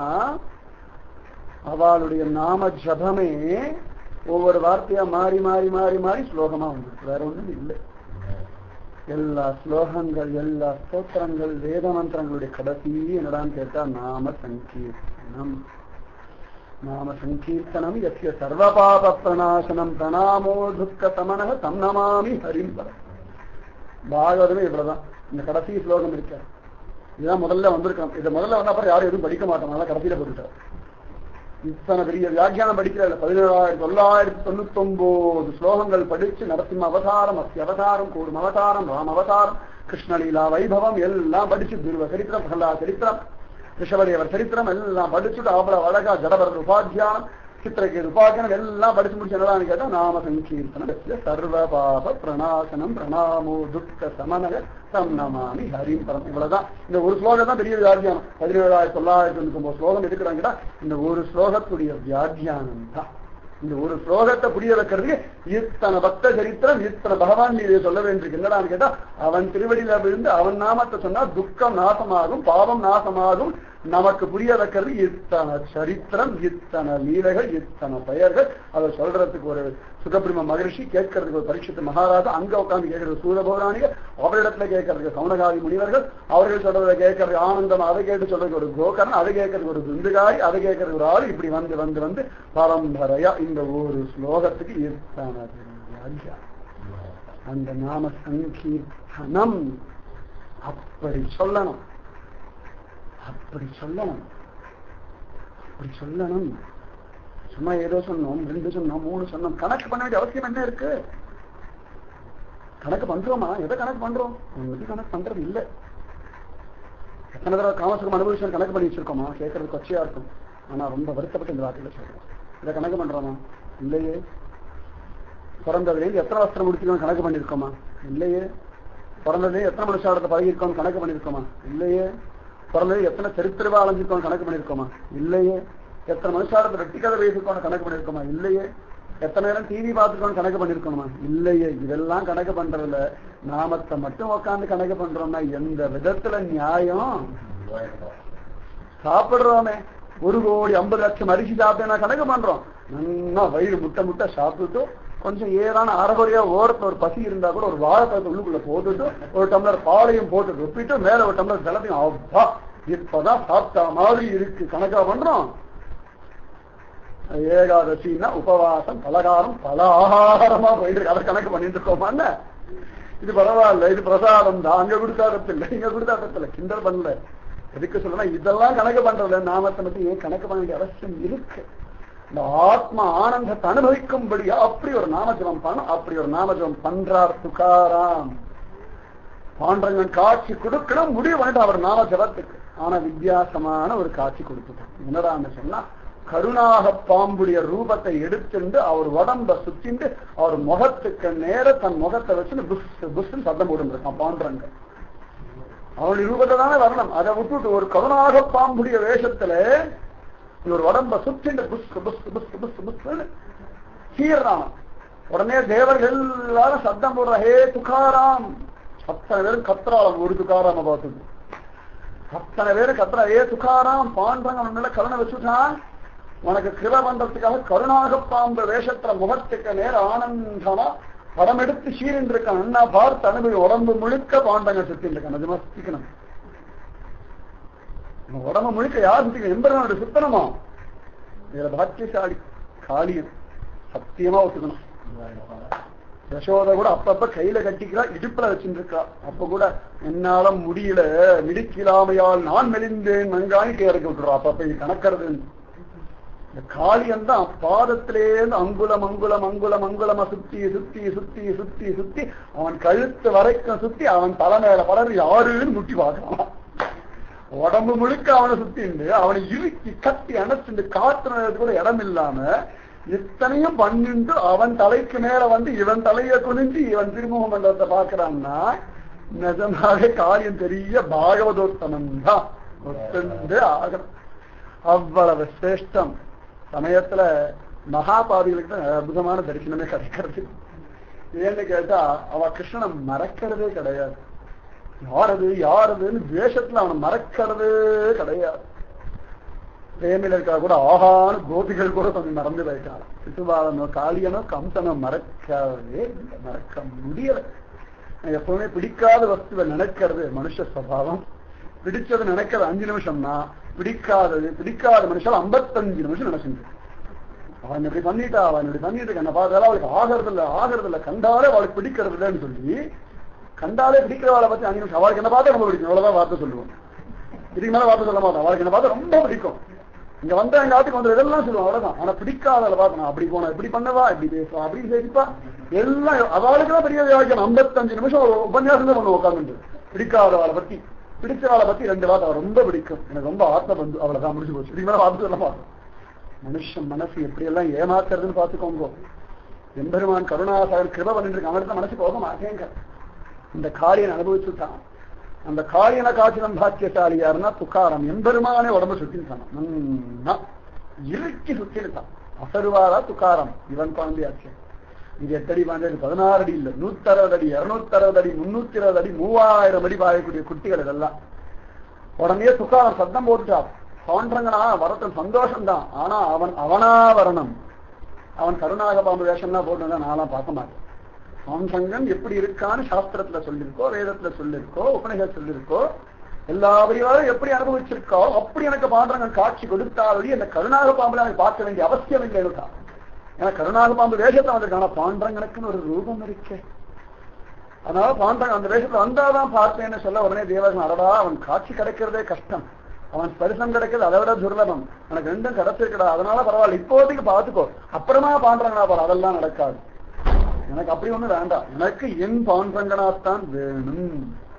அவளுடைய நாம ஜபமே ஒவ்வொரு வார்த்தையா மாறி மாறி மாறி மாறி ஸ்லோகமா வந்துருக்கு வேற ஒண்ணும் இல்லை எல்லா ஸ்லோகங்கள் எல்லா ஸ்தோத்திரங்கள் வேத மந்திரங்களுடைய கடைசி என்னடான்னு கேட்டா நாம சங்கீர்த்தனம் நாம சங்கீர்த்தனம் எஸ்ய சர்வபாப பிரணாசனம் பிரணாமோ துக்க சமனக தம் நமாமி ஹரிம் பரம் பாகவதமே இவ்வளவுதான் இந்த கடைசி ஸ்லோகம் இருக்க இதுதான் முதல்ல வந்திருக்கோம் இதை முதல்ல வந்த அப்புறம் யாரும் எதுவும் படிக்க மாட்டோம் அதான் கடைசியில போட்டுட்டார் இத்தனை பெரிய வியாக்கியானம் படிக்கிறதில்ல பதினேழாயிரத்தி தொள்ளாயிரத்தி தொண்ணூத்தி ஒன்பது ஸ்லோகங்கள் படிச்சு நரசிம்ம அவதாரம் அஸ்ய அவதாரம் கூடும் அவதாரம் ராம அவதாரம் கிருஷ்ணலீலா வைபவம் எல்லாம் படிச்சு துருவ சரித்திரம் பிரகலா சரித்திரம் ரிஷபதேவர் சரித்திரம் எல்லாம் படிச்சுட்டு அவ்வளவு அழகா ஜடபரர் உபாத்தியானம் சித்திரகேது உபாக்கியம் எல்லாம் படிச்சு முடிச்சு என்னடான்னு கேட்டா நாம சங்கீர்த்தனம் சர்வ பாப பிரணாசனம் பிரணாமோ துக்க சமனக தம் நமாமி ஹரிம் பரம் இவ்வளவுதான் இந்த ஒரு ஸ்லோகம் தான் பெரிய வியாக்கியானம் பதினேழாயிரத்தி தொள்ளாயிரத்தி தொண்ணூத்தி ஒன்பது ஸ்லோகம் எடுக்கிறாங்கடா இந்த ஒரு ஸ்லோகத்துடைய வியாக்கியானம் தான் இந்த ஒரு ஸ்லோகத்தை புரிய வைக்கிறதுக்கு இத்தனை பக்த சரித்திரம் இத்தனை பகவான் நீ இதை சொல்ல வேண்டியிருக்கு என்னடான்னு கேட்டா அவன் திருவடியில விழுந்து அவன் நாமத்தை சொன்னா துக்கம் நாசமாகும் பாவம் நாசமாகும் நமக்கு புரிய வைக்கிறது இத்தனை சரித்திரம் இத்தனை லீலைகள் இத்தனை பெயர்கள் அதை சொல்றதுக்கு ஒரு சுகபிரம மகரிஷி கேட்கறதுக்கு ஒரு பரீட்சித்த மகாராஜா அங்க உட்கார்ந்து கேட்கறது சூரபௌராணிகள் அவரிடத்துல கேட்கறதுக்கு சவுனகாதி முனிவர்கள் அவர்கள் சொல்றதை கேட்கறது ஆனந்தம் அதை கேட்டு சொல்றதுக்கு ஒரு கோகர்ணன் அதை கேட்கறதுக்கு ஒரு துந்துகாய் அதை கேட்கறதுக்கு ஒரு ஆள் இப்படி வந்து வந்து வந்து பரம்பரையா இந்த ஒரு ஸ்லோகத்துக்கு இத்தனை வியாக்கியா அந்த நாம சங்கீர்த்தனம் அப்படி சொல்லணும் அப்படி சொல்லணும் அப்படி சொல்லணும் சும்மா ஏதோ சொன்னோம் ரெண்டு சொன்னோம் மூணு சொன்னோம் கணக்கு பண்ண வேண்டிய அவசியம் என்ன இருக்கு கணக்கு பண்றோமா எதை கணக்கு பண்றோம் ஒன்றும் கணக்கு பண்றது இல்ல எத்தனை தடவை காமசுகம் அனுபவிச்சு கணக்கு பண்ணி வச்சிருக்கோமா கேட்கறது கொச்சையா இருக்கும் ஆனா ரொம்ப வருத்தப்பட்டு இந்த வார்த்தையில சொல்றோம் இதை கணக்கு பண்றோமா இல்லையே பிறந்ததுலேருந்து எத்தனை வஸ்திரம் முடிச்சிருக்கோம் கணக்கு பண்ணிருக்கோமா இல்லையே பிறந்ததுலேயே எத்தனை மனுஷாரத்தை பழகிருக்கோம் கணக்கு பண்ணிருக்கோமா இல்லையே பிறந்தது எத்தனை சரித்திரவா அலைஞ்சிருக்கோம் கணக்கு பண்ணிருக்கோமா இல்லையே எத்தனை மனுஷாரத்தை வெட்டி கதை பேசிருக்கோம் கணக்கு பண்ணிருக்கோமா இல்லையே எத்தனை நேரம் டிவி பார்த்துருக்கோம் கணக்கு பண்ணிருக்கோமா இல்லையே இதெல்லாம் கணக்கு பண்றதுல நாமத்தை மட்டும் உட்காந்து கணக்கு பண்றோம்னா எந்த விதத்துல நியாயம் சாப்பிடுறோமே ஒரு கோடி ஐம்பது லட்சம் அரிசி சாப்பிட்டேன்னா கணக்கு பண்றோம் நல்லா வயிறு முட்டை முட்டை சாப்பிட்டுட்டு கொஞ்சம் ஏதான அறகுறையா ஓரத்துல ஒரு பசி இருந்தா கூட ஒரு வாழைப்பழத்தை உள்ளுக்குள்ள போட்டுட்டு ஒரு டம்ளர் பாலையும் போட்டு ரொப்பிட்டு மேல ஒரு டம்ளர் ஜலத்தையும் அப்பா இப்பதான் சாப்பிட்டா மாதிரி இருக்கு கணக்கா பண்றோம் ஏகாதசின்னா உபவாசம் பலகாரம் பல ஆகாரமா போயிட்டு இருக்கு. அதை கணக்கு பண்ணிட்டு இருக்கோமான்னு இது பரவாயில்ல இது பிரசாதம் தான் அங்க கொடுத்தாடத்தில்லை இங்க கொடுத்தாடத்தில்ல கிண்டல் பண்ணல எதுக்கு சொல்லணும் இதெல்லாம் கணக்கு பண்றதுல நாமத்தை பத்தி ஏன் கணக்கு பண்ண வேண்டிய அவசியம் இருக்கு இந்த ஆத்ம ஆனந்தத்தை அனுபவிக்கும்படியா அப்படி ஒரு நாமஜபம் பண்ண அப்படி ஒரு நாமஜபம் பண்றார் துகாராம் பாண்டரங்கன் காட்சி கொடுக்கணும் முடிவு பண்ணிட்டு அவர் நாம ஜபத்துக்கு ஆனா வித்தியாசமான ஒரு காட்சி கொடுத்துட்டான் என்னடான்னு சொன்னா கருணாக பாம்புடைய ரூபத்தை எடுத்துண்டு அவர் உடம்ப சுத்திண்டு அவர் முகத்துக்கு நேர தன் முகத்தை வச்சு புஷ் புஷ் சத்தம் போட்டுருக்கான் பாண்டரங்க அவனுடைய ரூபத்தை தானே வரணும் அதை விட்டுட்டு ஒரு கருணாக பாம்புடைய வேஷத்துல ஒரு உடம்ப சுத்திண்டு புஷ் புஷ் புஷ் புஷ் புஷ்னு சீர்றான் உடனே தேவர்கள் எல்லாரும் சத்தம் போடுற ஹே துகாராம் அத்தனை பேரும் கத்துறாள் ஒரு துகாராம பார்த்தது அத்தனை பேரும் கத்துறா ஏ துகாராம் பாண்டவங்க அவன் மேல கருணை வச்சுட்டான் உனக்கு கிருப பண்றதுக்காக கருணாக பாம்பு வேஷத்துல முகத்துக்கு நேர ஆனந்தமா படம் எடுத்து சீரின் இருக்கான் அண்ணா பார்த்து அனுபவி உடம்பு முழுக்க பாண்டங்க சுத்தின் இருக்கான் நிஜமா சுத்திக்கணும் நம்ம உடம்பு முழுக்க யார் சுத்திக்கணும் எம்பரனோட சுத்தனமா இதுல பாக்கியசாலி காளியம் சத்தியமா ஒத்துக்கணும் யசோத கூட அப்பப்ப கையில கட்டிக்கிறா இடுப்புல வச்சுட்டு இருக்கா அப்ப கூட என்னால முடியல மிடிக்கிலாமையால் நான் மெலிந்தேன் மங்கானி கேறக்க விட்டுறா அப்பப்ப இது கணக்கிறது இந்த காளியன் தான் பாதத்திலேருந்து அங்குலம் அங்குலம் அங்குலம் அங்குலமா சுத்தி சுத்தி சுத்தி சுத்தி சுத்தி அவன் கழுத்து வரைக்கும் சுத்தி அவன் தலை மேல படர் யாருன்னு முட்டி பார்க்கலாம் உடம்பு முழுக்க அவனை சுத்திண்டு அவனை இறுக்கி கட்டி அணைச்சுண்டு காத்துறது கூட இடம் இல்லாம இத்தனையும் பண்ணிட்டு அவன் தலைக்கு மேல வந்து இவன் தலைய குனிஞ்சு இவன் திருமுக மண்டலத்தை பாக்குறான்னா நிஜமாக காரியம் பெரிய பாகவதோத்தமன் தான் ஒத்துண்டு ஆகணும் அவ்வளவு சிரேஷ்டம் சமயத்துல மகாபாதிகளுக்கு தான் அற்புதமான தரிசனமே கிடைக்கிறது ஏன்னு கேட்டா அவ கிருஷ்ணனை மறக்கிறதே கிடையாது யாரது யாரதுன்னு வேஷத்துல அவனை மறக்கிறதே கிடையாது பிரேமில இருக்கா கூட ஆகான கோபிகள் கூட கொஞ்சம் மறந்து போயிட்டான் சிசுபாலனோ காளியனோ கம்சனோ மறக்கவே இல்லை, மறக்க முடியல நான் எப்பவுமே பிடிக்காத வஸ்துவை நினைக்கிறது மனுஷ சுவாவம் பிடிச்சது நினைக்கிறது அஞ்சு நிமிஷம்னா பிடிக்காதது பிடிக்காத மனுஷன் ஐம்பத்தஞ்சு நிமிஷம் நினைச்சுட்டு அவன் இப்படி பண்ணிட்டா அவன் இப்படி பண்ணிட்டு இருக்க என்ன பார்த்தாலும் அவளுக்கு ஆகிறது இல்ல ஆகிறது இல்ல கண்டாலே அவளுக்கு பிடிக்கிறது இல்லைன்னு சொல்லி கண்டாலே பிடிக்கிறவளை பத்தி அஞ்சு நிமிஷம் அவளுக்கு என்ன பார்த்தா ரொம்ப பிடிக்கும் அவ்வளவுதான் வார்த்தை சொல்லுவோம் இதுக்கு மேல வார்த்தை சொல்ல மாட்டோம் அவளுக்கு என்ன பார்த்தா ரொம்ப பிடிக்கும் இங்க வந்தா எங்க ஆட்டுக்கு வந்து இதெல்லாம் சொல்லுவோம் அவ்வளவுதான் ஆனா பிடிக்காதல பார்க்கணும் அப்படி போனா இப்படி பண்ணவா இப்படி பேசுவா அப்படி பேசிப்பா எல்லாம் அவளுக்கு தான் பெரிய வியாக்கியம் ஐம்பத்தஞ்சு நிமிஷம் ஒரு உபன்யாசம் தான் ஒண்ணு உட்காந்து பிடிக்காதவளை பத்தி பிடிச்சவளை பத்தி ரெண்டு வார்த்தை அவ ரொம்ப பிடிக்கும் எனக்கு ரொம்ப ஆத்ம பந்து அவ்வளவுதான் முடிஞ்சு போச்சு இதுக்கு மேல வார்த்தை சொல்ல மாட்டோம் மனுஷன் மனசு எப்படி எல்லாம் ஏமாத்துறதுன்னு பாத்துக்கோங்க எம்பெருமான் கருணாசாகர் கிருப பண்ணிட்டு இருக்க அவனுக்கு மனசு போக மாட்டேங்க இந்த காரியன் அனுபவிச்சுட்டான் அந்த காரியன காட்சிலம் பாக்கியசாலி யாருன்னா துக்காரம் எம்பெருமானே உடம்பு சுத்தின்னு இறுக்கி சுத்திருக்கான் அசருவாரா துக்காரம் இவன் குழந்தையாச்சு இது எட்டடி பாண்டது பதினாறு அடி இல்ல நூத்தி அறுபது அடி இருநூத்தி அறுபது அடி முன்னூத்தி இருபது அடி மூவாயிரம் அடி பாயக்கூடிய குட்டிகள் இதெல்லாம் உடனே துக்காரம் சத்தம் போட்டுட்டா தோன்றங்கனா வரட்டும் சந்தோஷம் தான் ஆனா அவன் அவனா வரணும் அவன் கருணாக பாம்பு வேஷம்னா போட்டு நான்லாம் பார்க்க மாட்டேன் சாம்சங்கன் எப்படி இருக்கான்னு சாஸ்திரத்துல சொல்லியிருக்கோ வேதத்துல சொல்லியிருக்கோ உபநிஷத் சொல்லியிருக்கோ எல்லா வரிவாரும் எப்படி அனுபவிச்சிருக்கோ அப்படி எனக்கு பாண்டங்கள் காட்சி கொடுத்தாலும் அந்த கருணாக பாம்புல எனக்கு பார்க்க வேண்டிய அவசியம் இல்லை இருக்கா ஏன்னா கருணாக பாம்பு வேஷத்தை வந்திருக்கான பாண்டங்களுக்குன்னு ஒரு ரூபம் இருக்கே அதனால பாண்டங்க அந்த வேஷத்துல வந்தாதான் பார்த்தேன்னு சொல்ல உடனே தேவகன் அடடா அவன் காட்சி கிடைக்கிறதே கஷ்டம் அவன் ஸ்பரிசம் கிடைக்கிறது அதை விட துர்லபம் எனக்கு ரெண்டும் கிடைச்சிருக்கடா அதனால பரவாயில்ல இப்போதைக்கு பார்த்துக்கோ அப்புறமா பாண்டங்கனா பாரு அதெல்லாம் நடக்காது எனக்கு அப்படி ஒண்ணு வேண்டாம் எனக்கு என் பாண்டங்கனாத்தான் வேணும்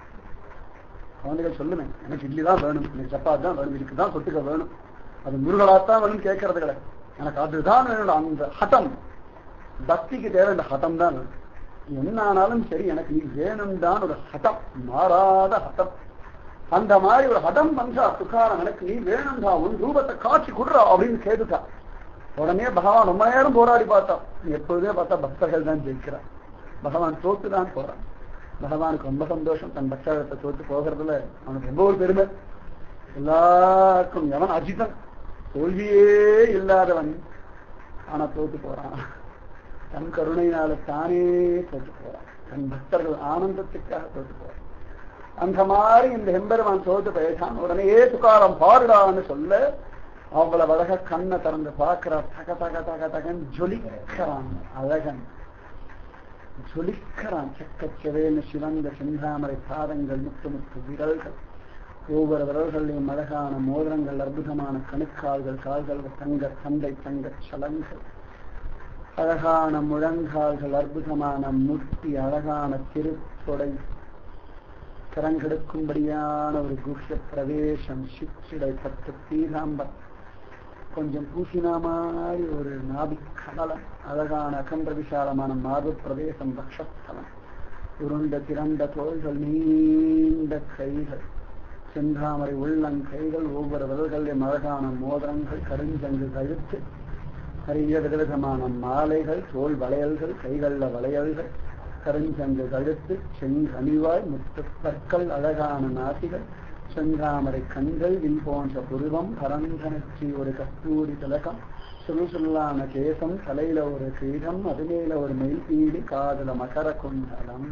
குழந்தைகள் சொல்லுவேன் எனக்கு இட்லி தான் வேணும் எனக்கு சப்பாத்தி தான் வேணும் இதுக்கு தான் தொட்டுக்க வேணும் அது முருகலாத்தான் வேணும் கேட்கறது கிடையாது எனக்கு அதுதான் வேணும் அந்த ஹட்டம் பக்திக்கு தேவை இந்த ஹட்டம் தான் வேணும் என்ன ஆனாலும் சரி எனக்கு நீ வேணும் தான் ஒரு ஹட்டம் மாறாத ஹட்டம் அந்த மாதிரி ஒரு ஹடம் வந்தா துக்காரம் எனக்கு நீ வேணும்டா உன் ரூபத்தை காட்சி கொடுறா அப்படின்னு கேட்டுட்டா உடனே பகவான் ரொம்ப நேரம் போராடி பார்த்தான் எப்போதுமே பார்த்தா பக்தர்கள் தான் ஜெயிக்கிறான் பகவான் தோத்து தான் போறான் பகவானுக்கு ரொம்ப சந்தோஷம் தன் பக்தர்களை தோத்து போகிறதுல அவனுக்கு ரொம்ப ஒரு பெருமை எல்லாருக்கும் எவன் அஜிதன் தோல்வியே இல்லாதவன் ஆனா தோத்து போறான் தன் கருணையினால தானே தோத்து போறான் தன் பக்தர்கள் ஆனந்தத்துக்காக தோத்து போறான் அந்த மாதிரி இந்த எம்பெருமான் தோத்து பேசான் உடனே துக்காரம் பாருடான்னு சொல்ல அவ்வளவு அழகா கண்ணை திறந்து பார்க்கிற தக தக தக தகன் ஜொலிக்கிறான் அழகன் ஜொலிக்கிறான் செக்கச்செவேன்னு சிவந்த செந்தாமரை பாதங்கள் முத்து முத்து விரல்கள் ஒவ்வொரு விரல்களையும் அழகான மோதிரங்கள் அற்புதமான கணுக்கால்கள் கால்கள் தங்க தந்தை தங்க சலங்கள் அழகான முழங்கால்கள் அற்புதமான முட்டி அழகான திருத்தொடை கரங்கெடுக்கும்படியான ஒரு குஹ்ய பிரவேசம் சிற்றிடை பத்து பீதாம்பர் கொஞ்சம் பூசினா மாதிரி ஒரு நாபிக் கமலம் அழகான அகன்ற விசாலமான மார்பு பிரதேசம் பக்ஷத்தலம் உருண்ட திரண்ட தோள்கள் நீண்ட கைகள் செந்தாமரை உள்ளங்கைகள் ஒவ்வொரு விரல்களிலும் அழகான மோதிரங்கள் கருஞ்சங்கு கழுத்து நிறைய விதவிதமான மாலைகள் தோல் வளையல்கள் கைகள்ல வளையல்கள் கருஞ்சங்கு கழுத்து செங்கனிவாய் முத்து பற்கள் அழகான நாசிகள் செந்தாமரை கண்கள் வில் போன்ற புருவம் பரந்தனச்சி ஒரு கஸ்தூரி திலகம் சுறுசுல்லான கேசம் தலையில ஒரு கிரீடம் அது மேல ஒரு மெய்பீடி காதல மகர குண்டலம்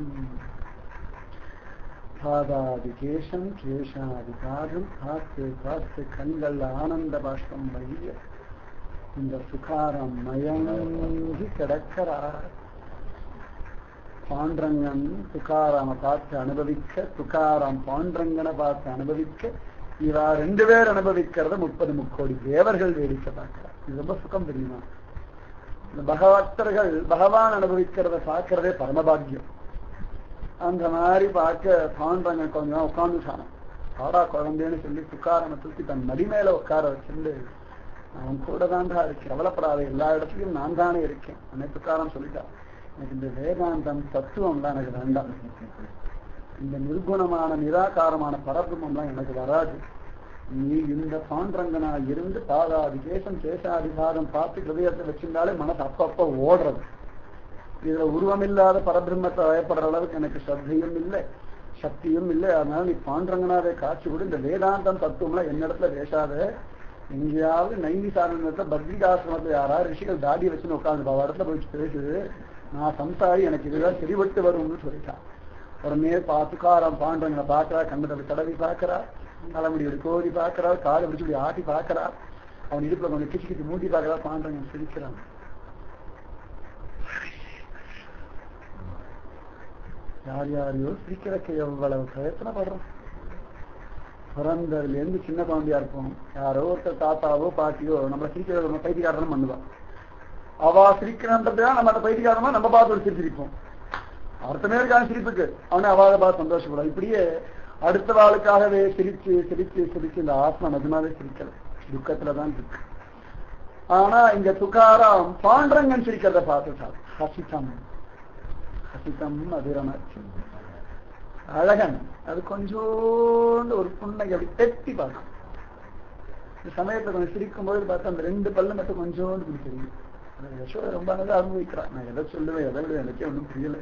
பாதாதி கேசம் கேசாதி பாதம் பார்த்து பார்த்து கண்கள் ஆனந்த பாஷ்பம் வழிய இந்த சுகாரம் மயங்கி கிடக்கிறார் பாண்டரங்கன் துக்காராம பார்த்து அனுபவிக்க துக்காராம் பாண்டரங்கனை பார்த்து அனுபவிக்க இவா ரெண்டு பேர் அனுபவிக்கிறத முப்பது முக்கோடி தேவர்கள் வேடிக்கை பார்க்கிறார் இது ரொம்ப சுகம் தெரியுமா இந்த பகவத்தர்கள் பகவான் அனுபவிக்கிறத பார்க்கறதே பரமபாகியம் அந்த மாதிரி பார்க்க பாண்டரங்கன் கொஞ்சம் உட்காந்துட்டான் பாடா குழந்தைன்னு சொல்லி துக்காரனை தூக்கி தன் மடி மேல உட்கார வச்சிருந்து அவன் கூட தான்டா இருக்கு கவலைப்படாத எல்லா இடத்துலயும் நான் தானே இருக்கேன் அனைத்துக்காரன் சொல்லிட்டான் எனக்கு இந்த வேதாந்தம் தத்துவம் தான் எனக்கு வேண்டாம் இந்த நிர்குணமான நிராகாரமான பரபிரமம்லாம் எனக்கு வராது நீ இந்த பாண்டரங்கனா இருந்து பாதாதி கேசம் கேசாதிபாதம் பார்த்து ஹிருதயத்தை வச்சிருந்தாலே மனசு அப்பப்ப ஓடுறது இதுல உருவமில்லாத பரபிரம்மத்தை வயப்படுற அளவுக்கு எனக்கு சத்தையும் இல்லை சக்தியும் இல்லை அதனால நீ பாண்டரங்கனாவே காட்சி கூட இந்த வேதாந்தம் தத்துவம்லாம் என்னிடத்துல பேசாத எங்கேயாவது நைனி சாரணத்தை பத்ரிகாசிரமத்துல யாராவது ரிஷிகள் தாடி வச்சுன்னு உட்காந்து அவ இடத்துல போய் பேசுது நான் சம்சாரி எனக்கு இதுதான் சரிபட்டு வரும்னு சொல்லிட்டான் உடனே பார்த்துக்காரம் பாண்டவங்களை பார்க்கறா கண்ணத்தை தடவி பார்க்கறா தலைமுடி ஒரு கோரி பார்க்கறா காலை பிடிச்சி இப்படி ஆட்டி பார்க்கறா அவன் இடுப்புல கொஞ்சம் கிச்சு கிச்சு மூட்டி பார்க்கறா பாண்டவங்க சிரிக்கிறான் யார் யாரையோ சிரிக்கிறக்கு எவ்வளவு பிரயத்தனப்படுறோம் பிறந்ததுல இருந்து சின்ன குழந்தையா இருப்போம் யாரோ ஒருத்தர் தாத்தாவோ பாட்டியோ நம்ம சிரிக்கிற நம்ம பைத்தியக்காரனும் பண்ணுவான் அவா சிரிக்கிறான்றதுதான் நம்ம அந்த பைத்தியக்காரமா நம்ம பார்த்து ஒரு சிரிச்சிருப்போம் அர்த்தமே இருக்கான சிரிப்புக்கு அவனை அவாத பார்த்து சந்தோஷப்படும் இப்படியே அடுத்த வாளுக்காகவே சிரிச்சு சிரிச்சு சிரிச்சு இந்த ஆத்மா நிஜமாவே சிரிக்கல துக்கத்துலதான் இருக்கு ஆனா இங்க துக்காராம் பாண்டரங்கன் சிரிக்கிறத பார்த்துட்டார் ஹசிதம் ஹசிதம் அதிரமாச்சு அழகன் அது கொஞ்சோண்டு ஒரு புண்ணகை அப்படி எட்டி பார்க்கும் இந்த சமயத்தை கொஞ்சம் சிரிக்கும் போது பார்த்தா அந்த ரெண்டு பல்லு மட்டும் கொஞ்சோண்டு இப்படி தெரியும் அது யசோதை ரொம்ப நல்லா அனுபவிக்கிறான் நான் எதை சொல்லுவேன் எதை விட எனக்கே ஒன்றும் புரியல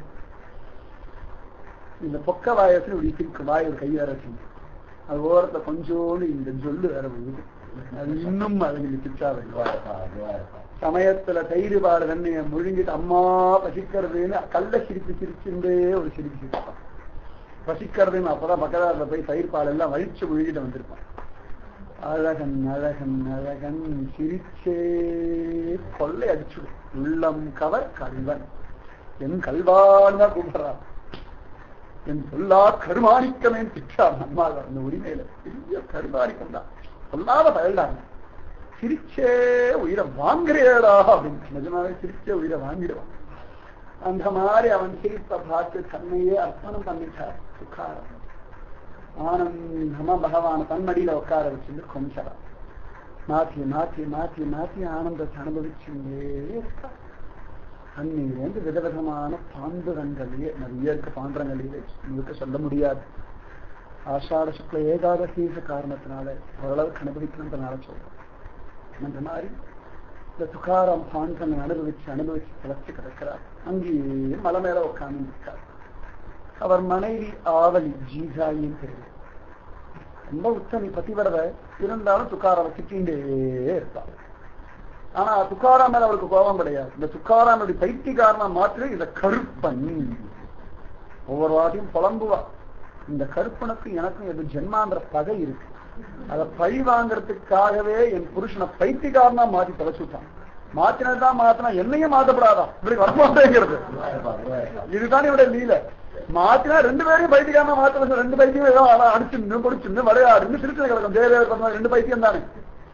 இந்த பொக்க வாயத்துல இப்படி சிரிக்கும் வாய் ஒரு கை வேற வச்சு அது ஓரத்துல கொஞ்சோண்டு இந்த ஜொல்லு வேற விழுது அது இன்னும் அழகு பிச்சா சமயத்துல தயிர் பாடு தண்ணிய முழுங்கிட்டு அம்மா பசிக்கிறதுன்னு கல்ல சிரிப்பு சிரிச்சுட்டே ஒரு சிரிப்பு சிரிப்பான் பசிக்கிறதுன்னு அப்பதான் பக்கதாரில் போய் தயிர் பால் எல்லாம் வழிச்சு முழுகிட்டு வந்திருப்பான் அழகன் அழகன் அழகன் சிரிச்சே கொள்ளை அடிச்சுடும் உள்ளம் கவர் கல்வன் என் கல்வான் தான் கூப்பிடுறான் என் சொல்லா கருமாணிக்கமே திட்டான் அம்மாள் அந்த உரிமையில பெரிய கருமாணிக்கம் தான் சொல்லாத பயல்டாங்க சிரிச்சே உயிரை வாங்குறேடா அப்படின்னு நிஜமாவே சிரிச்சே உயிரை வாங்கிடுவான் அந்த மாதிரி அவன் சிரிப்பை பார்த்து தன்னையே அர்ப்பணம் பண்ணிட்டார் சுக்காரம் ஆனந்தமா பகவான தன்மடியில உட்கார வச்சுட்டு கொஞ்சரா மாற்றி மாற்றி மாற்றி மாற்றி ஆனந்தத்தை அனுபவிச்சுட்டே இருக்கா அன்னிலேருந்து விதவிதமான பாண்டுரங்களையே நிறைய இருக்க பாண்டுரங்களையே முழுக்க சொல்ல முடியாது ஆஷாட சுக்ல ஏகாதசீச காரணத்தினால ஓரளவுக்கு அனுபவிக்கணுன்றனால சொல்றோம் அந்த மாதிரி இந்த துக்காராம் பாண்டனை அனுபவிச்சு அனுபவிச்சு கிளச்சி கிடக்கிறார் அங்கேயே மலை மேல உட்கார்ந்து இருக்கார் அவர் மனைவி ஆவலி ஜீசாயின் பேரு ரொம்ப உத்தமி பதிவிரத இருந்தாலும் துக்காராம திட்டிகிட்டே இருப்பார் ஆனா துக்காராம் மேல அவருக்கு கோபம் கிடையாது இந்த துக்காராமுடைய பைத்தியக்காரனா மாற்று இந்த கருப்பன் ஒவ்வொரு வாட்டியும் புலம்புவா இந்த கருப்பனுக்கும் எனக்கும் எது ஜென்மாந்திர பகை இருக்கு அதை பழி வாங்குறதுக்காகவே என் புருஷனை பைத்தியக்காரனா மாத்தி தொலைச்சுட்டான் மாத்தினதான் மாத்தினா என்னையும் மாத்தப்படாதா இவருக்கு வரமாட்டேங்கிறது இதுதான் இவருடைய லீல மாத்தினா ரெண்டு பேரையும் பைத்தியக்காரனா மாத்த ரெண்டு பைத்தியம் ஏதோ அடிச்சுன்னு பொடிச்சுன்னு விளையாடுன்னு திருச்சி கிடக்கும் தேவையான ரெண்டு பைத்தியம் தானே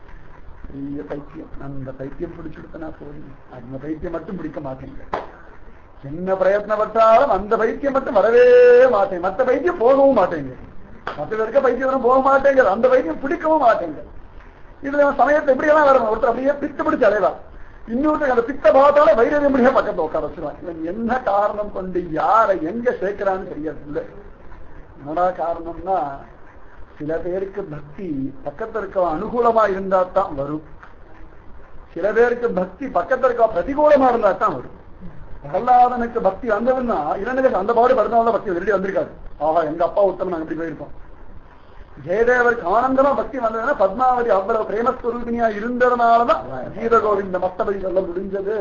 பெரிய பைத்தியம் அந்த பைத்தியம் பிடிச்சுடுத்தனா போதும் அந்த பைத்தியம் மட்டும் பிடிக்க மாட்டேங்க என்ன பிரயத்னப்பட்டாலும் அந்த பைத்தியம் மட்டும் வரவே மாட்டேன் மற்ற பைத்தியம் போகவும் மாட்டேங்க மற்ற இருக்க பைத்தியம் போக மாட்டேங்க அந்த பைத்தியம் பிடிக்கவும் மாட்டேங்க இதுல சமயத்தை எப்படி எல்லாம் வரணும் ஒருத்தர் அப்படியே பித்து பிடிச்சு அலைவா இன்னொருத்தர் அந்த பித்த பாவத்தால வைரவிய முடிய பக்கத்துல உட்கார வச்சிருவான் இவன் என்ன காரணம் கொண்டு யாரை எங்க சேர்க்கிறான்னு தெரியாது இல்ல என்னடா காரணம்னா சில பேருக்கு பக்தி பக்கத்துல இருக்க அனுகூலமா இருந்தா தான் வரும் சில பேருக்கு பக்தி பக்கத்துல இருக்க பிரதிகூலமா இருந்தா தான் வரும் பிரகலாதனுக்கு பக்தி வந்ததுன்னா இரண்டு அந்த பாடு படுத்தவங்க பக்தி ரெடி வந்திருக்காரு ஆஹா எங்க அப்பா உத்தமன் நாங்க இப்படி போயிருக்கோம் ஜெயதேவருக்கு ஆனந்தமா பக்தி வந்ததுன்னா பத்மாவதி அவ்வளவு பிரேமஸ்வரூபினியா இருந்ததுனாலதான் கீத கோவிந்த மஸ்தபதி சொல்ல முடிஞ்சது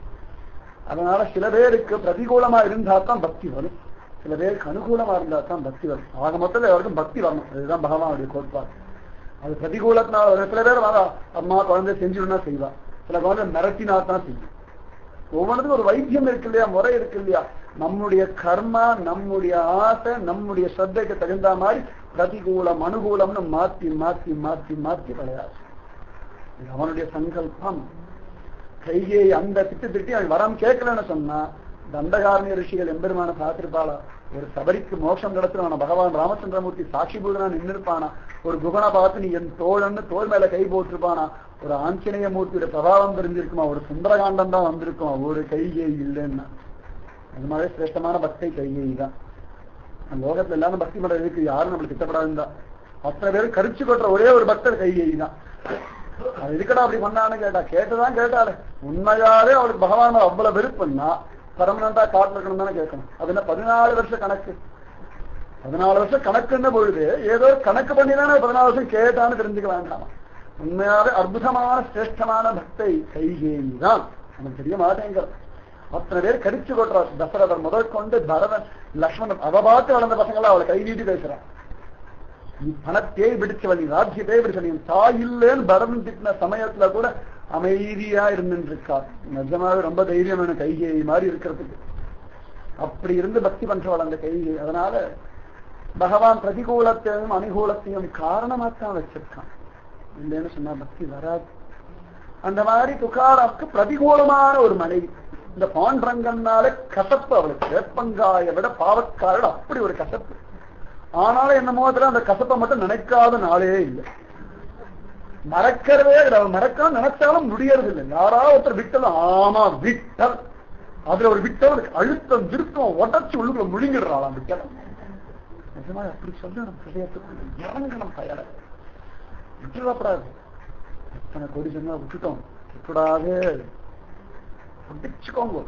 அதனால சில பேருக்கு பிரதிகூலமா இருந்தா தான் பக்தி வரும் சில பேருக்கு அனுகூலமா இருந்தா தான் பக்தி வரும் ஆக மொத்தத்தில் எல்லாருக்கும் பக்தி வரணும் அதுதான் பகவானுடைய கோட்பாடு அது பிரதிகூலத்தினால வரும். சில பேர் வாங்க அம்மா குழந்தை செஞ்சிடுனா செய்வா சில குழந்தை மிரட்டினா தான் செய்யும் ஒவ்வொன்றுக்கும் ஒரு வைத்தியம் இருக்கு இல்லையா முறை இருக்கு இல்லையா நம்முடைய கர்மா நம்முடைய ஆசை நம்முடைய ஸ்ரத்தைக்கு தகுந்த மாதிரி பிரதிகூலம் அனுகூலம்னு மாத்தி மாத்தி மாத்தி மாத்தி விளையாடு இது அவனுடைய சங்கல்பம் கையை அந்த திட்டு திட்டி அவன் வரம் கேட்கலன்னு சொன்னா தண்டகாரணிய ரிஷிகள் எம்பெருமான பார்த்திருப்பாளா ஒரு சபரிக்கு மோட்சம் கிடைச்சிருவான பகவான் ராமச்சந்திரமூர்த்தி சாட்சி பூதனா நின்றுப்பானா ஒரு குகனை பார்த்து நீ என் தோழன்னு தோல் மேல கை போட்டிருப்பானா ஒரு ஆஞ்சநேய மூர்த்தியோட பிரபாவம் தெரிஞ்சிருக்குமா ஒரு சுந்தரகாண்டம் தான் வந்திருக்குமா ஒரு கைகை இல்லைன்னா அது மாதிரி சிரேஷ்டமான பக்தை கைகை தான் அந்த லோகத்துல எல்லாரும் பக்தி பண்றது இருக்கு யாரும் நம்மளுக்கு திட்டப்படாதுதான் அத்தனை பேரும் கரிச்சு கொட்டுற ஒரே ஒரு பக்தர் கைகை தான் அது இருக்கடா அப்படி பண்ணான்னு கேட்டா கேட்டுதான் கேட்டாலே உண்மையாவே அவளுக்கு பகவான் மேல அவ்வளவு வெறுப்புன்னா பர்மனண்டா காட்டுல இருக்கணும் தானே கேட்கணும் அது என்ன பதினாலு வருஷம் கணக்கு பதினாலு வருஷம் கணக்குன்னு பொழுது ஏதோ கணக்கு பண்ணி தானே பதினாலு வருஷம் கேட்டான்னு தெரிஞ்சுக்க வேண்டாமா உண்மையாவே அற்புதமான சிரேஷ்டமான பக்தை கைகேயி தான் நமக்கு தெரிய மாட்டேங்கிறது அத்தனை பேர் கடிச்சு கொட்டுறார் தசரதர் முதல் கொண்டு பரதன் லக்ஷ்மணன் அவ பார்த்து வளர்ந்த பசங்களா அவளை கை நீட்டி பேசுறான் நீ பணத்தையே பிடிச்சவன் நீ ராஜ்யத்தையே பிடிச்சவன் நீ தாய் இல்லைன்னு பரதன் திட்டின சமயத்துல கூட அமைதியா இருந்துட்டு இருக்கார் நிஜமாவே ரொம்ப தைரியம் வேணும் கைகை மாதிரி இருக்கிறதுக்கு அப்படி இருந்து பக்தி பண்றவள் அந்த கைகை அதனால பகவான் பிரதிகூலத்தையும் அனுகூலத்தையும் காரணமாத்தான் வச்சிருக்கான் இல்லைன்னு சொன்னா பக்தி வராது அந்த மாதிரி துக்காராவுக்கு பிரதிகூலமான ஒரு மனைவி இந்த பாண்டரங்கன்னால கசப்பு அவளுக்கு வேப்பங்காய விட பாவக்காயோட அப்படி ஒரு கசப்பு ஆனாலும் என்னமோ தெரியல அந்த கசப்பை மட்டும் நினைக்காத நாளே இல்லை மறக்கிறதே கிடையாது மறக்காம நினைச்சாலும் முடியறது இல்லை யாராவது ஒருத்தர் விட்டலும் ஆமா விட்டல் அதுல ஒரு விட்டல் அதுக்கு அழுத்தம் திருத்தம் உடச்சு உள்ளுக்குள்ள முழுங்கிடுறாளாம் விட்டல் நிஜமா அப்படி சொல்ல நம்ம ஹிருதயத்துக்குள்ள இறங்கணும் தயார விட்டுடப்படாது எத்தனை கோடி சொன்னா விட்டுட்டோம் விட்டுடாது பிடிச்சுக்கோங்க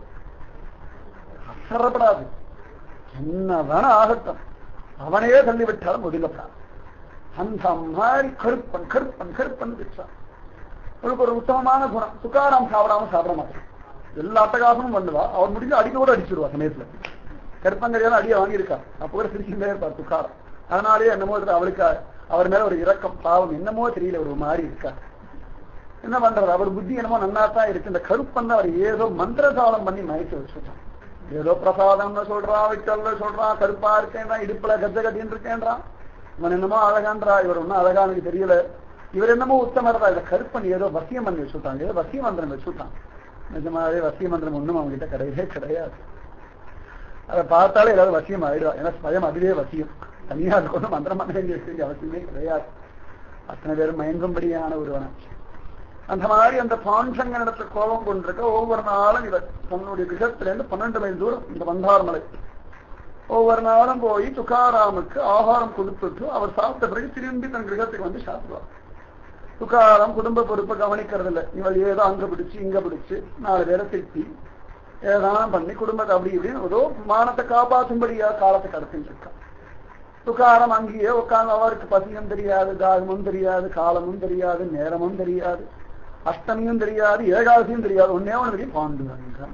அசரப்படாது என்ன வேணா ஆகட்டும் அவனையே தள்ளி விட்டாலும் ஒதுங்கப்படாது அந்த மாதிரி கருப்பன் கருப்பன் கருப்பன் வச்சான் அவளுக்கு ஒரு உத்தமமான குணம் சுக்காராம் சாப்பிடாம சாப்பிட மாட்டேன் எல்லா அட்டகாசமும் பண்ணுவா அவர் முடிஞ்சு அடிக்க கூட அடிச்சிருவா சமயத்துல கருப்பங்கரையால அடிய வாங்கியிருக்கா அப்ப கூட சிரிச்சுட்டே இருப்பார் துக்காரம் அதனாலேயே என்னமோ தெரியல, அவளுக்கு அவர் மேல ஒரு இரக்கம் பாவம் என்னமோ தெரியல ஒரு மாதிரி இருக்கா என்ன பண்றது அவர் புத்தி என்னமோ நன்னா தான் இருக்கு இந்த கருப்பன் அவர் ஏதோ மந்திரசாலம் பண்ணி மயக்க வச்சுட்டான் ஏதோ பிரசாதம்னு சொல்றான் விட்டல்ல சொல்றான் கருப்பா இருக்கேன்றான் இடுப்புல கஜ கட்டின்னு இருக்கேன்றான் இவன் என்னமோ அழகான்றா இவர் ஒன்னும் அழகா எனக்கு தெரியல இவர் என்னமோ உத்தமரதா இதை கருப்பன் ஏதோ வசிய மந்திரம் வச்சுட்டாங்க ஏதோ வசிய மந்திரம் வச்சுட்டான் நிஜமாவே வசிய மந்திரம் ஒண்ணும் அவங்க கிட்ட கிடையவே கிடையாது அதை பார்த்தாலே ஏதாவது வசியம் ஆயிடுவா ஏன்னா ஸ்வயம் அதுவே வசியம் தனியா அதுக்கு ஒன்றும் மந்திரம் பண்ண வேண்டிய வேண்டிய அவசியமே கிடையாது அத்தனை பேரும் மயங்கும்படியான ஒருவன அந்த மாதிரி அந்த பாஞ்சங்க இடத்துல கோபம் கொண்டிருக்க ஒவ்வொரு நாளும் இவர் தன்னுடைய கிரகத்துல இருந்து பன்னெண்டு மைல் தூரம் இந்த வந்தார்மலை ஒவ்வொரு நாளும் போய் துக்காராமுக்கு ஆகாரம் கொடுத்துட்டு அவர் சாப்பிட்ட பிறகு திரும்பி தன் கிரகத்துக்கு வந்து சாப்பிடுவார் துக்காராம் குடும்ப பொறுப்பை கவனிக்கிறது இல்லை இவள் ஏதோ அங்க பிடிச்சு இங்க பிடிச்சு நாலு பேரை திட்டி ஏதானம் பண்ணி குடும்பத்தை அப்படி இப்படின்னு ஏதோ மானத்தை காப்பாற்றும்படியா காலத்தை கடத்திட்டு இருக்கான் துக்காரம் அங்கேயே உட்கார்ந்து அவருக்கு பசியும் தெரியாது தாகமும் தெரியாது காலமும் தெரியாது நேரமும் தெரியாது அஷ்டமியும் தெரியாது ஏகாதசியும் தெரியாது ஒன்னே ஒண்ணு தெரியும் பாண்டுரங்கம்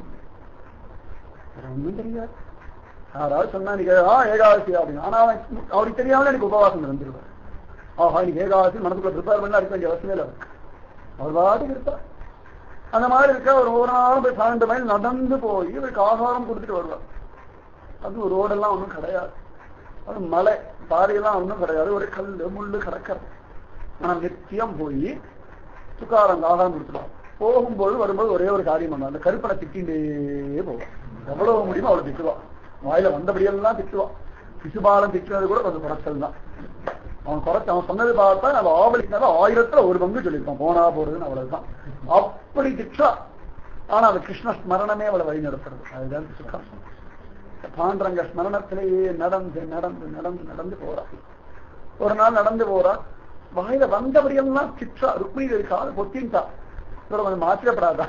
வேற ஒண்ணும் தெரியாது யாராவது சொன்னா நீங்க ஆ ஏகாதசி அப்படின்னு ஆனா அவன் அவருக்கு தெரியாமல எனக்கு உபவாசம் இருந்துருவார் ஆஹா நீ ஏகாதசி மனசுக்குள்ள ப்ரிப்பேர் பண்ணா இருக்க வேண்டிய அவசியம் இல்லை அவருக்கு. அவர் பாட்டுக்கு இருப்பா அந்த மாதிரி இருக்க ஒரு ஒரு நாளும் போய் பன்னெண்டு மைல் நடந்து போய் இவருக்கு ஆகாரம் கொடுத்துட்டு வருவார் அது ரோடெல்லாம் ஒண்ணும் கிடையாது அது மலை பாறையெல்லாம் ஒண்ணும் கிடையாது ஒரு கல்லு முள்ளு கிடக்கிறது ஆனா நித்தியம் போய் துக்காரம் ஆகாரம் கொடுத்துருவான் போகும்போது வரும்போது ஒரே ஒரு காரியம் பண்ணுவான் அந்த கருப்பனை திட்டிண்டே போவான் எவ்வளவு முடியுமோ அவ்வளவு திட்டுவான் வாயில வந்தபடியெல்லாம் திட்டுவான் சிசுபாலம் திட்டுறது கூட கொஞ்சம் குறைச்சல் தான் அவன் குறைச்சு அவன் சொன்னது பார்த்தா நம்ம ஆவலிக்காக ஆயிரத்துல ஒரு பங்கு சொல்லியிருப்பான் போனா போறதுன்னு அவ்வளவுதான் அப்படி திட்டா ஆனா அது கிருஷ்ண ஸ்மரணமே அவளை வழி நடத்துறது அதுதான் சுகம் பாண்டரங்க ஸ்மரணத்திலேயே நடந்து நடந்து நடந்து நடந்து போறா ஒரு நாள் நடந்து போறா வாயில வந்தபடியெல்லாம் திட்டா ருக்மிணி இருக்காது பொத்தின்ட்டா இவரை கொஞ்சம் மாற்றப்படாதா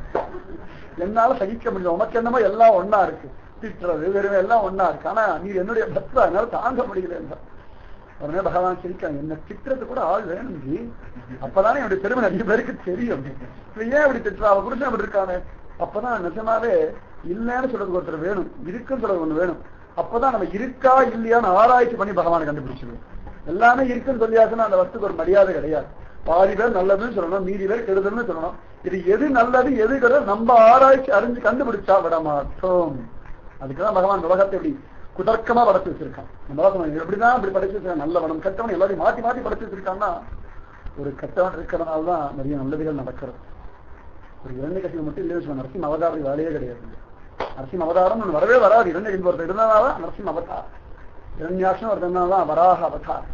என்னால சகிக்க முடியும் உனக்கு என்னமோ எல்லாம் ஒண்ணா இருக்கு திட்டுறது வெறும் எல்லாம் ஒண்ணா இருக்கு ஆனா நீ என்னுடைய பக்தா என்னால தாங்க முடியல என்றா உடனே பகவான் சிரிக்காங்க என்ன திட்டுறது கூட ஆள் வேணும் ஜி அப்பதானே என்னுடைய பெருமை நிறைய பேருக்கு தெரியும் இவன் ஏன் இப்படி திட்டுறா அவ புருஷன் அப்படி இருக்கானே அப்பதான் நிஜமாவே இல்லைன்னு சொல்றதுக்கு ஒருத்தர் வேணும் இருக்குன்னு சொல்றது ஒண்ணு வேணும் அப்பதான் நம்ம இருக்கா இல்லையான்னு ஆராய்ச்சி பண்ணி பகவானை கண்டுபிடிச்சிருவோம் எல்லாமே இருக்குன்னு சொல்லியாச்சுன்னா அந்த வஸ்துக்கு ஒரு மரியாதை கிடையாது பாதி பேர் நல்லதுன்னு சொல்லணும் மீதி பேர் கெடுதல்னு சொல்லணும் இது எது நல்லது எது கெடுதல் நம்ம ஆராய்ச்சி அறிஞ்சு கண்டுபிடிச்சா விட மாட்டோம் அதுக்குதான் பகவான் உலகத்தை இப்படி குதர்க்கமா படைச்சு வச்சிருக்கான் நம்ம உலகம் எப்படிதான் இப்படி படைச்சு வச்சிருக்கான் நல்லவனும் கெட்டவன் எல்லாரையும் மாத்தி மாத்தி படைச்சு வச்சிருக்கான்னா ஒரு கெட்டவன் இருக்கிறதுனால தான் நிறைய நல்லதுகள் நடக்கிறது ஒரு இரண்டு கட்சிகள் மட்டும் இல்லைன்னு வச்சுக்கோங்க நரசிம்ம அவதாரம் வேலையே கிடையாது நரசிம்ம அவதாரம் ஒண்ணு வரவே வராது இரண்டு கட்சி ஒருத்தர் இருந்ததாதான் நரசிம்ம அவதார் இரண்யாட்சம் ஒருத்தன் தான் வராக அவதார்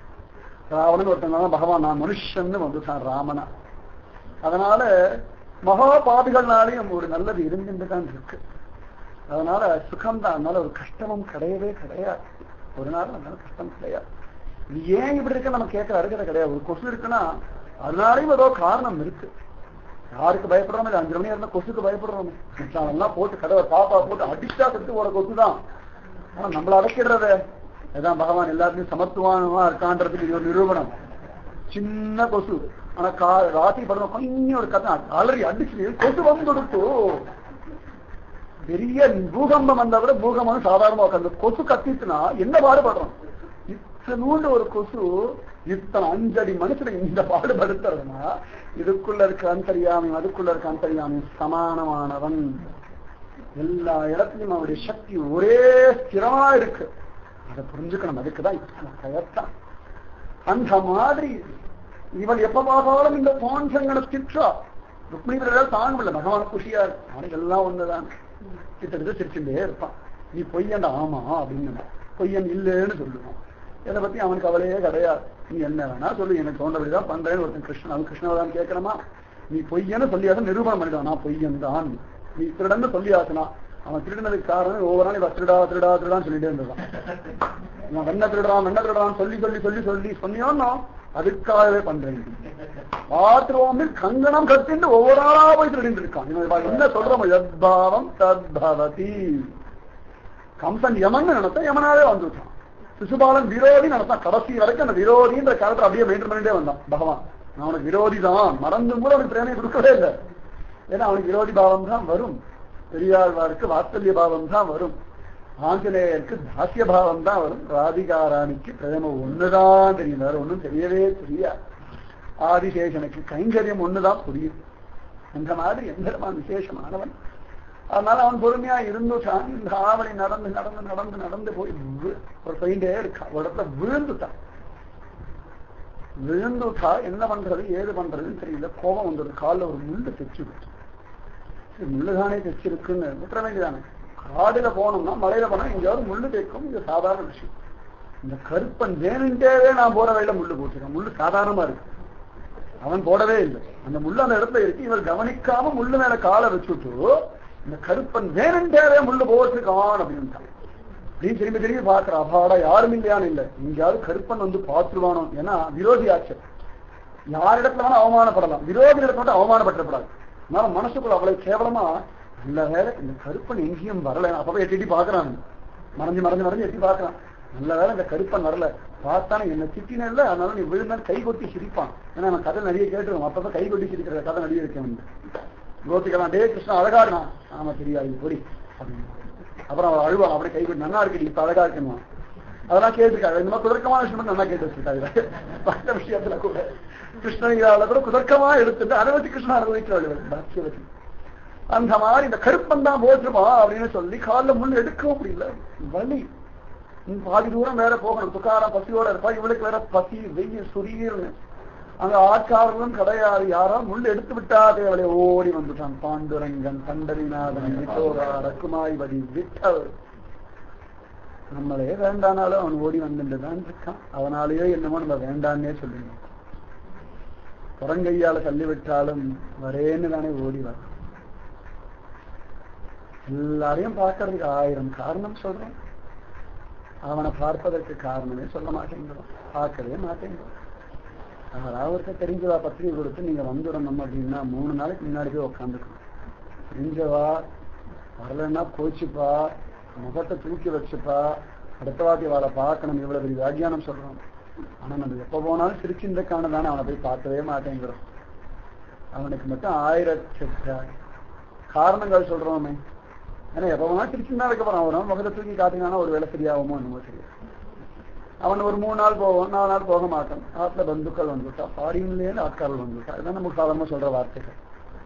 ராவணன் ஒருத்தன் தான் பகவான் நான் மனுஷன்னு வந்துட்டான் ராமனா அதனால மகா பாபிகள்னாலையும் ஒரு நல்லது இருந்துட்டு தான் இருக்கு அதனால சுகம் தான் அதனால ஒரு கஷ்டமும் கிடையவே கிடையாது ஒரு நாள் அதனால கஷ்டம் கிடையாது இது ஏன் இப்படி இருக்கு நம்ம கேட்கற அருகதை கிடையாது ஒரு கொசு இருக்குன்னா அதனாலையும் ஏதோ காரணம் இருக்கு யாருக்கு பயப்படுறோம் இல்லை அஞ்சு மணி இருந்தா கொசுக்கு பயப்படுறோம் எல்லாம் போட்டு கதவை பாப்பா போட்டு அடிச்சா செத்து போற கொசு தான் ஆனா நம்மள அடக்கிடுறத அதான் பகவான் எல்லாத்தையும் சமத்துவமா இருக்கான்றதுக்கு இது ஒரு நிரூபணம் சின்ன கொசு ஆனா கா ராத்திரி படம் கொஞ்சம் ஒரு கதை அலறி அடிச்சு கொசு வந்து கொடுத்து பெரிய பூகம்பம் வந்தா கூட பூகம்பம் சாதாரணமா உட்காந்து கொசு கத்திச்சுனா என்ன பாடுபடுறோம் இத்தனூண்டு ஒரு கொசு இத்தனை அஞ்சடி மனுஷனுக்கு இந்த பாடுபடுத்துறதுன்னா இதுக்குள்ள இருக்க அந்தரியாமையும் அதுக்குள்ள இருக்க அந்தரியாமையும் சமானமானவன் எல்லா இடத்துலயும் அவருடைய சக்தி ஒரே ஸ்திரமா இருக்கு அதை புரிஞ்சுக்கணும் அதுக்குதான் இத்தனை கயத்தான் அந்த மாதிரி இவன் எப்ப பார்த்தாலும் இந்த பாஞ்சங்கனை திட்டா ருக்மிணி தாங்க முடியல பகவான் குஷியா இருக்கு அவனுக்கு எல்லாம் ஒண்ணுதான் கிட்டத்தட்ட சிரிச்சுட்டே இருப்பான் நீ பொய்யண்டா ஆமா அப்படின்னு பொய்யன் இல்லைன்னு சொல்லுவான் இதை பத்தி அவனுக்கு கவலையே கிடையாது நீ என்ன வேணா சொல்லு எனக்கு தோன்றபடிதான் பண்றேன்னு ஒருத்தன் கிருஷ்ணன் அவன் கிருஷ்ணவதான் கேட்கணுமா நீ பொய்யன்னு சொல்லியாசன் நிரூபணம் பண்ணிடுவான் நான் பொய்யன் தான் நீ திருடன்னு சொல்லியாசனா அவன் திருடினதுக்கு காரணம் ஒவ்வொரு நாள் இவன் திருடா திருடா திருடான்னு சொல்லிட்டே இருந்தான் இவன் வெண்ண திருடுறான் வெண்ண திருடுறான் சொல்லி சொல்லி சொல்லி சொல்லி சொன்னியோன்னா அதுக்காகவே பண்றேன் பாத்ரூம் கங்கணம் கத்திட்டு ஒவ்வொரு ஆளா போய் திருடிட்டு இருக்கான் இவன் என்ன சொல்றோம் யத்பாவம் தத்பவதி கம்சன் யமன் நினைச்சா யமனாவே வந்துட்டான் சிசுபாலன் விரோதி நடத்தான் கடைசி வரைக்கும் அந்த விரோதின்ற காலத்துல அப்படியே மெயின்டைன் பண்ணிட்டே வந்தான் பகவான் நான் அவனுக்கு விரோதி தான் மறந்தும் கூட அவனுக்கு பிரேமையை கொடுக்கவே இல்லை ஏன்னா அவனுக்கு விரோதி பாவம் தான் வரும் பெரியாழ்வாருக்கு வாத்சல்ய பாவம் தான் வரும் ஆஞ்சநேயருக்கு தாசிய பாவம் தான் வரும் ராதிகாராணிக்கு பிரேம ஒண்ணுதான் தெரியும் வேற ஒண்ணும் தெரியவே தெரியாது ஆதிசேஷனுக்கு கைங்கரியம் ஒண்ணுதான் புரியும் அந்த மாதிரி எந்த விசேஷமானவன் அதனால அவன் பொறுமையா இருந்துட்டான் இந்த ஆவணி நடந்து நடந்து நடந்து நடந்து போய் வி- ஒரு போயிட்டே இருக்கான் ஒரு இடத்துல விழுந்துட்டான் விழுந்துட்டா என்ன பண்றது ஏது பண்றதுன்னு தெரியல கோபம் வந்தது காலில் ஒரு முள்ளு தைச்சு விட்டு சரி, முள்ளுதானே தைச்சிருக்குன்னு விட்டுற வேண்டியதானே காடுல போனோம்னா மலையில போனா எங்கேயாவது முள்ளு தைக்கும் இது சாதாரண விஷயம் இந்த கருப்பன் வேணுண்டேவே நான் போற வழியில முள்ளு போட்டுருக்கேன் முள்ளு சாதாரணமா இருக்கு அவன் போடவே இல்லை அந்த முள்ளு அந்த இடத்துல இருக்கு இவர் கவனிக்காம முள்ளு மேல காலை வச்சுட்டு இந்த கருப்பன் வேணுண்டேவே முள்ளு போட்டிருக்கான் அப்படின்ட்டான் அப்படின்னு திரும்பி திரும்பி பாக்குற அபாடா யாரும் இல்லையான்னு இல்ல எங்கேயாவது கருப்பன் வந்து பார்த்துருவானோ ஏன்னா விரோதி ஆச்சு யார் இடத்துல வேணா அவமானப்படலாம் விரோதி இடத்துல மட்டும் அவமானப்பட்டப்படாது அதனால மனசுக்குள்ள அவ்வளவு கேவலமா நல்ல வேலை இந்த கருப்பன் எங்கேயும் வரல அப்பவே எட்டி எட்டி பாக்குறான் மறைஞ்சு மறைஞ்சு மறைஞ்சு எட்டி பாக்குறான் நல்ல வேலை இந்த கருப்பன் வரல பார்த்தானே என்ன திட்டினல்ல அதனால நீ விழுந்தால் கை கொட்டி சிரிப்பான் ஏன்னா நான் கதை நிறைய கேட்டுருவோம் அப்பப்ப கை கொட்டி சிரிக்கிற கதை நிறைய இருக்கேன் வந்து கோபிக்கலாம் டே கிருஷ்ணா அழகா இருந்தான் ஆமா தெரியாது பொடி அப்படின்னு அப்புறம் அவன் அழுவான் அப்படியே கை கொட்டி நல்லா இருக்கு இப்ப அழகா இருக்கணும் அதெல்லாம் கேட்டுருக்காங்க இந்த மாதிரி குதர்க்கமான விஷயம் நல்லா கேட்டு வச்சிருக்காங்க மற்ற விஷயத்துல கூட கிருஷ்ணகிரால கூட குதர்க்கமா எடுத்துட்டு அதை வச்சு கிருஷ்ணா அனுபவிக்கிறாள் பாக்கியவதி அந்த மாதிரி இந்த கருப்பன் தான் போட்டுருமா அப்படின்னு சொல்லி காலில் முள் எடுக்கவும் முடியல வலி இன்னும் பாதி தூரம் வேற போகணும் துக்காரம் பசியோட இருப்பா இவளுக்கு வேற பசி வெயில் சுரீர்னு அங்க ஆட்காரர்களும் கிடையாது யாரா முள் எடுத்து விட்டாதே அவளை ஓடி வந்துட்டான் பாண்டுரங்கன் பண்டரிநாதன் விட்டோரா ரகுமாய்வதி விட்டல் நம்மளே வேண்டானாலும் அவன் ஓடி வந்துட்டு தான் இருக்கான் அதனாலேயே என்னமோ நம்ம வேண்டான்னே சொல்லிடணும் புறங்கையால தள்ளி விட்டாலும் வரேன்னு தானே ஓடி வர எல்லாரையும் பார்க்கறதுக்கு ஆயிரம் காரணம் சொல்றோம் அவனை பார்ப்பதற்கு காரணமே சொல்ல மாட்டேங்கிறோம் பார்க்கவே மாட்டேங்கிறோம் யாராவது ஒருத்தர் தெரிஞ்சவா பத்திரிகை கொடுத்து நீங்க வந்துடணும் அப்படின்னா மூணு நாளைக்கு முன்னாடி போய் உட்காந்துக்கணும் தெரிஞ்சவா வரலன்னா கோச்சுப்பா முகத்தை தூக்கி வச்சுப்பா அடுத்த வாட்டி அவளை பார்க்கணும் இவ்வளவு பெரிய வியாக்கியானம் சொல்றோம் ஆனா நம்ம எப்ப போனாலும் திருச்சிந்தக்கான தானே அவனை போய் பார்க்கவே மாட்டேங்கிறோம் அவனுக்கு மட்டும் ஆயிரத்தெட்டு காரணங்கள் சொல்றோமே ஏன்னா எப்ப போனா திருச்சிந்தா வைக்க போறான் அவன் முகத்தை தூக்கி காட்டினானா ஒரு வேலை சரியாகுமோ என்னமோ தெரியும் அவன் ஒரு மூணு நாள் போவான் நாலு நாள் போக மாட்டான் ஆத்துல பந்துக்கள் வந்துட்டா ஃபாரின்லேருந்து ஆட்காரல் வந்துட்டா இதான் நமக்கு சாதாரணமா சொல்ற வார்த்தைகள்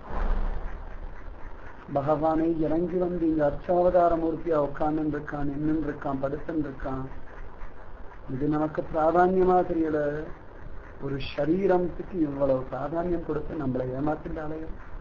பகவானை இறங்கி வந்து இங்க அர்ச்சாவதார மூர்த்தியா உட்கார்ந்து இருக்கான் நின்று இருக்கான் படுத்துன்னு இருக்கான் இது நமக்கு பிராதான்யமா தெரியல ஒரு சரீரத்துக்கு இவ்வளவு பிராதான்யம் கொடுத்து நம்மளை ஏமாத்திட்டாலே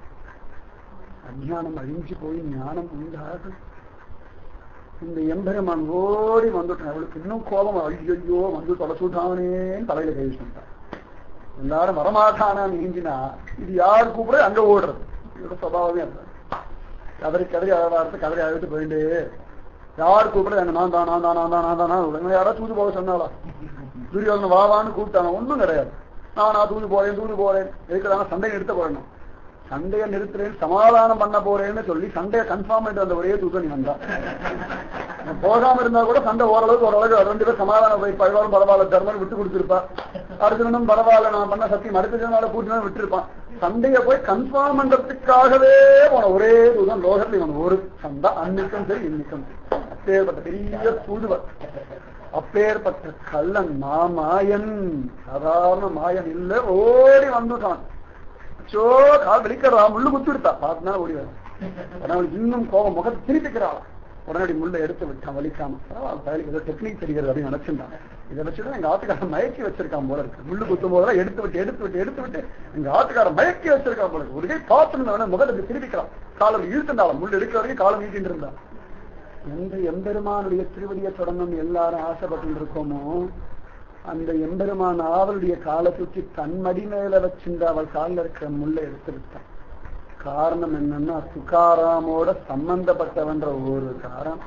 அஞ்ஞானம் அழிஞ்சு போய் ஞானம் உண்டாகும் இந்த எம்பெருமான் ஓடி வந்துட்டான் அவளுக்கு இன்னும் கோபம் ஐயோ வந்து தொலைச்சுட்டானேன்னு தலையில கை வச்சுட்டான் எல்லாரும் வரமாட்டானான்னு நீஞ்சினா இது யார் கூப்பிட அங்க ஓடுறது இதோட சுவாவமே அது கதறி கதறி அழவாரத்து கதறி அழுத்து போயிட்டு யார் கூப்பிட என்ன நான் தான் நான் தான் நான் தான் நான் தான் நான் யாராவது தூது போக சொன்னாலா துரியோதன வாவான்னு கூப்பிட்டாங்க ஒன்றும் கிடையாது நான் நான் தூது போறேன் தூது போறேன் எதுக்குறாங்க சண்டையை நிறுத்த போறேன் சண்டையை நிறுத்துறேன் சமாதானம் பண்ண போறேன்னு சொல்லி சண்டையை கன்ஃபார்ம் பண்ணிட்டு வந்த ஒரே தூக்கம் நீ வந்தா போகாம இருந்தா கூட சண்டை ஓரளவுக்கு ஓரளவுக்கு ரெண்டு பேர் சமாதானம் போய் பழவாலும் பரவாயில்ல தர்மன் விட்டு கொடுத்துருப்பா அர்ஜுனனும் பரவாயில்ல நான் பண்ண சத்தியம் அடுத்த ஜனால கூட்டினா விட்டுருப்பான் சண்டைய போய் கன்ஃபார்ம் பண்றதுக்காகவே போன ஒரே தூதம் லோகத்துல இவன் ஒரு சண்டை அன்னைக்கும் சரி இன்னைக்கும் சரி அப்பேற்பட்ட பெரிய தூதுவர் அப்பேற்பட்ட கள்ளன் மாமாயன் சாதாரண மாயன் இல்ல ஓடி வந்துட்டான் அச்சோ கால் வெளிக்கிறா முள்ளு குத்து விடுத்தா பார்த்தா ஓடி வரும் அவனுக்கு இன்னும் கோபம் முகத்தை திருப்பிக்கிறாள் உடனடி முள்ள எடுத்து விட்டான் வலிக்காம பரவாயில்ல பயலுக்கு ஏதோ டெக்னிக் தெரிகிறது அப்படின்னு நினைச்சிருந்தான் இதை வச்சுதான் எங்க ஆத்துக்காரன் மயக்கி வச்சிருக்கான் போல இருக்கு முள்ளு குத்தும் போதெல்லாம் எடுத்து விட்டு எடுத்து விட்டு எடுத்து விட்டு எங்க ஆத்துக்காரன் மயக்கி வச்சிருக்கான் போல இருக்கு ஒரு கை பார்த்துருந்தவன முகத்தை திருப்பிக்கிறான் காலம் இழுத்துட்டாலும் முள்ளு எடுக்கிற வரைக்கும் காலம் ஈட்டிட்டு இருந்தான் எந்த எம்பெருமானுடைய திருவடியை தொடரணும் எல்லாரும் ஆசைப்பட்டு இருக்கோமோ அந்த எம்பெருமான் அவளுடைய காலை தூக்கி தன் மடி மேல வச்சிருந்த அவள் காலில் இருக்கிற முள்ளை எடுத்து விட்டான் காரணம் என்னன்னா துக்காராமோட சம்பந்தப்பட்டவன்ற ஒரு காரணம்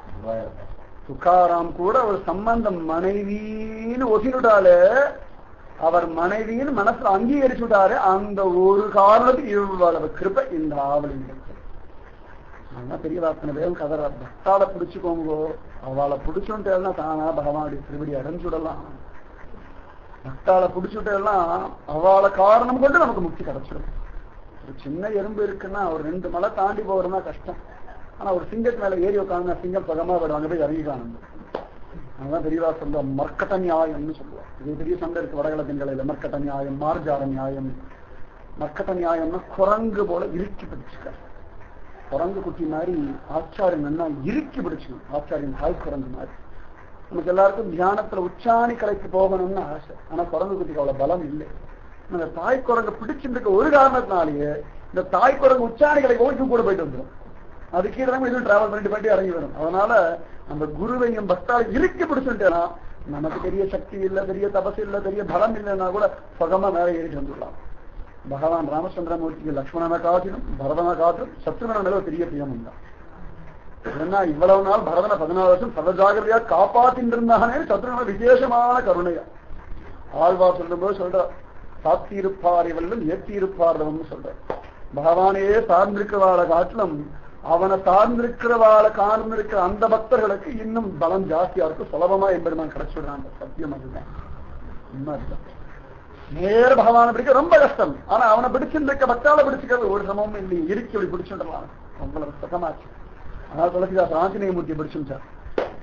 துக்காராம் கூட ஒரு சம்பந்தம் மனைவின்னு ஒசினுட்டாலே அவர் மனைவின்னு மனசுல அங்கீகரிச்சுட்டாரு அந்த ஒரு காரணத்துக்கு இவ்வளவு கிருப்பை இந்த ஆவலிங்க அதான் பெரிய வாசனை வேகம் கதற பக்தால பிடிச்சுக்கோங்கோ அவளை பிடிச்சுட்டேன்னா தானா பகவானுடைய திருவடி அடைஞ்சுடலாம் பக்தால பிடிச்சுட்டேன்னா அவளை காரணம் கொண்டு நமக்கு முக்தி கிடைச்சிடும் ஒரு சின்ன எறும்பு இருக்குன்னா ஒரு ரெண்டு மலை தாண்டி போகிறதுனா கஷ்டம் ஆனா ஒரு சிங்கத்து மேல ஏறி உட்காந்து சிங்கம் பகமா போயிடுவாங்க போய் இறங்கி காணும் அதுதான் பெரியவா சொல்லுவா மர்க்கட்ட நியாயம்னு சொல்லுவா இது பெரிய சண்டை இருக்கு வடகள திண்களையில மர்க்கட்ட நியாயம் மார்ஜார நியாயம் மர்க்கட்ட நியாயம்னா குரங்கு போல இறுக்கி பிடிச்சுக்க குரங்கு குட்டி மாதிரி ஆச்சாரியன் என்ன இறுக்கி பிடிச்சுக்கணும் ஆச்சாரியன் தாய் குரங்கு மாதிரி நமக்கு எல்லாருக்கும் தியானத்துல உச்சாணி கலைக்கு போகணும்னு ஆசை ஆனா குரங்கு குட்டிக்கு அவ்வளவு பலம் இல்லை அந்த தாய் குரங்கு பிடிச்சிருக்க ஒரு காரணத்தினாலேயே இந்த தாய் குரங்கு உச்சாணி கலைக்கு ஓய்க்கும் கூட போயிட்டு வந்துடும் அது கீழே தான் இதுவும் டிராவல் பண்ணிட்டு போயிட்டு இறங்கி வரும் அதனால அந்த குருவையும் பக்தாவை இறுக்கி பிடிச்சுட்டேன்னா நமக்கு பெரிய சக்தி இல்லை பெரிய தபசு இல்லை பெரிய பலம் இல்லைன்னா கூட சுகமா மேலே ஏறிட்டு வந்துடலாம் பகவான் ராமச்சந்திரமூர்த்திக்கு லக்ஷ்மணனை காட்டிலும் பரதனை காட்டிலும் சத்ருகன மேல ஒரு பெரிய பிரியம் உண்டா ஏன்னா இவ்வளவு நாள் பரதனை பதினாலு வருஷம் சர்வஜாகிரதையா காப்பாத்தின்னு இருந்தானே சத்ருகன விசேஷமான கருணையா ஆழ்வார் சொல்லும்போது சொல்ற சாத்தியிருப்பார் இவள்ளும் ஏற்றியிருப்பார்வம்னு சொல்ற பகவானே சார்ந்திருக்கிறவாளை காட்டிலும் அவனை சார்ந்திருக்கிறவாளை கார்ந்திருக்கிற அந்த பக்தர்களுக்கு இன்னும் பலம் ஜாஸ்தியா இருக்கும் சுலபமா என்பெருமான் கிடைச்சிடுறாங்க சத்தியம் அதுதான் உண்மை அதுதான் நேர பகவானை பிடிக்க ரொம்ப கஷ்டம் ஆனா அவனை பிடிச்சிருக்க பக்தால பிடிச்சிக்கிறது ஒரு சமமும் இல்லையே இறுக்கி அப்படி பிடிச்சுட்டான் அவ்வளவு சுகமாச்சு அதனால துளசிதாஸ் ஆஞ்சநேய மூர்த்தியை பிடிச்சுட்டார்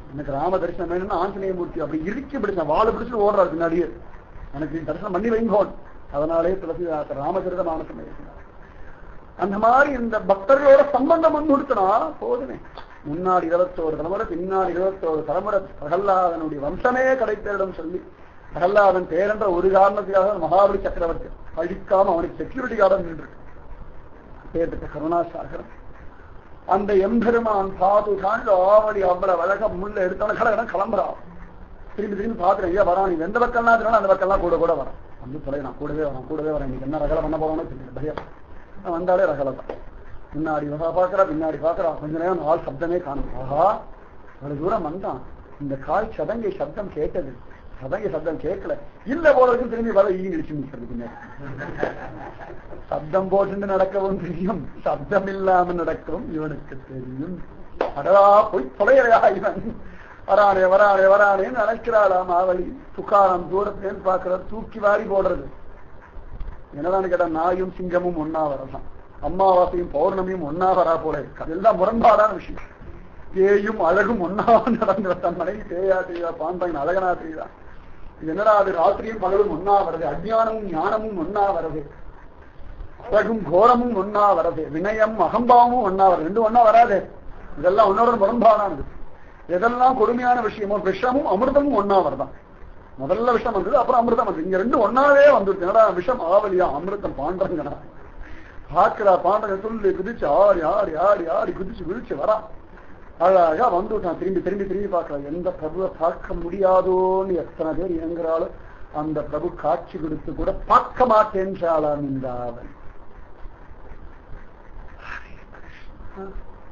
எனக்கு ராம தரிசனம் வேணும்னு ஆஞ்சநேய மூர்த்தி அப்படி இறுக்கி பிடிச்சேன் வாழை பிடிச்சு ஓடுறாரு பின்னாடியே எனக்கு தரிசனம் பண்ணி வைங்கோன் அதனாலே துளசிதாசர் ராமச்சரித மானசம் எழுதினார் அந்த மாதிரி இந்த பக்தர்களோட சம்பந்தம் வந்து கொடுத்தனா போதுமே முன்னாடி இருபத்தோரு தலைமுறை பின்னாடி இருபத்தோரு தலைமுறை பிரகல்லாதனுடைய வம்சமே கிடைத்தரிடம் சொல்லி பிரகல்லாதன் பேரென்ற ஒரு காரணத்துக்காக மகாபலி சக்கரவர்த்தி அழிக்காம அவனுக்கு செக்யூரிட்டி கார்டன் நின்று பேர்பட்ட கருணாசாகரம் அந்த எம்பெருமான் பாது தாண்டு ஆவடி அவ்வளவு அழகா முள்ள எடுத்தவன கடை கிளம்புறான் திரும்பி திரும்பி பாக்குறேன் ஐயா வரான் நீ எந்த பக்கம்லாம் இருக்கிறாலும் அந்த பக்கம்லாம் கூட கூட வரான் வந்து தொலை நான் கூடவே வரேன் கூடவே வரேன் இன்னைக்கு என்ன ரகலை பண்ண போறோம்னு தெரியல பயம் நான் வந்தாலே ரகலை தான் முன்னாடி வகா பாக்குறா பின்னாடி பாக்குறா கொஞ்ச நேரம் ஆள் சப்தமே காணும் ஆஹா அவ்வளவு தூரம் வந்தான் இந்த கால் சதங்கை சப்தம் கேட்டது சதங்கை சப்தம் கேட்கல இல்ல போல இருக்கு திரும்பி வர ஈ இடிச்சு நிற்கிறது பின்னாடி சப்தம் போட்டு நடக்கவும் தெரியும் சப்தம் இல்லாம நடக்கவும் இவனுக்கு தெரியும் அடடா போய் தொலைறையா இவன் வரானே வரானே வரானேன்னு நினைக்கிறாளாம் ஆவலி துக்காரம் தூரத்துலேன்னு பாக்குற தூக்கி வாரி போடுறது என்னதான்னு கேட்டா நாயும் சிங்கமும் ஒன்னா வரலாம் அமாவாசையும் பௌர்ணமியும் ஒன்னா வரா போல இருக்கு அதெல்லாம் முரண்பாடான விஷயம் பேயும் அழகும் ஒன்னா நடந்து தன் மனைவி பேயா தெரியுதா பாண்டாங்க அழகனா தெரியுதா இது என்னடா அது ராத்திரியும் பகலும் ஒன்னா வருது அஜ்ஞானமும் ஞானமும் ஒன்னா வருது அழகும் கோரமும் ஒன்னா வருது வினயம் அகம்பாவமும் ஒன்னா வருது ரெண்டும் ஒன்னா வராது இதெல்லாம் உன்னோட முரண்பாடானது எதெல்லாம் கொடுமையான விஷயமோ விஷமும் அமிர்தமும் ஒன்னா வருதான் முதல்ல விஷம் வந்தது அப்புறம் அமிர்தம் வந்தது இங்க ரெண்டு ஒன்னாவே வந்துருச்சு என்னடா விஷம் ஆவலியா அமிர்தம் பாண்டங்கடா பாக்குறா பாண்டங்க சொல்லி குதிச்சு ஆடி ஆடி ஆடி ஆடி குதிச்சு குதிச்சு வரா அழகா வந்துட்டான் திரும்பி திரும்பி திரும்பி பார்க்கலாம் எந்த பிரபுவை பார்க்க முடியாதோன்னு எத்தனை பேர் இயங்குறாலும் அந்த பிரபு காட்சி கொடுத்து கூட பார்க்க மாட்டேன்றாளாம் இந்த அவன் ஹரே கிருஷ்ணா.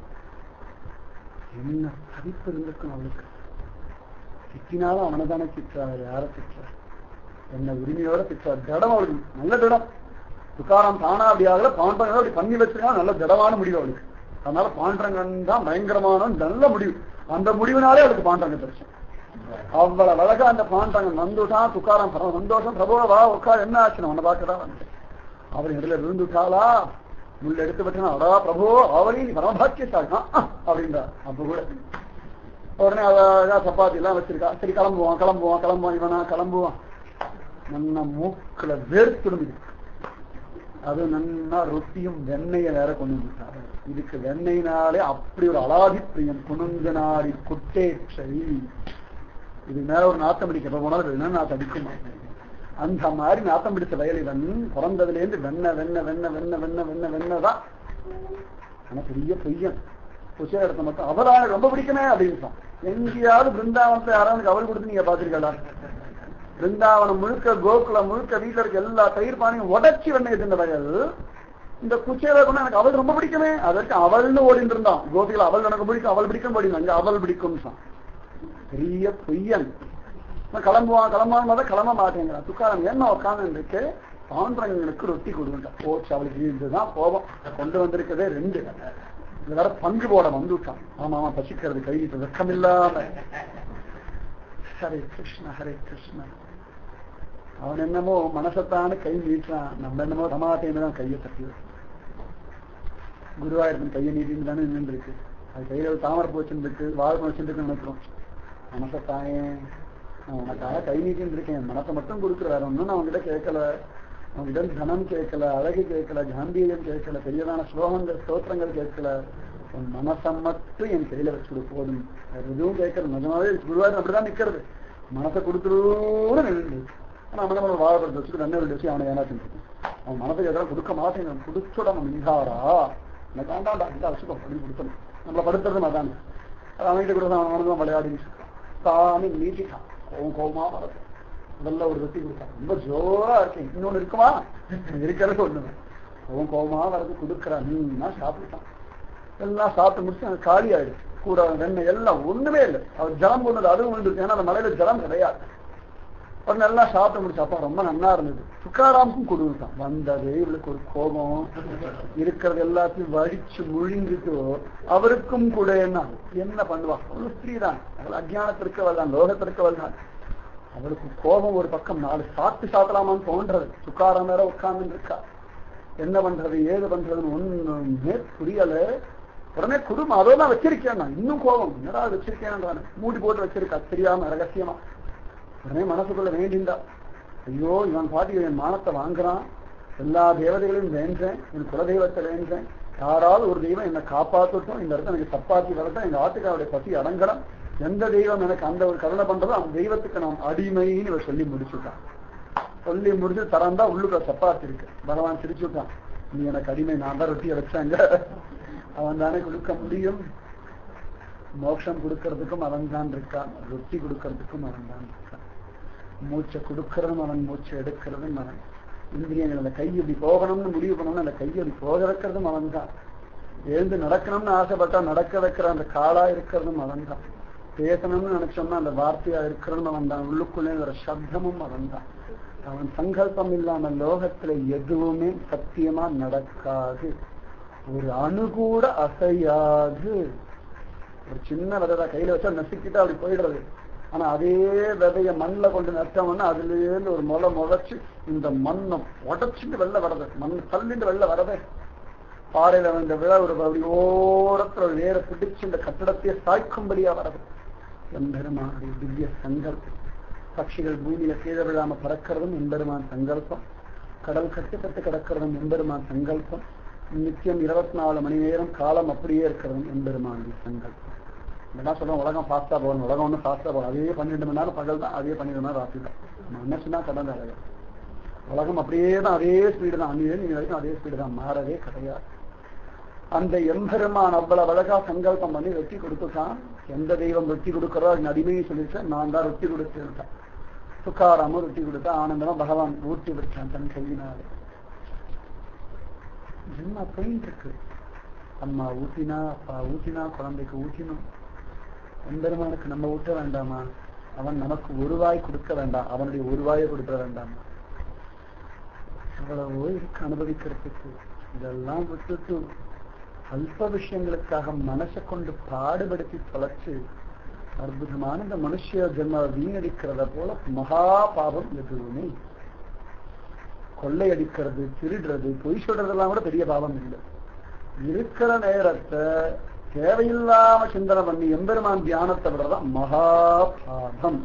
என்ன தவிப்பு இருந்திருக்கும் அவளுக்கு திட்டினாலும் அவனை தானே திட்டுறா யார திட்டுறா என்ன உரிமையோட திட்டுறா திடம் அவளுக்கு நல்ல திடம் துக்காராம் தானா அப்படி ஆகல பாண்டரங்க அப்படி பண்ணி வச்சிருக்கா நல்ல திடமான முடிவு அவளுக்கு அதனால பாண்டரங்கன் தான் பயங்கரமான நல்ல முடிவு அந்த முடிவுனாலே அவளுக்கு பாண்டரங்க தரிசனம் அவ்வளவு அழகா அந்த பாண்டரங்கன் வந்துட்டான் துக்காராம் பரம சந்தோஷம் பிரபுவா வா உட்கார் என்ன ஆச்சு உன்னை பார்க்கறா வந்து அவர் இடத்துல விழுந்துட்டாளா முள்ள எடுத்து வச்சா அடா பிரபு அவளி நீ பரமபாக்கியத்தாள் அப்படின்றா அப்ப கூட உடனே அழகா சப்பாத்தி எல்லாம் வச்சிருக்கா சரி கிளம்புவான் கிளம்புவான் கிளம்புவான் இவனா கிளம்புவான் நம்ம மூக்குல வேர்த்துடும் அது நன்னா ரொட்டியும் வெண்ணெய வேற கொண்டு வந்துட்டாரு இதுக்கு வெண்ணெயினாலே அப்படி ஒரு அலாதி பிரியம் குணுங்க நாடி குட்டேற்றை இது மேல ஒரு நாத்தம் பிடிக்க எப்ப போனாலும் என்ன நாத்தம் அடிக்குமா அந்த மாதிரி நாத்தம் பிடிச்ச வயல் இவன் பிறந்ததுல இருந்து வெண்ண வெண்ண வெண்ண வெண்ண வெண்ண வெண்ண வெண்ணதான் ஆனா பெரிய பொய்யன் புஷ இடத்த மட்டும் அவரான ரொம்ப பிடிக்குமே அப்படின்னு எங்கேயாவது பிருந்தாவனத்தை யாராவது அவள் கொடுத்து நீங்க பாத்திருக்கா பிருந்தாவனம் முழுக்க கோகுலம் முழுக்க வீட்டுல இருக்க எல்லா தயிர் பானையும் உடச்சி வெண்ணெய் தின்ற வயல் இந்த குச்சையில கொண்டு எனக்கு அவள் ரொம்ப பிடிக்குமே அதற்கு அவள்னு ஓடிட்டு இருந்தான் கோபிகள் அவள் எனக்கு பிடிக்கும் அவள் பிடிக்கும் ஓடினாங்க அவள் பிடிக்கும் பெரிய பொய்யன் நான் கிளம்புவான் கிளம்பான்னு கிளம்ப மாட்டேங்கிறான் துக்காரம் என்ன உட்காந்து இருக்கு பாண்டவங்களுக்கு ரொட்டி கொடுங்க போச்சு அவளுக்கு இதுதான் கோபம் கொண்டு வந்திருக்கதே ரெண்டு இது வேற பங்கு போட வந்துட்டான் ஆமா ஆமா பசிக்கிறது கை வெக்கம் இல்லாம ஹரே கிருஷ்ண ஹரே கிருஷ்ண அவன் என்னமோ மனசத்தான கை நீட்டுறான் நம்ம என்னமோ ரமாட்டேன்னு தான் கையை தட்டி குருவாயிருக்கும் கையை நீட்டின்னு தானே நின்றுருக்கு அது கையில ஒரு தாமரை போச்சுருக்கு வாழ்க்கை வச்சுருக்கு நினைக்கிறோம் மனசத்தானே நான் உனக்காக கை நீட்டின்னு இருக்கேன் மனசை மட்டும் கொடுக்குற வேற ஒன்றும் நான் உங்ககிட்ட கேட்கல உங்ககிட்ட தனம் கேட்கல அழகு கேட்கல காம்பீரியம் கேட்கல பெரியதான ஸ்லோகங்கள் ஸ்தோத்திரங்கள் கேட்கல உன் மனசை மட்டும் என் கையில வச்சுடு போதும் வேற எதுவும் கேட்கறது நிஜமாவே குருவாயூர் அப்படிதான் நிக்கிறது மனசை கொடுத்துருன்னு நின்று ஆனா அவன் நம்ம வாழப்படுறது வச்சுட்டு ரெண்டே ரெண்டு வச்சு அவனை ஏனாச்சுட்டு அவன் மனசுக்கு எதாவது கொடுக்க மாட்டேன் கொடுத்துட அவன் மிகாரா எனக்கு வேண்டாம்டா இதை வச்சுக்கோ அப்படின்னு கொடுத்தணும் நம்மளை படுத்துறது அதானே அது அவன்கிட்ட கூட அவன் மனதான் விளையாடி தானே நீட்டிட்டான் கோவம் கோவமா வரது முதல்ல ஒரு வெட்டி கொடுத்தான் ரொம்ப ஜோரா இருக்கேன் இன்னொன்னு இருக்குமா இருக்கிறது ஒண்ணுமே கோவம் கோவமா வரது கொடுக்குறான் நீன்னா சாப்பிட்டான் எல்லாம் சாப்பிட்டு முடிச்சு அங்க காலி ஆயிடுச்சு கூட வெண்ணெய் எல்லாம் ஒண்ணுமே இல்லை அவர் ஜலம் கொண்டது அதுவும் விழுந்துருக்கு ஏன்னா அந்த மலையில ஜலம் கிடையாது உடனே எல்லாம் சாப்பிட்டு முடிச்சு அப்பா ரொம்ப நன்னா இருந்தது துக்காராமுக்கும் கொடுத்தான் வந்தது இவளுக்கு ஒரு கோபம் இருக்கிறது எல்லாத்தையும் வடிச்சு முழுங்கிட்டு அவருக்கும் கூட என்ன என்ன பண்ணுவா அவள் ஸ்திரீ தான் அவள் அஜானத்திற்கவள் தான் லோகத்திற்கவள் தான் அவளுக்கு கோபம் ஒரு பக்கம் நாலு சாப்பிட்டு சாப்பிடலாமான்னு தோன்றது துக்காரம் வேற உட்கார்ந்து இருக்கா என்ன பண்றது ஏது பண்றதுன்னு ஒண்ணுமே புரியல உடனே குடும்பம் அதோ தான் வச்சிருக்கேன் நான் இன்னும் கோபம் என்னடா வச்சிருக்கேன் மூடி போட்டு வச்சிருக்கா தெரியாம ரகசியமா உடனே மனசுக்குள்ள வேண்டிந்தா ஐயோ இவன் பாட்டி என் மானத்தை வாங்குறான் எல்லா தேவதைகளையும் வேண்டேன் என் குலதெய்வத்தை வேண்டேன் யாராவது ஒரு தெய்வம் என்னை காப்பாற்றட்டும் இந்த இடத்துல எனக்கு சப்பாத்தி வரட்டும் எங்க ஆட்டுக்காருடைய பசி அடங்கலாம் எந்த தெய்வம் எனக்கு அந்த ஒரு கருணை பண்றதோ அந்த தெய்வத்துக்கு நான் அடிமைன்னு இவர் சொல்லி முடிச்சுட்டான் சொல்லி முடிச்சு தரந்தா உள்ளுக்குள்ள சப்பாத்தி இருக்கு பகவான் சிரிச்சு விட்டான் நீ எனக்கு அடிமை நான் தான் ரொட்டியை வச்சாங்க அவன் தானே கொடுக்க முடியும் மோட்சம் கொடுக்கறதுக்கும் அவன் தான் இருக்கான் ரொட்டி கொடுக்கறதுக்கும் அவன் தான் இருக்கான் மூச்சை கொடுக்கறதும் அவன் மூச்சை எடுக்கிறதும் அவன் இந்திரியங்கள் அந்த கை இப்படி போகணும்னு முடிவு பண்ணணும்னு அந்த கையை இப்படி போக வைக்கிறதும் அவன் தான் எழுந்து நடக்கணும்னு ஆசைப்பட்டா நடக்க வைக்கிற அந்த காலா இருக்கிறதும் அவன் தான் பேசணும்னு நினைச்சோம்னா அந்த வார்த்தையா இருக்கிறதும் அவன் தான் உள்ளுக்குள்ளே வர சப்தமும் அவன் தான் அவன் சங்கல்பம் இல்லாம லோகத்துல எதுவுமே சத்தியமா நடக்காது ஒரு அணு கூட அசையாது ஒரு சின்ன விதை கையில வச்சா நசுக்கிட்டா அப்படி போயிடுறது ஆனா அதே விதைய மண்ணில் கொண்டு நட்டோம்னா அதுல இருந்து ஒரு முளை முளைச்சு இந்த மண்ணை உடச்சிட்டு வெளில வரது மண் தள்ளிட்டு வெளில வரதே பாறையில வந்த விழா ஒரு அப்படி ஓரத்துல ஒரு வேற பிடிச்சு இந்த கட்டிடத்தையே சாய்க்கும்படியா வரது எம்பெருமானுடைய திவ்ய சங்கல்பம் பட்சிகள் பூமியில கீழே விழாம பறக்கிறதும் எம்பெருமான் சங்கல்பம் கடல் கட்டுப்பட்டு கிடக்கிறதும் எம்பெருமான் சங்கல்பம் நித்தியம் இருபத்தி நாலு மணி நேரம் காலம் அப்படியே இருக்கிறதும் எம்பெருமானுடைய சங்கல்பம் என்ன சொல்றோம் உலகம் ஃபாஸ்டா போகணும் உலகம் ஒன்றும் ஃபாஸ்டா போகணும் அதே பன்னெண்டு மணி நேரம் பகல் தான் அதே பன்னெண்டு மணி நேரம் ராத்திரி தான் நம்ம என்ன சொன்னா கடந்த அழகம் உலகம் அப்படியே தான் அதே ஸ்பீடு தான் அன்னிலே நீங்க வரைக்கும் அதே ஸ்பீடு தான் மாறவே கிடையாது அந்த எம்பெருமான் அவ்வளவு அழகா சங்கல்பம் பண்ணி வெற்றி கொடுத்துட்டான் எந்த தெய்வம் வெற்றி கொடுக்கிறதோ அது அடிமையை சொல்லிச்சேன் நான் தான் ரொட்டி கொடுத்துட்டான் துக்காராமும் ரொட்டி கொடுத்தா ஆனந்தமா பகவான் ஊட்டி விட்டான் தன் கையினாலே ஜென்மா போயிட்டு இருக்கு அம்மா ஊட்டினா அப்பா ஊட்டினா குழந்தைக்கு ஊட்டினும் எம்பெருமானுக்கு நம்ம ஊட்ட வேண்டாமா அவன் நமக்கு ஒரு வாய் கொடுக்க வேண்டாம் அவனுடைய ஒரு வாயை கொடுக்க வேண்டாமா எவ்வளவோ இருக்கு அனுபவிக்கிறதுக்கு இதெல்லாம் விட்டுட்டு அல்ப விஷயங்களுக்காக மனசை கொண்டு பாடுபடுத்தி தொலைச்சு அற்புதமான இந்த மனுஷ ஜென்ம வீணடிக்கிறத போல மகா பாவம் எதுவுமே கொள்ளையடிக்கிறது திருடுறது பொய் சொல்றதெல்லாம் கூட பெரிய பாவம் இல்லை இருக்கிற நேரத்தை தேவையில்லாம சிந்தனை பண்ணி எம்பெருமான் தியானத்தை விடுறதா மகா பாவம்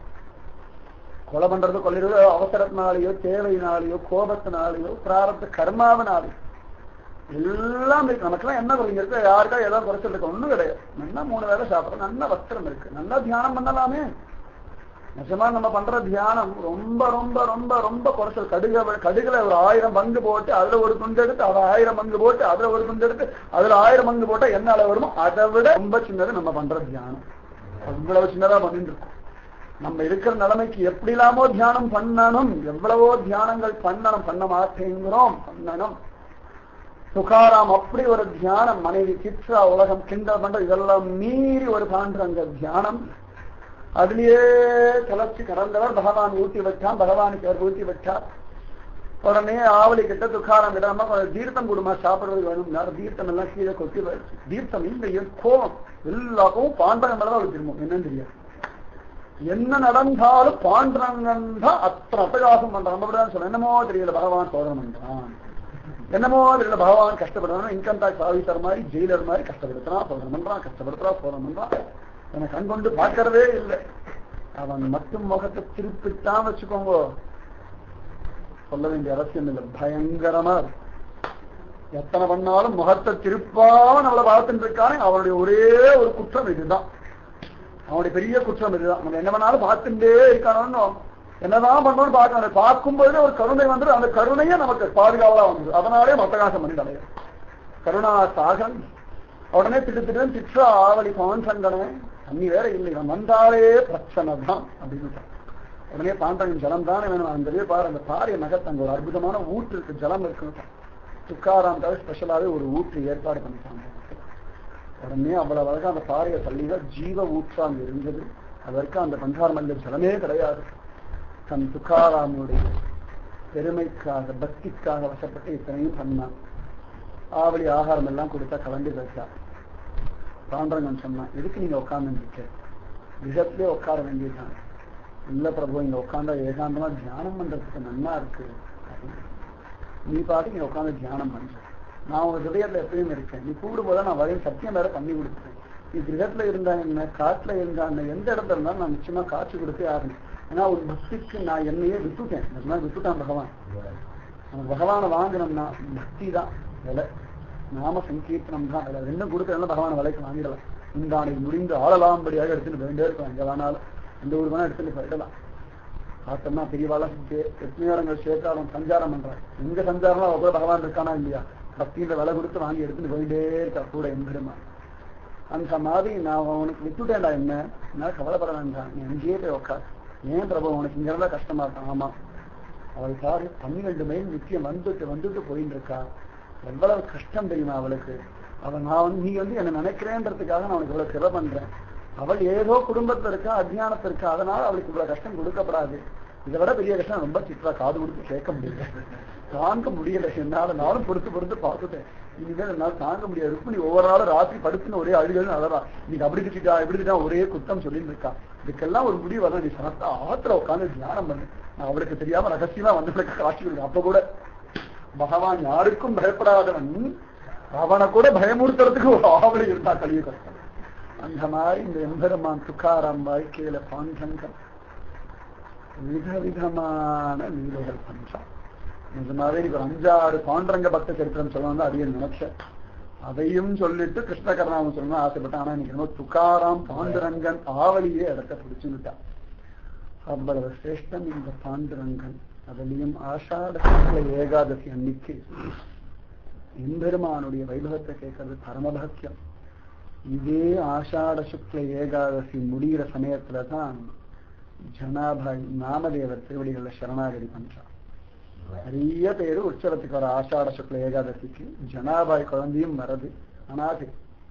கொலை பண்றது கொள்ளையிறது அவசரத்தினாலேயோ தேவையினாலேயோ கோபத்தினாலேயோ பிராரத்த கர்மாவினாலேயோ எல்லாம் இருக்கு நமக்கெல்லாம் என்ன குறைங்க இருக்கு யாருக்கா ஏதாவது குறைச்சல் இருக்கு ஒண்ணும் கிடையாது நல்லா மூணு வேலை சாப்பிடுறோம் நல்ல வஸ்திரம் இருக்கு நல்லா தியானம் பண்ணலாமே நிஜமா நம்ம பண்ற தியானம் ரொம்ப ரொம்ப ரொம்ப ரொம்ப குறைச்சல் கடுக கடுகுல ஒரு ஆயிரம் பங்கு போட்டு அதுல ஒரு துண்டு எடுத்து அதை ஆயிரம் பங்கு போட்டு அதுல ஒரு துண்டு எடுத்து அதுல ஆயிரம் பங்கு போட்டா என்ன அளவு வருமோ அதை விட ரொம்ப சின்னது நம்ம பண்ற தியானம் அவ்வளவு சின்னதா பண்ணிட்டு இருக்கோம் நம்ம இருக்கிற நிலைமைக்கு எப்படி இல்லாமோ தியானம் பண்ணணும் எவ்வளவோ தியானங்கள் பண்ணணும் பண்ண மாட்டேங்கிறோம் பண்ணணும் சுகாராம் அப்படி ஒரு தியானம் மனைவி சித்ரா உலகம் கிண்டல் பண்ற இதெல்லாம் மீறி ஒரு பாண்டுறங்க தியானம் அதுலயே கிளச்சி கடந்தவர் பகவான் ஊட்டி வச்சான் பகவானுக்கு அவர் ஊட்டி வச்சார் உடனே ஆவலி கிட்ட துக்காரம் விடாம கொஞ்சம் தீர்த்தம் கொடுமா சாப்பிடுறதுக்கு வேணும் தீர்த்தம் எல்லாம் கீழே கொட்டி போயிடுச்சு தீர்த்தம் இந்த கோபம் எல்லாருக்கும் பாண்டவன் மேலதான் அவளுக்கு திரும்பும் என்னன்னு தெரியாது என்ன நடந்தாலும் பாண்டரங்கன் தான் அத்தனை அட்டகாசம் பண்றான் நம்ம தான் சொல்ல என்னமோ தெரியல பகவான் சோதனம் பண்றான் என்னமோ தெரியல பகவான் கஷ்டப்படுறான் இன்கம் டாக்ஸ் ஆபீசர் மாதிரி ஜெயிலர் மாதிரி கஷ்டப்படுத்துறான் சோதனம் பண்றான் கஷ்டப்படுத்துறான் சோதனம் பண்றான் என்னை கண் கொண்டு பார்க்கறதே இல்லை அவன் மட்டும் முகத்தை திருப்பிட்டான் வச்சுக்கோங்க சொல்ல வேண்டிய அவசியம் இல்லை பயங்கரமா இருக்கும் எத்தனை பண்ணாலும் முகத்தை திருப்பாம நம்மளை பார்த்துட்டு இருக்கானே அவனுடைய ஒரே ஒரு குற்றம் இதுதான் அவனுடைய பெரிய குற்றம் இதுதான் நம்ம என்ன பண்ணாலும் பார்த்துட்டே இருக்கானோ என்னதான் பண்ணணும்னு பார்க்கணும் பார்க்கும்போது ஒரு கருணை வந்து அந்த கருணையே நமக்கு பாதுகாவலா வந்தது அதனாலே மத்தகாசம் பண்ணி அடையும் கருணா சாகன் உடனே திட்டு திட்டு திட்டா ஆவலி பவன் சங்கனே தண்ணி வேற இல்லை இவன் வந்தாலே பிரச்சனை தான் அப்படின்னு உடனே பாண்டவன் ஜலம் தானே வேணும் அந்த இதே பாரு அந்த பாரிய நகத்து அங்க ஒரு அற்புதமான ஊற்று இருக்கு ஜலம் இருக்கு துக்காராம்காக ஸ்பெஷலாவே ஒரு ஊற்று ஏற்பாடு பண்ணிட்டாங்க உடனே அவ்வளவு அழகா அந்த பாறையை தள்ளிதான் ஜீவ ஊற்றா அங்க இருந்தது அதற்கு அந்த பஞ்சார மல்ல ஜலமே கிடையாது தன் துக்காராமுடைய பெருமைக்காக பக்திக்காக வசப்பட்டு இத்தனையும் பண்ணான் ஆவலி ஆகாரம் எல்லாம் கொடுத்தா கலந்து வச்சா பாண்டரங்கன் சொன்னான் எதுக்கு நீங்க உட்கார்ந்து கிரகத்திலே உட்கார வேண்டியதுதான் இல்ல பிரபு இங்க உட்காந்தா ஏகாந்தமா தியானம் பண்றதுக்கு நல்லா இருக்கு நீ பாட்டு இங்க உட்காந்து தியானம் பண்ற நான் உங்க ஹிருதயத்துல எப்பயும் இருக்கேன் நீ கூடும்போது நான் வரையும் சத்தியம் வேற பண்ணி கொடுத்துட்டேன் நீ கிரகத்துல இருந்தா என்ன காட்டுல இருந்தா என்ன எந்த இடத்துல இருந்தாலும் நான் நிச்சயமா காட்சி கொடுத்தே ஆகணும் ஏன்னா ஒரு பக்திக்கு நான் என்னையே விட்டுட்டேன் நிஜமா விட்டுட்டான் பகவான் நம்ம பகவானை வாங்கினோம்னா பக்தி தான் விலை நாம சங்கீர்த்தனம் தான் விலை ரெண்டும் கொடுக்கறதுனால பகவானை விலைக்கு வாங்கிடலாம் இந்தானை முடிந்து ஆளலாம்படியாக எடுத்துட்டு போயிட்டே இருக்கலாம் எங்க வேணாலும் எந்த ஊர் வேணா எடுத்துட்டு போயிடலாம் பார்த்தோம்னா பெரியவாளம் எத்தனையோ இடங்கள் சேர்த்தாலும் சஞ்சாரம் பண்றாங்க எங்க சஞ்சாரம் அவ கூட பகவான் இருக்கானா இல்லையா பக்தின்ற விலை கொடுத்து வாங்கி எடுத்துட்டு போயிட்டே இருக்கா கூட எம்பெருமா அந்த மாதிரி நான் உனக்கு விட்டுட்டேன்டா என்ன என்னால கவலைப்பட வேண்டாம் நீ அங்கேயே போய் உட்கார் ஏன் பிரபு உனக்கு இங்க இருந்தா கஷ்டமா இருக்கான் ஆமா அவளுக்காக பன்னிரெண்டு மைல் நித்தியம் வந்துட்டு வந்துட்டு போயின்னு இருக்கா எவ்வளவு கஷ்டம் தெரியுமா அவளுக்கு அவள் நான் வந்து நீ வந்து என்ன நினைக்கிறேன்றதுக்காக நான் அவனுக்கு இவ்வளவு சிலை பண்றேன் அவள் ஏதோ குடும்பத்துல இருக்கா அஜ்ஞானத்துல இருக்கா அதனால அவளுக்கு இவ்வளவு கஷ்டம் கொடுக்கப்படாது இதை விட பெரிய கஷ்டம் ரொம்ப சிற்றா காது கொடுத்து கேட்க முடியல தாங்க முடியல என்னால நானும் பொறுத்து பொறுத்து பார்த்துட்டேன் இனிமேல் என்னால தாங்க முடியாது ருக்மிணி ஒவ்வொரு நாளும் ராத்திரி படுத்துன்னு ஒரே அழுகல் அழறா நீங்க அப்படி திட்டா இப்படி திட்டா ஒரே குத்தம் சொல்லிட்டு இருக்கா இதுக்கெல்லாம் ஒரு முடிவு வரணும் நீ சனத்தா ஆத்திர உட்காந்து தியானம் பண்ணு நான் அவளுக்கு தெரியாம ரகசியமா வந்து காட்சி கொடுக்க அப்ப கூட பகவான் யாருக்கும் பயப்படாதவன் அவனை கூட பயமுறுத்துறதுக்கு ஒரு ஆவலை இருந்தா கலிய கஷ்டம் அந்த மாதிரி இந்த எம்பெருமான் துக்காராம் வாழ்க்கையில பாண்டங்கம் விதவிதமான லீலைகள் பண்றான் நிஜமாவே இப்ப அஞ்சாறு பாண்டரங்க பக்த சரித்திரம் சொல்லணும் அதையே நினைச்சேன் அதையும் சொல்லிட்டு கிருஷ்ண கருணாமன் சொல்லணும் ஆசைப்பட்டேன் ஆனா இன்னைக்கு என்னமோ துக்காராம் பாண்டுரங்கன் ஆவலியே இடத்த பிடிச்சுட்டான் அவ்வளவு சிரேஷ்டம் இந்த பாண்டுரங்கன் அதுலயும் ஆஷாட சுக்ல ஏகாதசி அன்னைக்கு எம்பெருமானுடைய வைபவத்தை கேட்கறது பரமபாக்கியம் இதே ஆஷாட சுக்ல ஏகாதசி முடிகிற சமயத்துல தான் ஜனாபாய் நாமதேவர் திருவடிகள்ல சரணாகதி பண்றான் நிறைய பேரு உற்சவத்துக்கு வர ஆஷாட சுக்ல ஏகாதசிக்கு ஜனாபாய் குழந்தையும் வரது அனாதை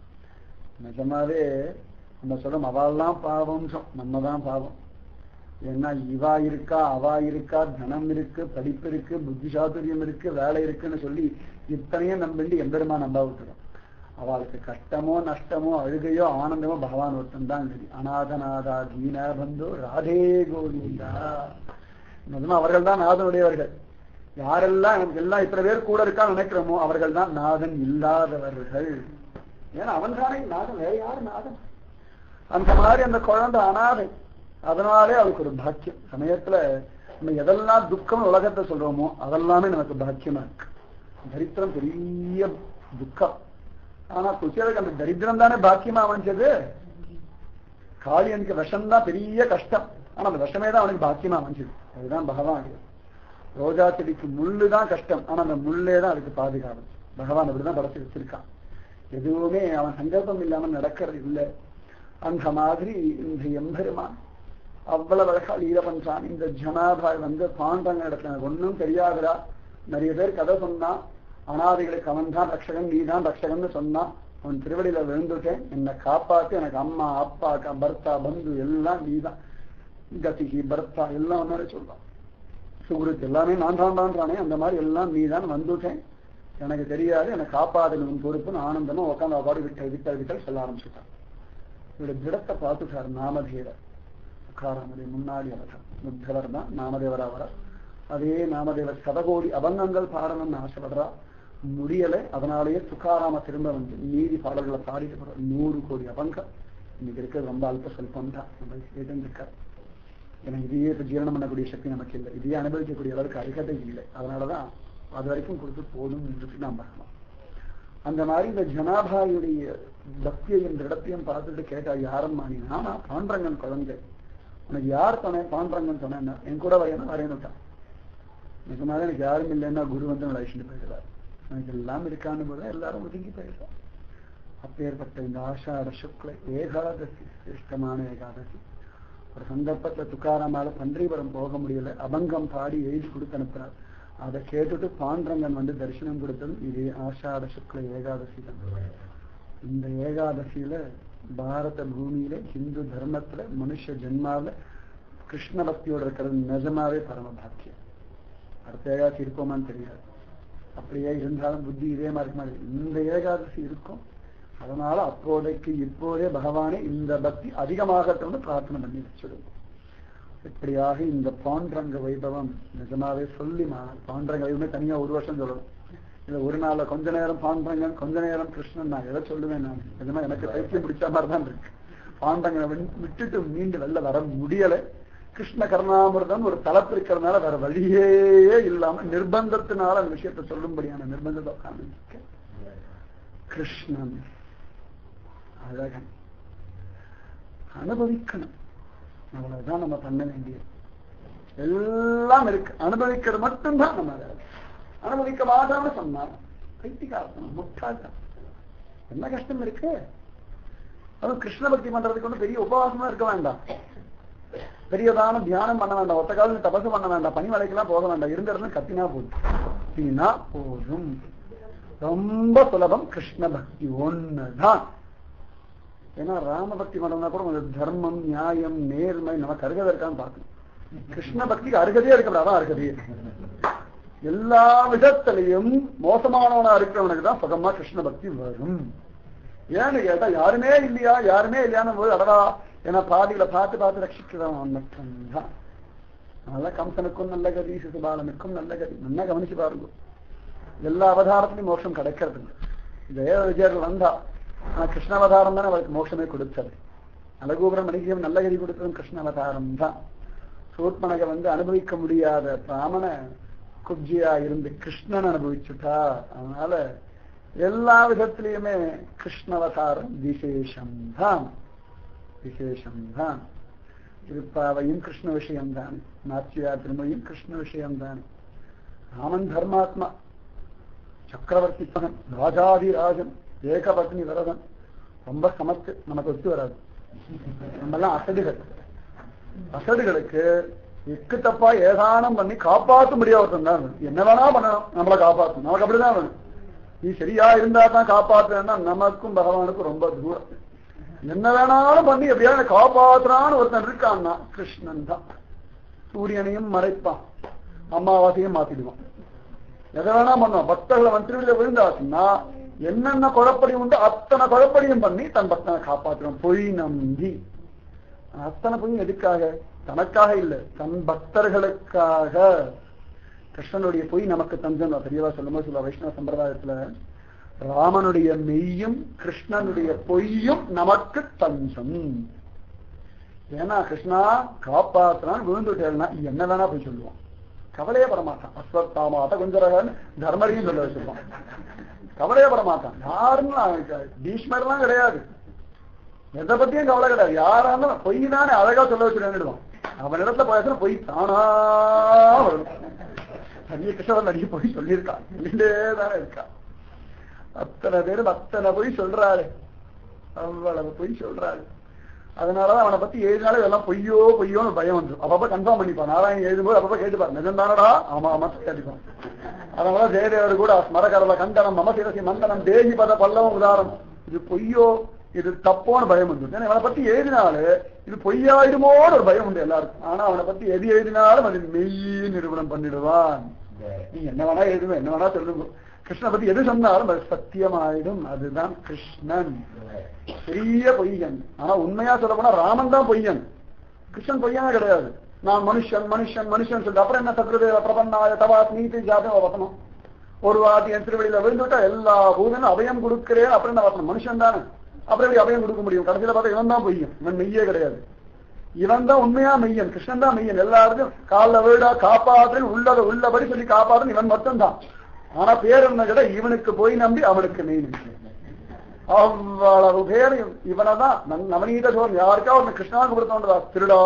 நிஜமாவே நம்ம சொல்றோம் அவள்லாம் பாவம் நம்ம தான் பாவம் ஏன்னா இவா இருக்கா அவா இருக்கா தனம் இருக்கு படிப்பு இருக்கு புத்தி சாதுரியம் இருக்கு வேலை இருக்குன்னு சொல்லி இத்தனையும் நம்பிண்டு எம்பெருமா நம்ப விட்டுரும் அவளுக்கு கஷ்டமோ நஷ்டமோ அழுகையோ ஆனந்தமோ பகவான் ஒருத்தன் தான் சரி அநாதநாதா தீன பந்தோ ராதே கோவிந்தா நிஜமா அவர்கள் தான் நாதனுடையவர்கள் யாரெல்லாம் நமக்கு எல்லாம் இத்தனை பேர் கூட இருக்கான்னு நினைக்கிறோமோ அவர்கள் தான் நாதன் இல்லாதவர்கள் ஏன்னா அவன் தானே நாதன் வேற யாரு நாதன் அந்த மாதிரி அந்த குழந்தை அனாதை அதனாலே அவளுக்கு ஒரு பாக்கியம் சமயத்துல நம்ம எதெல்லாம் துக்கம் உலகத்தை சொல்றோமோ அதெல்லாமே நமக்கு பாக்கியமா இருக்கு தரித்திரம் பெரிய துக்கம் ஆனா குச்சேலுக்கு அந்த தரித்திரம் தானே பாக்கியமா அமைஞ்சது காளியனுக்கு விஷம் தான் பெரிய கஷ்டம் ஆனா அந்த விஷமே தான் அவனுக்கு பாக்கியமா அமைஞ்சது அதுதான் பகவான் ரோஜா செடிக்கு முள்ளு தான் கஷ்டம் ஆனா அந்த முள்ளே தான் அதுக்கு பாதுகாப்பு பகவான் அப்படிதான் படைச்சு வச்சிருக்கான் எதுவுமே அவன் சங்கல்பம் இல்லாம நடக்கிறது இல்லை அந்த மாதிரி இந்த எம்பெருமான் அவ்வளவு அழகா லீல பண்றான் இந்த ஜனாபாய் வந்து பாண்டங்க இடத்துல எனக்கு ஒன்றும் தெரியாதுடா நிறைய பேர் கதை சொன்னான் அனாதைகளுக்கு அவன் தான் ரட்சகன் நீ தான் ரட்சகன் சொன்னான் அவன் திருவடியில விழுந்துட்டேன் என்னை காப்பாத்து எனக்கு அம்மா அப்பா அக்கா பர்த்தா பந்து எல்லாம் நீ தான் கதிகி பர்த்தா எல்லாம் ஒன்னாலே சொல்றான் சுகுருத்து எல்லாமே நான் தான் தான்றானே அந்த மாதிரி எல்லாம் நீ தான் வந்துட்டேன் எனக்கு தெரியாது என்னை காப்பாதணும் பொறுப்புன்னு ஆனந்தமா உட்காந்து அவாடு விட்டல் விட்டல் விட்டல் சொல்ல ஆரம்பிச்சுட்டான் இவருடைய திடத்தை பார்த்துட்டார் நாமதேவர் உட்காராமதே முன்னாடி அவர் முத்தவர் தான் நாமதேவர் அவர் அதே நாமதேவர் சதகோடி அபங்கங்கள் பாடணும்னு ஆசைப்படுறா முடியல அதனாலேயே துக்காராம திரும்ப வந்து நீதி பாடல்களை பாடிட்டு போற நூறு கோடி அபங்கம் இன்னைக்கு இருக்கிறது ரொம்ப அல்ப சொல்பம் தான் நம்ம கேட்டுருக்கார் ஏன்னா இதையே இப்ப ஜீரணம் பண்ணக்கூடிய சக்தி நமக்கு இல்லை இதையே அனுபவிக்கக்கூடிய அளவுக்கு அருகதை இல்லை அதனாலதான் அது வரைக்கும் கொடுத்து போதும் என்று நாம் பார்க்கலாம் அந்த மாதிரி இந்த ஜனாபாயுடைய பக்தியையும் திடத்தையும் பார்த்துட்டு கேட்டா யாரம்மா நீ நானா பாண்டரங்கன் குழந்தை உனக்கு யார் துணை பாண்டரங்கன் துணைன்னா என் கூட வரையணும் வரையணுட்டான் நிஜமாக எனக்கு யாரும் இல்லைன்னா குரு வந்து நம்மளை அழிச்சுட்டு போயிடுறாரு எனக்கு எல்லாம் இருக்கான்னு போது எல்லாரும் ஒதுங்கி போயிடுறான் அப்பேற்பட்ட இந்த ஆஷாட சுக்ல ஏகாதசி சிரேஷ்டமான ஏகாதசி ஒரு சந்தர்ப்பத்துல துக்காராமால பன்றிபுரம் போக முடியல அபங்கம் பாடி எழுதி கொடுத்து அனுப்புறார் அதை கேட்டுட்டு பாண்டரங்கன் வந்து தரிசனம் கொடுத்ததும் இதே ஆஷாட சுக்ல ஏகாதசி தான் இந்த ஏகாதசியில பாரத பூமியில ஹிந்து தர்மத்துல மனுஷ ஜென்மாவில கிருஷ்ண பக்தியோட இருக்கிறது நிஜமாவே பரம பாக்கியம் அடுத்த ஏகாதசி இருக்குமான்னு தெரியாது அப்படியே இருந்தாலும் புத்தி இதே மாதிரி இருக்க மாதிரி இந்த ஏகாதசி இருக்கும் அதனால அப்போதைக்கு இப்போதே பகவானே இந்த பக்தி அதிகமாகட்டும்னு பிரார்த்தனை பண்ணி வச்சிடுவோம் இப்படியாக இந்த பாண்டரங்க வைபவம் நிஜமாவே சொல்லி பாண்டரங்க வைபவமே தனியா ஒரு வருஷம் சொல்லணும் இது ஒரு நாள்ல கொஞ்ச நேரம் பாண்டங்க கொஞ்ச நேரம் கிருஷ்ணன் நான் எதை சொல்லுவேன் நான் எதுவுமே எனக்கு பைத்தியம் பிடிச்ச மாதிரி தான் இருக்கு பாண்டங்களை விட்டுட்டு மீண்டு வெளில வர முடியல கிருஷ்ண கருணாமிர்தம் ஒரு தலைப்பு இருக்கிறதுனால வேற வழியே இல்லாம நிர்பந்தத்தினால அந்த விஷயத்தை சொல்லும்படியான நிர்பந்தத்தை உட்கார்ந்து கிருஷ்ணன் அழகன் அனுபவிக்கணும் அவ்வளவுதான் நம்ம பண்ண வேண்டியது எல்லாம் இருக்கு அனுபவிக்கிறது மட்டும்தான் நம்ம வேலை அனுபவிக்க மாட்டான்னு சொன்னா பைத்தியகாரத்தனம் முட்டாள்தான் என்ன கஷ்டம் இருக்கு அதுவும் கிருஷ்ண பக்தி பண்றதுக்கு ஒன்றும் பெரிய உபவாசமா இருக்க வேண்டாம் பெரியதான தியானம் பண்ண வேண்டாம் ஒத்த காலம் தபசு பண்ண வேண்டாம் பனிமலைக்கெல்லாம் போக வேண்டாம் இருந்த இடத்துல கத்தினா போதும் கத்தினா போதும் ரொம்ப சுலபம் கிருஷ்ண பக்தி ஒண்ணுதான் ஏன்னா ராம பக்தி பண்ணா கூட கொஞ்சம் தர்மம் நியாயம் நேர்மை நமக்கு அருகதை இருக்கான்னு பார்க்கணும் கிருஷ்ண பக்திக்கு அருகதையே இருக்க அதான் அருகதையே எல்லா விதத்திலையும் மோசமானவனா இருக்கிறவனுக்கு தான் சுகமா கிருஷ்ண பக்தி வரும் ஏன்னு கேட்டா யாருமே இல்லையா யாருமே இல்லையான்னு போது அடடா ஏன்னா பாதிகளை பார்த்து பார்த்து ரட்சிக்கிறவன் மட்டும்தான் அதனால கம்சனுக்கும் நல்ல கதி சிசுபாலனுக்கும் நல்ல கதி நல்லா கவனிச்சு பாருங்க எல்லா அவதாரத்திலையும் மோட்சம் கிடைக்கிறது ஜெய விஜயர் வந்தா ஆனா கிருஷ்ண அவதாரம் தானே அவருக்கு மோட்சமே கொடுத்தது அழகூபுரம் மணிஜீவன் நல்ல கதி கொடுத்ததும் கிருஷ்ண அவதாரம் தான் சூட்மனக வந்து அனுபவிக்க முடியாத பிராமண குப்ஜியா இருந்து கிருஷ்ணன் அனுபவிச்சுட்டா அதனால எல்லா விதத்திலையுமே கிருஷ்ணவதாரம் விசேஷம் தான் விசேஷம் தான் திருப்பாவையும் கிருஷ்ண விஷயம் தான் நாச்சியா திருமொழியும் கிருஷ்ண விஷயம் தான் ராமன் தர்மாத்மா சக்கரவர்த்தி மகன் ராஜாதிராஜன் ஏகபத்னி வரதன் ரொம்ப சமத்து நமக்கு ஒத்து வராது நம்மெல்லாம் அசடுகள் அசடுகளுக்கு எக்கு தப்பா ஏதானம் பண்ணி காப்பாற்ற முடியாத ஒருத்தன் தான் வேணும். என்ன வேணா பண்ணணும் நம்மளை காப்பாற்றணும் நமக்கு அப்படிதான் வேணும் நீ சரியா இருந்தா தான் காப்பாத்துறேன்னா நமக்கும் பகவானுக்கும் ரொம்ப தூரம் என்ன வேணாலும் பண்ணி எப்படியாவது காப்பாத்துறான்னு ஒருத்தன் இருக்கான்னா கிருஷ்ணன் தான் சூரியனையும் மறைப்பான் அமாவாசையும் மாத்திடுவான் எதை வேணா பண்ணுவான் பக்தர்களை மந்திரியில விழுந்தாச்சுன்னா என்னென்ன குழப்படி உண்டு அத்தனை குழப்படியும் பண்ணி தன் பக்தனை காப்பாற்றுவான் பொய் நம்பி அத்தனை பொய் எதுக்காக தனக்காக இல்ல தன் பக்தர்களுக்காக கிருஷ்ணனுடைய பொய் நமக்கு தஞ்சம் நான் தெரியவா சொல்லும்போது சொல்ல வைஷ்ணவ சம்பிரதாயத்துல ராமனுடைய மெய்யும் கிருஷ்ணனுடைய பொய்யும் நமக்கு தஞ்சம் ஏன்னா கிருஷ்ணா காப்பாத்துறான் விழுந்துட்டேன்னா என்ன வேணா போய் சொல்லுவான் கவலையே படமாட்டான் அஸ்வத்தாமாட்ட கொஞ்சம் தர்மரையும் சொல்ல வச்சிருப்பான் கவலையே படமாட்டான் யாருன்னு பீஷ்மர்லாம் கிடையாது எதை பத்தியும் கவலை கிடையாது யாரா இருந்தாலும் பொய் தானே அழகா சொல்ல வச்சுடுவான் அவன் இடத்துல போயாச்சுன்னா பொய் தானா வரும் நிறைய கிருஷ்ணவர் நிறைய பொய் சொல்லியிருக்கான் சொல்லிட்டே தானே இருக்கான் அத்தனை பேரும் அத்தனை பொய் சொல்றாரு அவ்வளவு பொய் சொல்றாரு அதனாலதான் அவனை பத்தி எழுதினாலே இதெல்லாம் பொய்யோ பொய்யோன்னு பயம் வந்துடும் அப்பப்ப கன்ஃபார்ம் பண்ணிப்பான் நாராயணன் எழுதும்போது அப்பப்ப கேட்டுப்பார் நிஜம்தானடா ஆமா ஆமா கேட்டுப்பான் அதனால ஜெயதேவர் கூட ஸ்மரகரல கண்டனம் மமசிரசி மந்தனம் தேகி பத பல்லவம் உதாரணம் இது பொய்யோ இது தப்போன்னு பயம் வந்துடும் ஏன்னா இவனை பத்தி எழுதினாலே இது பொய்யாயிடுமோன்னு ஒரு பயம் உண்டு எல்லாருக்கும் ஆனா அவனை பத்தி எது எழுதினாலும் அது மெய் நிரூபணம் பண்ணிடுவான் நீ என்ன வேணா எழுதுவேன் என்ன வேணா சொல்லுங்க கிருஷ்ண பத்தி எது சொன்னாலும் அது சத்தியமாயிடும் அதுதான் கிருஷ்ணன் பெரிய பொய்யன் ஆனா உண்மையா சொல்ல போனா ராமன் தான் பொய்யன் கிருஷ்ணன் பொய்யனே கிடையாது நான் மனுஷன் மனுஷன் மனுஷன் சொல்லிட்டு அப்புறம் என்ன சத்ருதேவ பிரபன்னாய தவா நீதி ஜாதம் வசனம் ஒரு வாட்டி என் திருவடியில விழுந்துட்டா எல்லா பூதனும் அபயம் கொடுக்கிறேன் அப்புறம் என்ன வசனம் மனுஷன் தானே அப்புறம் எப்படி அபயம் கொடுக்க முடியும் கடைசியில பார்த்தா இவன் தான் பொய்யன் இவன் மெய்யே கிடையாது இவன் தான் உண்மையா மெய்யன் கிருஷ்ணன் தான் மெய்யன் எல்லாருக்கும் காலில் வீடா காப்பாற்றுன்னு உள்ளத உள்ளபடி சொல்லி காப்பாற்றுன்னு இவன் மட்டும்தான் ஆனா பேர் என்ன கிட்ட இவனுக்கு போய் நம்பி அவனுக்கு மெய் நம்பி அவ்வளவு பேரையும் இவனதான் நவநீத சோழன் யாருக்கா ஒண்ணு கிருஷ்ணாவுக்கு கொடுத்தோன்றதா திருடா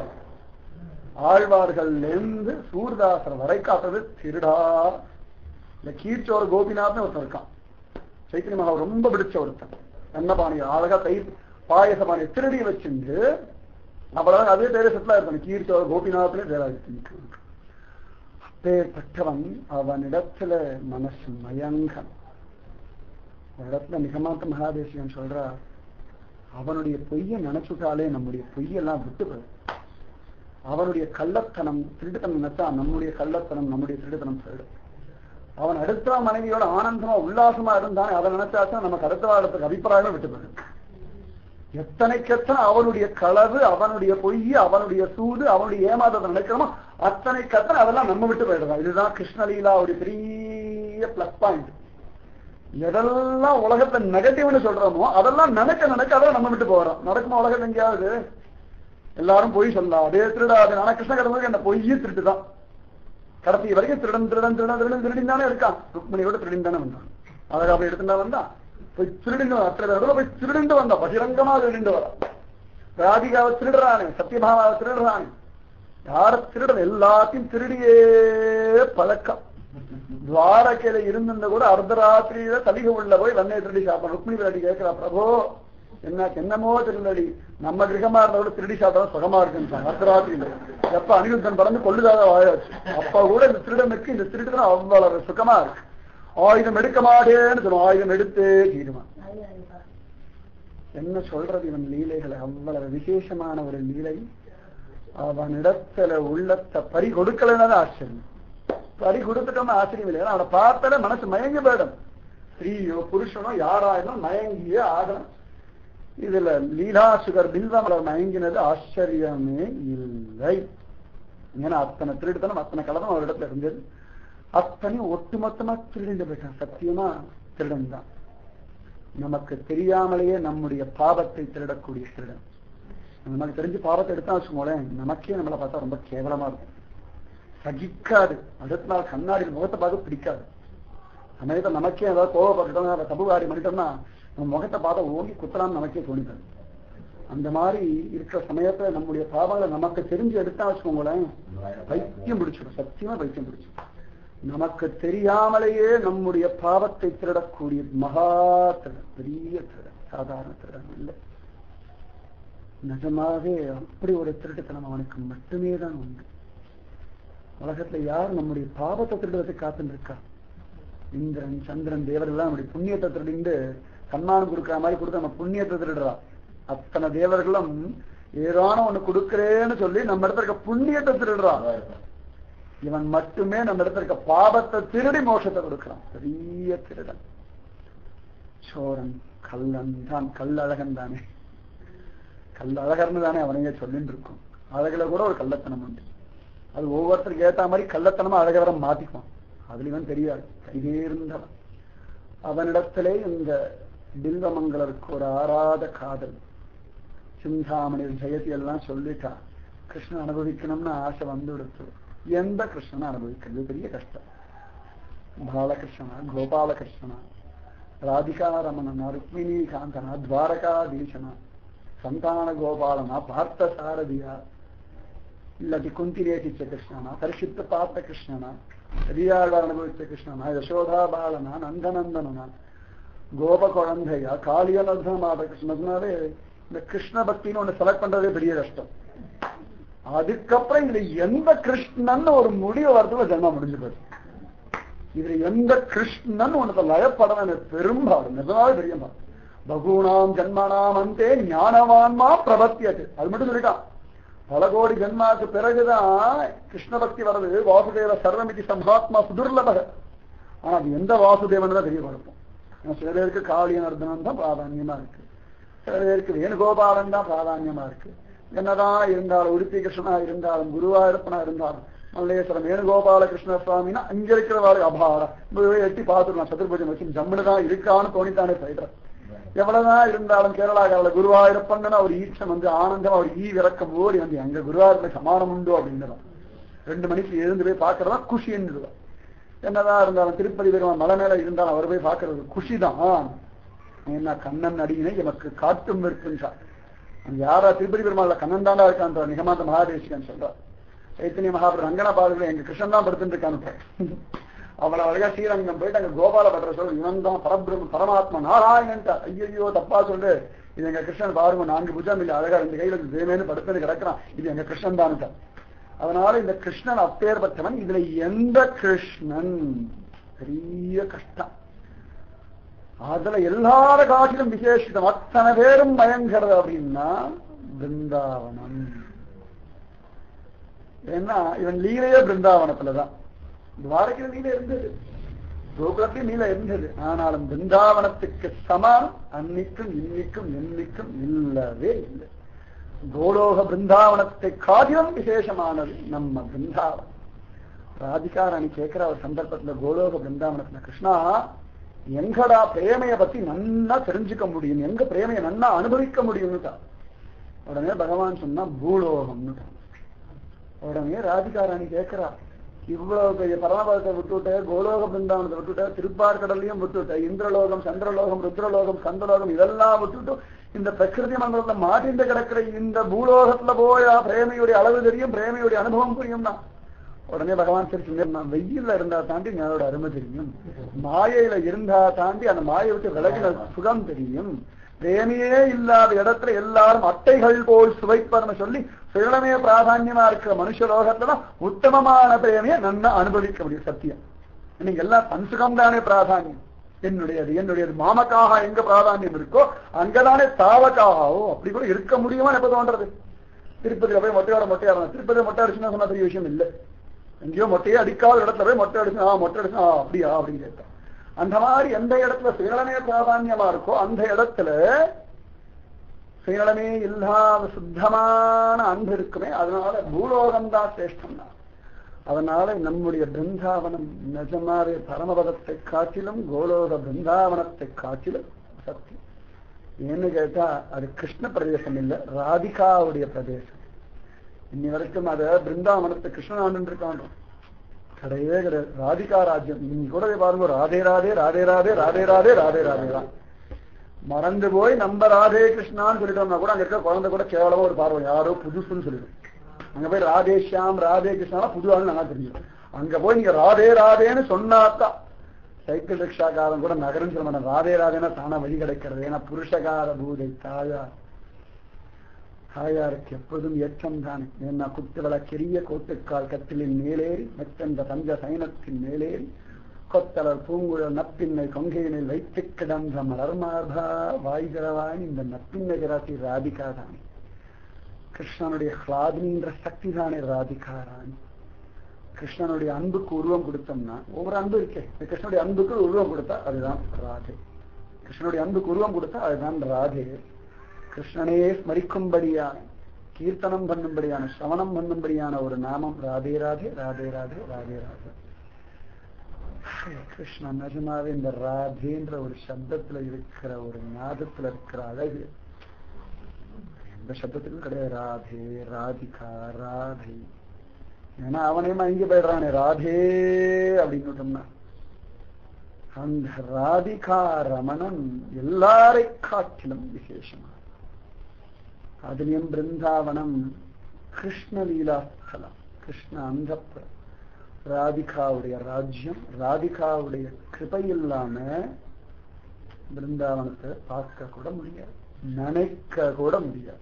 ஆழ்வார்கள் இருந்து சூர்தாசர் வரை காத்தது திருடா இந்த கீர்ச்சோர் கோபிநாத்னு ஒருத்தன் இருக்கான் சைத்திரி மகா ரொம்ப பிடிச்ச ஒருத்தன் அன்னபாணி அழகா தயிர் பாயச பாணியை திருடி வச்சுண்டு அவ்வளவு அதே பேரை செட்டிலா இருக்கான் கீர்ச்சோர் கோபிநாத்னே பேராக அப்பேற்பட்டவன் அவனிடத்துல மனசு மயங்கன் இடத்துல நிகமாத்த மகாதேசியம் சொல்றா அவனுடைய பொய்யை நினைச்சுட்டாலே நம்முடைய பொய்யெல்லாம் விட்டு போயிடும் அவனுடைய கள்ளத்தனம் திருட்டுத்தனம் நினைச்சா நம்முடைய கள்ளத்தனம் நம்முடைய திருட்டுத்தனம் போயிடும் அவன் அடுத்த மனைவியோட ஆனந்தமா உல்லாசமா இருந்தானே அதை நினைச்சாச்சும் நமக்கு அடுத்த வாரத்துக்கு அபிப்பிராயமே விட்டு போயிடும் எத்தனைக்கெத்தனை அவனுடைய களவு அவனுடைய பொய் அவனுடைய சூது அவனுடைய ஏமாதத்தை நினைக்கிறோமோ அத்தனைக்கத்தனை அதெல்லாம் நம்ம விட்டு போயிடுறோம் இதுதான் கிருஷ்ணலீலாவுடைய பெரிய பெரிய பிளஸ் பாயிண்ட் எதெல்லாம் உலகத்தை நெகட்டிவ்னு சொல்றோமோ அதெல்லாம் நினைக்க நினைக்க அதெல்லாம் நம்ம விட்டு போறோம் நடக்குமா உலகத்துல எங்கேயாவது எல்லாரும் பொய் சொல்லலாம் அதே திருடாது ஆனா கிருஷ்ண கடவுளுக்கு என்ன பொய்யே திருட்டு தான் கடைசி வரைக்கும் திருடன் திருடன் திருடன் திருடன் திருடின் தானே இருக்கான் ருக்மணியோட திருடின் தானே வந்தான் அழகா போய் எடுத்துட்டா வந்தான் போய் திருடின்னு அத்தனை பேரோட போய் திருடிண்டு வந்தான் பகிரங்கமா திருடிண்டு வரான் ராதிகாவை திருடுறானே சத்தியபாமாவை திருடுறானே யார திருடன் எல்லாத்தையும் திருடியே பழக்கம் துவாரகையில இருந்திருந்த கூட அர்த்தராத்திரியில தலிக உள்ள போய் வண்ணை திருடி சாப்பிடும் ருக்மிணி விளையாடி கேட்கிறா பிரபோ என்ன என்னமோ திருநடி நம்ம கிரகமா இருந்தா கூட திருடி சாப்பிட்டா சுகமா இருக்குன்னு அர்த்தராத்திரியில எப்ப அனிருத்தன் பறந்து கொள்ளுதாக வாயாச்சு அப்ப கூட இந்த திருடனுக்கு இந்த திருடுதான் அவ்வளவு சுகமா இருக்கு ஆயுதம் எடுக்க மாட்டேன்னு சொல்லுவோம் ஆயுதம் எடுத்தே தீருமா என்ன சொல்றது இவன் லீலைகளை அவ்வளவு விசேஷமான ஒரு லீலை அவனிடத்துல உள்ளத்தை பறி கொடுக்கலன்னு ஆச்சரியம் பறி கொடுத்துட்டோம்னு ஆச்சரியம் இல்லை ஏன்னா அவனை பார்த்தாலே மனசு மயங்கி போயிடும் ஸ்திரீயோ புருஷனோ யாராயினும் மயங்கியே ஆகணும் இதுல லீலா சுகர் பில்வமலை மயங்கினது ஆச்சரியமே இல்லை ஏன்னா அத்தனை திருடுத்தனம் அத்தனை கலதம் ஒரு இடத்துல இருந்தது அத்தனையும் ஒட்டுமொத்தமா திருடிந்து போயிட்டான் சத்தியமா திருடன் தான் நமக்கு தெரியாமலேயே நம்முடைய பாவத்தை திருடக்கூடிய திருடன் நமக்கு தெரிஞ்சு பாவத்தை எடுத்தா வச்சுக்கோங்களேன் நமக்கே நம்மளை பார்த்தா ரொம்ப கேவலமா இருக்கும் சகிக்காது அடுத்த நாள் கண்ணாடியில் முகத்தை பார்க்க பிடிக்காது சமயத்தில் நமக்கே ஏதாவது கோவப்பட்டுட்டோம் அதை தப்பு காரி பண்ணிட்டோம்னா நம்ம முகத்தை பார்த்தா ஓங்கி குத்தலாம்னு நமக்கே தோணிட்டாது அந்த மாதிரி இருக்கிற சமயத்துல நம்முடைய பாவங்களை நமக்கு தெரிஞ்சு எடுத்தா வச்சுக்கோங்களேன் பைத்தியம் பிடிச்சிடும் சத்தியமா பைத்தியம் பிடிச்சிடும் நமக்கு தெரியாமலேயே நம்முடைய பாவத்தை திருடக்கூடிய மகா திருடன் பெரிய திருடன் சாதாரண திருடன் இல்லை நிஜமாவே அப்படி ஒரு திருட்டுத்தனம் அவனுக்கு மட்டுமே தான் உண்டு உலகத்துல யார் நம்முடைய பாவத்தை திருடுறதுக்கு காத்துட்டு இருக்கா இந்திரன் சந்திரன் தேவர்கள்லாம் நம்முடைய புண்ணியத்தை திருடிண்டு சன்மானம் கொடுக்கிற மாதிரி கொடுத்து நம்ம புண்ணியத்தை திருடுறா அத்தனை தேவர்களும் ஏதான ஒண்ணு கொடுக்கிறேன்னு சொல்லி நம்ம இடத்துல இருக்க புண்ணியத்தை திருடுறான் இவன் மட்டுமே நம்ம இடத்துல இருக்க பாபத்தை திருடி மோஷத்தை கொடுக்கிறான் பெரிய திருடன் சோரன் கல்லன் தான் கல்லழகன் தானே கல் அழகர்னு தானே அவனையே சொல்லிட்டு இருக்கும் அழகுல கூட ஒரு கள்ளத்தனம் உண்டு அது ஒவ்வொருத்தருக்கு ஏத்த மாதிரி கள்ளத்தனமா அழகவரை மாத்திக்குவான் அதுல இவன் தெரியாது கைதே இருந்தவன் அவனிடத்திலே இந்த பில்வமங்கலருக்கு ஒரு ஆறாத காதல் சிந்தாமணி ஜெயதி எல்லாம் சொல்லிட்டா கிருஷ்ணன் அனுபவிக்கணும்னு ஆசை வந்து கொடுத்து எந்த கிருஷ்ணனை அனுபவிக்கிறது பெரிய கஷ்டம் பாலகிருஷ்ணனா கோபாலகிருஷ்ணனா ராதிகா ரமணனா ருக்மிணி காந்தனா துவாரகாதீசனா சந்தான கோபாலனா பார்த்த சாரதியா இல்லாட்டி குந்தி நேசிச்ச கிருஷ்ணனா பரிசுத்த பார்த்த கிருஷ்ணனா பெரியாழ்வார் அனுபவிச்ச கிருஷ்ணனா யசோதா பாலனா நந்தநந்தனா கோப குழந்தையா காளியலர்தமாத கிருஷ்ணனாவே இந்த கிருஷ்ண பக்தின்னு ஒண்ணு செலக்ட் பண்றதே பெரிய கஷ்டம் அதுக்கப்புறம் இதுல எந்த கிருஷ்ணன் ஒரு முடிவு வரதுல ஜென்மம் முடிஞ்சு போயிடும் இதுல எந்த கிருஷ்ணன் ஒண்ணு லயப்படம் எனக்கு பெரும்பாடு நிஜமாவே பெரியம்மா பகூனாம் ஜன்மனாம் அந்தே ஞானவான்மா பிரபத்தியது அது மட்டும் சொல்லிட்டான் பல கோடி ஜென்மாக்கு பிறகுதான் கிருஷ்ண பக்தி வருது வாசுதேவ சர்வமிதி சம்ஹாத்மா சுதுர்லபக ஆனா அது எந்த வாசுதேவன் தான் தெரிய குழப்பம் ஏன்னா சில பேருக்கு காளிய நர்தனம் தான் பிராதான்யமா இருக்கு சில பேருக்கு வேணுகோபாலன் தான் பிராதான்யமா இருக்கு என்னதான் இருந்தாலும் உடுப்பி கிருஷ்ணனா இருந்தாலும் குருவாயூரப்பனா இருந்தாலும் மல்லேஸ்வரம் வேணுகோபால கிருஷ்ண சுவாமினா அங்க இருக்கிறவாறு அபாரம் போய் எட்டி பார்த்துக்கலாம் சதுர்புஜம் வச்சு ஜம்முன்னு தான் இருக்கான்னு தோணித்தானே சொல்றேன் எவ்வளவுதான் இருந்தாலும் கேரளாக்காரில் குருவாயூரப்பன்னா ஒரு ஈச்சம் வந்து ஆனந்தம் அவர் ஈ விறக்கம் ஓடி வந்து எங்க குருவாயூர்ல சமானம் உண்டு அப்படின்னுதான் ரெண்டு மணிக்கு எழுந்து போய் பார்க்கறதா குஷின்னுதான் என்னதான் இருந்தாலும் திருப்பதி பெருமான் மலை மேல இருந்தாலும் அவர் போய் பார்க்கறது குஷி தான் என்ன கண்ணன் அடியினை எமக்கு காட்டும் இருக்குன்னு யாரா திருப்பதி பெருமாள்ல கண்ணன் தாண்டா இருக்கான்ற நிகமாந்த மகாதேசிகன் சொல்றார் சைத்தன்ய மகாபுரம் ரங்கன பாதத்துல எங்க கிருஷ்ணன் தான் படுத்துட்டு இருக்கான்னு அவ்வளவு அழகா ஸ்ரீரங்கம் போயிட்டு அங்க கோபால பட்ற சொல்லு இவன் தான் பரபிரம் பரமாத்மா நாராயணன்ட்டா ஐயோ தப்பா சொல்லு இது எங்க கிருஷ்ணன் பாருங்க நான்கு புஜம் இல்ல அழகா ரெண்டு கையில தேவேன்னு படுத்துன்னு கிடக்குறான் இது எங்க கிருஷ்ணன் தான் அதனால இந்த கிருஷ்ணன் அப்பேற்பட்டவன் இதுல எந்த கிருஷ்ணன் பெரிய கஷ்டம் அதுல எல்லார காட்டிலும் விசேஷிதம் அத்தனை பேரும் பயங்கரது அப்படின்னா பிருந்தாவனம் ஏன்னா இவன் லீலையே பிருந்தாவனத்துலதான் துவாரகையில் நீல இருந்தது கோகுலத்திலும் நீல இருந்தது ஆனாலும் பிருந்தாவனத்துக்கு சமானம் அன்னைக்கும் இன்னைக்கும் என்னைக்கும் இல்லவே இல்லை கோலோக பிருந்தாவனத்தை காதிலும் விசேஷமானது நம்ம பிருந்தாவனம் ராதிகா ராணி கேட்கிற ஒரு சந்தர்ப்பத்துல கோலோக பிருந்தாவனத்துல கிருஷ்ணா எங்கடா பிரேமைய பத்தி நன்னா தெரிஞ்சுக்க முடியும் எங்க பிரேமைய நன்னா அனுபவிக்க முடியும்னுட்டா உடனே பகவான் சொன்னா பூலோகம்னுட்டான் உடனே ராதிகா ராணி கேட்கிறா இவ்வளவு பெரிய பரமபதத்தை விட்டுவிட்ட கோலோக பிருந்தாவனத்தை விட்டுவிட்ட திருப்பார்கடலையும் விட்டுவிட்ட இந்திரலோகம் சந்திரலோகம் ருத்ரலோகம் கந்தலோகம் இதெல்லாம் விட்டுட்டு இந்த பிரகிருதி மண்டலத்துல மாட்டிந்து கிடக்கிற இந்த பூலோகத்துல போய் பிரேமையுடைய அளவு தெரியும் பிரேமையுடைய அனுபவம் புரியும்னா உடனே பகவான் சிரிச்சு நான் வெயில்ல இருந்தா தாண்டி ஞானோட அருமை தெரியும் மாயையில இருந்தா தாண்டி அந்த மாயை விட்டு விலகின சுகம் தெரியும் பிரேமையே இல்லாத இடத்துல எல்லாரும் அட்டைகள் போல் சுவைப்பர்னு சொல்லி சுயமே பிராதான்யமா இருக்கிற மனுஷ லோகத்துல உத்தமமான பிரேமையை நன்னா அனுபவிக்க முடியும் சத்தியம் நீங்க எல்லாம் தன்சுகம் தானே பிராதான்யம் என்னுடையது என்னுடையது மாமக்காக எங்க பிராதான்யம் இருக்கோ அங்கதானே தாவக்காகவோ அப்படி கூட இருக்க முடியுமா எப்ப தோன்றது திருப்பதியில போய் மொட்டையோட மொட்டையாடணும் திருப்பதி மொட்டை அடிச்சுன்னா சொன்னா பெரிய விஷயம் இல்லை எங்கேயோ மொட்டையே அடிக்காத இடத்துல போய் மொட்டை அடிச்சு ஆ மொட்டை அடிச்சு ஆ அப்படியா அப்படின்னு கேட்டேன் அந்த மாதிரி எந்த இடத்துல சுயநலமே பிராதான்யமா இருக்கோ அந்த இடத்துல சுயநலமே இல்லாத சுத்தமான அன்பு இருக்குமே அதனால பூலோகம் தான் சிரேஷ்டம் தான் அதனால நம்முடைய பிருந்தாவனம் நிஜமாவே பரமபதத்தை காட்டிலும் கோலோக பிருந்தாவனத்தை காட்டிலும் சக்தி ஏன்னு கேட்டா அது கிருஷ்ண பிரதேசம் இல்ல ராதிகாவுடைய பிரதேசம் இன்னி வரைக்கும் அத பிருந்தாவனத்தை கிருஷ்ணன் இருக்கான் கிடையவே கிடையாது ராதிகா ராஜ்யம் நீங்க கூட பாருங்க ராதே ராதே ராதே ராதே ராதே ராதே ராதே ராதே தான் மறந்து போய் நம்ம ராதே கிருஷ்ணான்னு சொல்லிட்டோம்னா கூட அங்க இருக்க குழந்தை கூட கேவலமா ஒரு பார்வை யாரோ புதுசுன்னு சொல்லிடும் அங்க போய் ராதே ஷியாம் ராதே கிருஷ்ணா புது ஆளு நல்லா தெரியும் அங்க போய் நீங்க ராதே ராதேன்னு சொன்னாதான் சைக்கிள் ரிக்ஷாக்காரன் கூட நகரம் சொல்ல மாட்டான் ராதே ராதேன்னா தானா வழி கிடைக்கிறது ஏன்னா புருஷகார பூதை தாயார் தாயாருக்கு எப்போதும் ஏற்றம் தானே ஏன்னா குத்துவள பெரிய கோட்டுக்கால் கத்திலின் மேலேறி மெத்தந்த பஞ்ச சைனத்தின் மேலேறி கொத்தலர் பூங்குழல் நப்பின்னை கொங்கையினில் வைத்து கிடந்த மலர்மார்பா வாய்கிறவான் இந்த நப்பின்னை கிராசி ராதிகா தானே கிருஷ்ணனுடைய ஹ்லாதின்ற சக்தி தானே ராதிகா ராணி கிருஷ்ணனுடைய அன்புக்கு உருவம் கொடுத்தோம்னா ஒவ்வொரு அன்பு இருக்கே கிருஷ்ணனுடைய அன்புக்கு உருவம் கொடுத்தா அதுதான் ராதே கிருஷ்ணனுடைய அன்புக்கு உருவம் கொடுத்தா அதுதான் ராதே கிருஷ்ணனே ஸ்மரிக்கும்படியான கீர்த்தனம் பண்ணும்படியான சவனம் பண்ணும்படியான ஒரு நாமம் ராதே ராதே ராதே ராதே ராதே ராதே கிருஷ்ணா நிஜமாவே இந்த ராதேன்ற ஒரு சப்தத்துல இருக்கிற ஒரு நாதத்துல இருக்கிற அழகு எந்த சப்தத்துக்கும் கிடையாது ராதே ராதிகா ராதை ஏன்னா அவனே மயங்கி போயிடுறானே ராதே அப்படின்னு விட்டோம்னா அந்த ராதிகா ரமணன் எல்லாரை காட்டிலும் விசேஷமா அதுலயும் பிருந்தாவனம் கிருஷ்ணலீலாஸ்தலம் கிருஷ்ண அந்தப்புறம் ராதிகாவுடைய ராஜ்யம் ராதிகாவுடைய கிருபை இல்லாம பிருந்தாவனத்தை பார்க்க கூட முடியாது நினைக்க கூட முடியாது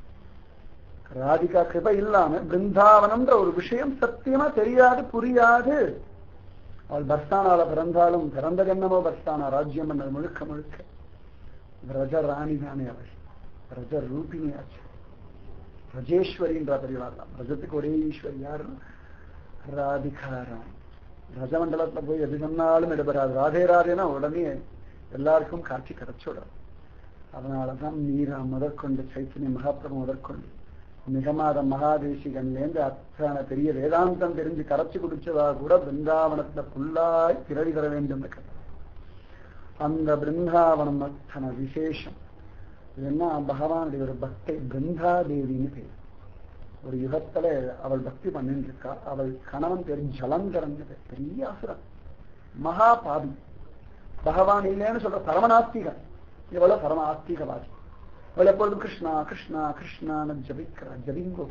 ராதிகா கிருபை இல்லாம பிருந்தாவனம்ன்ற ஒரு விஷயம் சத்தியமா தெரியாது புரியாது அவள் பஸ்தானால பிறந்தாலும் பிறந்த ஜன்னமோ பஸ்தானா ராஜ்யம் பண்ணது முழுக்க முழுக்க ரஜ ராணி தானே அவள் ரஜ ரூபிணியாச்சு ரஜேஸ்வரின்ற பெரியவாள் ரஜத்துக்கு ஒரே ஈஸ்வரி யாருன்னா ராதிகா ராணி ரஜமண்டலத்துல போய் எது சொன்னாலும் இடப்பெறாது ராதே ராதேனா உடனே எல்லாருக்கும் காட்சி கிடைச்சுடும் அதனாலதான் மீரா முதற்கொண்டு சைத்தன்ய மகாபிரபு முதற்கொண்டு மிகமாத மகாதேசிகன்லேருந்து அத்தனை பெரிய வேதாந்தம் தெரிஞ்சு கரைச்சு குடிச்சதா கூட பிருந்தாவனத்துல புல்லாய் பிறவி தர வேண்டும் கதை அந்த பிருந்தாவனம் அத்தனை விசேஷம் ஏன்னா பகவானுடைய ஒரு பக்தை பிருந்தாதேவின்னு பேர் ஒரு யுகத்துல அவள் பக்தி பண்ணிட்டு இருக்கா அவள் கணவன் பேர் ஜலந்தரன் பேர் பெரிய அசுரன் மகா பாவி பகவான் இல்லைன்னு சொல்ற பரமநாஸ்திகன் இவ்வளவு பரம ஆஸ்திகவாதி அவள் எப்பொழுதும் கிருஷ்ணா கிருஷ்ணா கிருஷ்ணான்னு ஜபிக்கிறா ஜபிங்கோ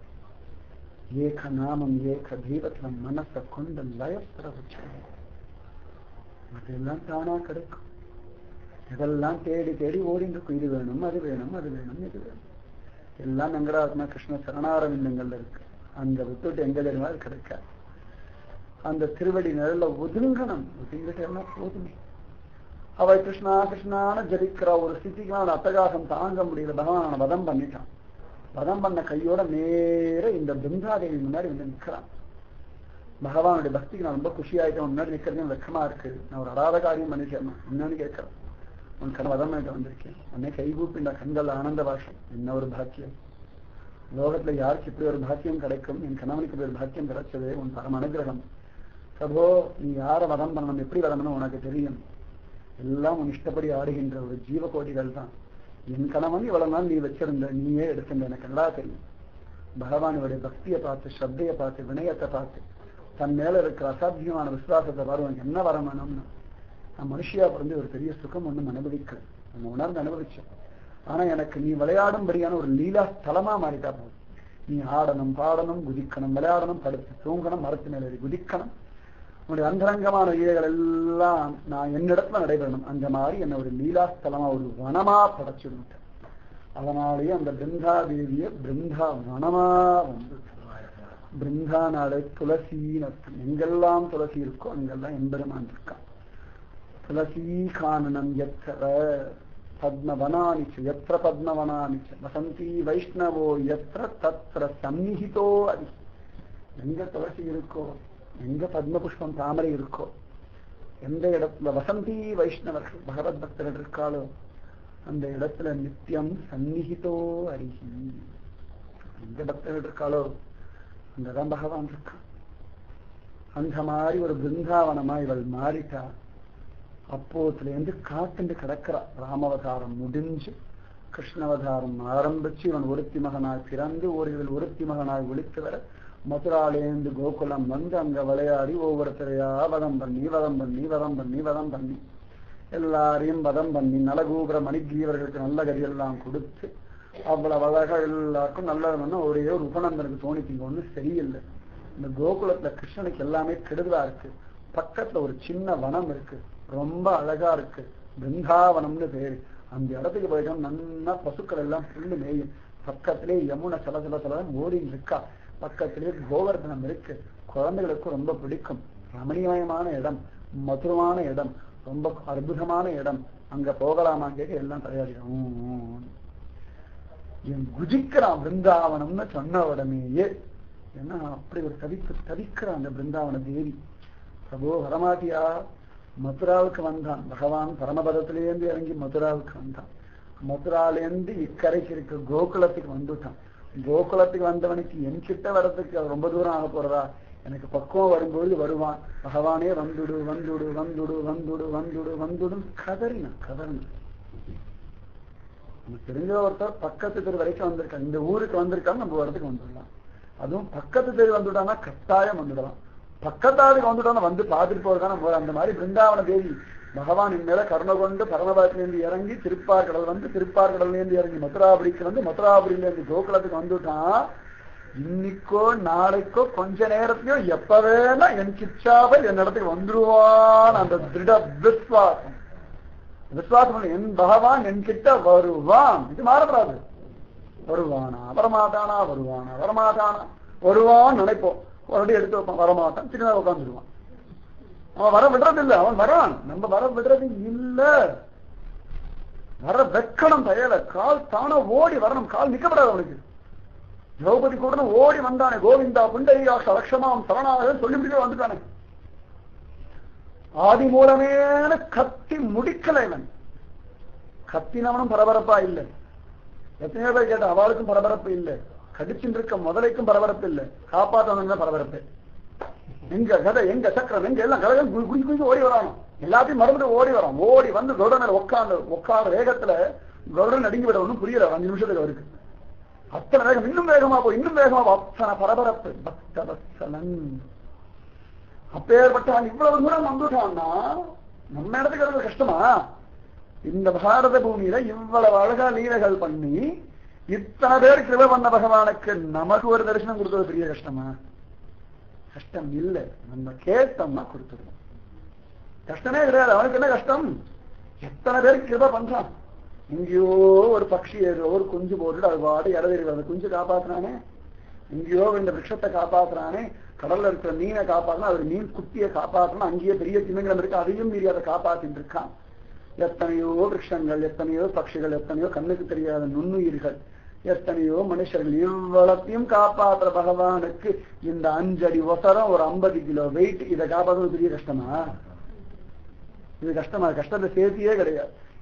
ஏக நாமம் ஏக தெய்வத்துல மனசை கொண்டு லயப்பட வச்சு அதெல்லாம் தானா கிடைக்கும் இதெல்லாம் தேடி தேடி ஓடிட்டு இருக்கும் இது வேணும் அது வேணும் அது வேணும் இது வேணும் எல்லாம் வெங்கடாத்மா கிருஷ்ண சரணாரவிந்தங்கள்ல இருக்கு அந்த விட்டுட்டு எங்க தெரியுமா அது கிடைக்காது அந்த திருவடி நிழல்ல ஒதுங்கணும் ஒதுங்கிட்டேன்னா போதுமே அவள் கிருஷ்ணா கிருஷ்ணான ஜபிக்கிற ஒரு ஸ்திதிக்கு அவன் அட்டகாசம் தாங்க முடியல பகவான் அவனை வதம் பண்ணிட்டான் வதம் பண்ண கையோட நேர இந்த பிருந்தாதேவி முன்னாடி வந்து நிக்கிறான் பகவானுடைய பக்திக்கு நான் ரொம்ப குஷியாயிட்டேன் முன்னாடி நிக்கிறது வெக்கமா இருக்கு நான் ஒரு அடாத காரியம் பண்ணிட்டேன் என்னன்னு கேட்கிறேன் உன் கண் வதம் பண்ணிட்டு வந்திருக்கேன் உன்னை கைகூப்பி இந்த கண்கள் ஆனந்த பாஷம் என்ன ஒரு பாக்கியம் லோகத்துல யாருக்கு இப்படி ஒரு பாக்கியம் கிடைக்கும் என் கணவனுக்கு இப்படி ஒரு பாக்கியம் கிடைச்சது உன் பரம அனுகிரகம் பிரபோ நீ யாரை வதம் பண்ணணும் எப்படி வதம் உனக்கு தெரியும் எல்லாம் உன் இஷ்டப்படி ஆடுகின்ற ஒரு ஜீவகோடிகள் தான் என் கணவன் இவ்வளவு நாள் நீ வச்சிருந்த நீயே எடுத்துட்ட எனக்கு நல்லா தெரியும் பகவானுடைய பக்தியை பார்த்து ஸ்ரத்தையை பார்த்து வினயத்தை பார்த்து தன் மேல இருக்கிற அசாத்தியமான விசுவாசத்தை பாரு உனக்கு என்ன வர வேணும்னு நான் மனுஷியா பிறந்து ஒரு பெரிய சுகம் ஒண்ணும் அனுபவிக்கல நம்ம உணர்ந்து அனுபவிச்சோம் ஆனா எனக்கு நீ விளையாடும்படியான ஒரு லீலா ஸ்தலமா மாறிட்டா போதும் நீ ஆடணும் பாடணும் குதிக்கணும் விளையாடணும் படுத்து தூங்கணும் மரத்து மேலே ஏறி குதிக்கணும் உன்னுடைய அந்தரங்கமான லீலைகள் எல்லாம் நான் என்னிடத்துல நடைபெறணும் அந்த மாதிரி என்ன ஒரு லீலா ஸ்தலமா ஒரு வனமா படைச்சுட்டேன் அதனாலேயே அந்த பிருந்தா தேவிய பிருந்தா வனமா வந்து பிருந்தா நாடு துளசின்னு அர்த்தம் எங்கெல்லாம் துளசி இருக்கோ அங்கெல்லாம் எம்பெருமான் இருக்கான் துளசி கானனம் எத்திர பத்மவனானி ச எத்திர பத்மவனானி ச வசந்தி வைஷ்ணவோ எத்திர தத்திர சந்நிஹிதோ அதி எங்க துளசி இருக்கோ எங்க பத்ம புஷ்பம் தாமரை இருக்கோ எந்த இடத்துல வசந்தி வைஷ்ணவர்கள் பகவத் பக்தர்கள் இருக்காளோ அந்த இடத்துல நித்தியம் சந்நிஹிதோ அருகி எந்த பக்தர்கள் இருக்காளோ அங்கதான் பகவான் இருக்கான் அந்த மாதிரி ஒரு பிருந்தாவனமா இவள் மாறிட்டா அப்போத்துல இருந்து காத்துண்டு கிடக்கிறா ராமவதாரம் முடிஞ்சு கிருஷ்ணவதாரம் ஆரம்பிச்சு இவன் ஒருத்தி மகனாய் பிறந்து ஒரு இவள் ஒருத்தி மகனாய் ஒழித்து வர மதுராலேந்து கோகுலம் வந்து அங்க விளையாடி ஒவ்வொருத்தரையா வதம் பண்ணி வதம் பண்ணி வதம் பண்ணி வதம் பண்ணி எல்லாரையும் வதம் பண்ணி நலகூபுர மணிகிரீவர்களுக்கு நல்ல கரியெல்லாம் கொடுத்து அவ்வளவு அழகா எல்லாருக்கும் நல்ல ஒரே ஒரு உபநந்தனுக்கு தோணித்தீங்க ஒன்றும் சரியில்லை இந்த கோகுலத்துல கிருஷ்ணனுக்கு எல்லாமே கெடுதலா இருக்கு பக்கத்துல ஒரு சின்ன வனம் இருக்கு ரொம்ப அழகா இருக்கு பிருந்தாவனம்னு பேரு அந்த இடத்துக்கு போயிட்டோம் நன்னா பசுக்கள் எல்லாம் புல்லு மேயும் பக்கத்திலே யமுனை சல சல சல ஓடின்னு இருக்கா பக்கத்திலே கோவர்தனம் இருக்கு குழந்தைகளுக்கு ரொம்ப பிடிக்கும் ரமணீயமயமான இடம் மதுரமான இடம் ரொம்ப அற்புதமான இடம் அங்க போகலாமா கேட்க எல்லாம் தயாரிக்கும் என் குதிக்கிறான் பிருந்தாவனம்னு சொன்ன உடனேயே ஏன்னா அப்படி ஒரு தவிப்பு தவிக்கிறான் அந்த பிருந்தாவன தேவி பிரபு வரமாட்டியா மதுராவுக்கு வந்தான் பகவான் பரமபதத்திலேருந்து இறங்கி மதுராவுக்கு வந்தான் மதுராலேருந்து இக்கரைக்கு இருக்க கோகுலத்துக்கு வந்துட்டான் கோகுலத்துக்கு வந்தவனுக்கு என் கிட்ட வர்றதுக்கு ரொம்ப தூரம் ஆக போறதா எனக்கு பக்குவம் வரும்போது வருவான் பகவானே வந்துடு வந்துடு வந்துடு வந்துடு வந்துடு வந்துடும் கதறினான் கதறினான் நமக்கு தெரிஞ்ச ஒருத்தர் பக்கத்து தெரு வரைக்கும் வந்திருக்காங்க இந்த ஊருக்கு வந்திருக்காங்க நம்ம வரதுக்கு வந்துடலாம் அதுவும் பக்கத்து தெரு வந்துட்டானா கட்டாயம் வந்துடலாம் பக்கத்தாளுக்கு வந்துட்டோம்னா வந்து பார்த்துட்டு போறதுக்கான நம்ம அந்த மாதிரி பிருந்தாவன தேவி பகவான் மேல கருணை கொண்டு பரமபாத்திலேருந்து இறங்கி திருப்பார்கடல் வந்து திருப்பார்கடல்ல இருந்து இறங்கி மதுராபுரிக்கு வந்து மதுராபுரியில இருந்து கோகுலத்துக்கு வந்துட்டான் இன்னைக்கோ நாளைக்கோ கொஞ்ச நேரத்திலயோ எப்ப வேணா என் கிச்சாவை என் இடத்துக்கு வந்துருவான் அந்த திருட விஸ்வாசம் விசுவாசம் என் பகவான் என் கிட்ட வருவான் இது மாறப்படாது வருவானா வரமாட்டானா வருவானா வரமாட்டானா வருவான் நினைப்போம் ஒரு எடுத்து வைப்பான் வரமாட்டான் திரும்ப உட்காந்துருவான் அவன் வர விடுறது இல்ல அவன் வரான் நம்ம வர விடுறது இல்ல வர வைக்கணும் தயல கால் தானா ஓடி வரணும் கால் நிக்கப்படாது அவனுக்கு திரௌபதி கூட ஓடி வந்தானே கோவிந்தா புண்டையா சலட்சமாம் சரணாக சொல்லி முடிக்க வந்துட்டானே ஆதி மூலமேன கத்தி முடிக்கல இவன் கத்தினவனும் பரபரப்பா இல்லை எத்தனையோ பேர் கேட்ட அவளுக்கும் பரபரப்பு இல்லை கடிச்சுட்டு இருக்க முதலைக்கும் பரபரப்பு இல்லை காப்பாற்றணும் பரபரப்பு எங்க கதை எங்க சக்கரம் எங்க எல்லாம் கலகம் குஞ்சு குஞ்சு ஓடி வரானோ எல்லாத்தையும் மறந்துட்டு ஓடி வரான் ஓடி வந்து கௌடன் உட்காந்து உட்கார வேகத்துல கௌடன் நடுங்கி விட ஒன்றும் புரியல அஞ்சு நிமிஷத்துக்கு அவருக்கு அத்தனை வேகம் இன்னும் வேகமா போ இன்னும் வேகமா போ அத்தனை பரபரப்பு பக்த வத்சலன் அப்பேற்பட்டவன் இவ்வளவு தூரம் வந்துட்டான்னா நம்ம இடத்துக்கு வர்றது கஷ்டமா இந்த பாரத பூமியில இவ்வளவு அழகா லீலைகள் பண்ணி இத்தனை பேர் கிருப பண்ண பகவானுக்கு நமக்கு ஒரு தரிசனம் கொடுத்தது பெரிய கஷ்டமா கஷ்டம் இல்ல நம்ம கேட்டோம்னா கொடுத்துருவோம் கஷ்டமே கிடையாது அவனுக்கு என்ன கஷ்டம் எத்தனை பேருக்கு கிருப பண்றான் எங்கேயோ ஒரு பட்சி ஏதோ ஒரு குஞ்சு போட்டுட்டு அது பாடு இறதறி அந்த குஞ்சு காப்பாத்துறானே எங்கேயோ இந்த விஷத்தை காப்பாத்துறானே கடல்ல இருக்கிற மீனை காப்பாற்றணும் அவர் மீன் குட்டியை காப்பாற்றணும் அங்கேயே பெரிய திமிங்கலம் இருக்கு அதையும் மீறி அதை காப்பாத்திட்டு இருக்கான் எத்தனையோ விரக்ஷங்கள் எத்தனையோ பட்சிகள் எத்தனையோ கண்ணுக்கு தெரியாத நுண்ணுயிர்கள் எத்தனையோ மனுஷர்கள் இவ்வளத்தையும் காப்பாற்றுற பகவானுக்கு இந்த அஞ்சடி ஒசரம் ஒரு ஐம்பது கிலோ வெயிட் இதை காப்பாற்றுறது பெரிய கஷ்டமா இது கஷ்டமா கஷ்டத்தை சேர்த்தியே கிடையாது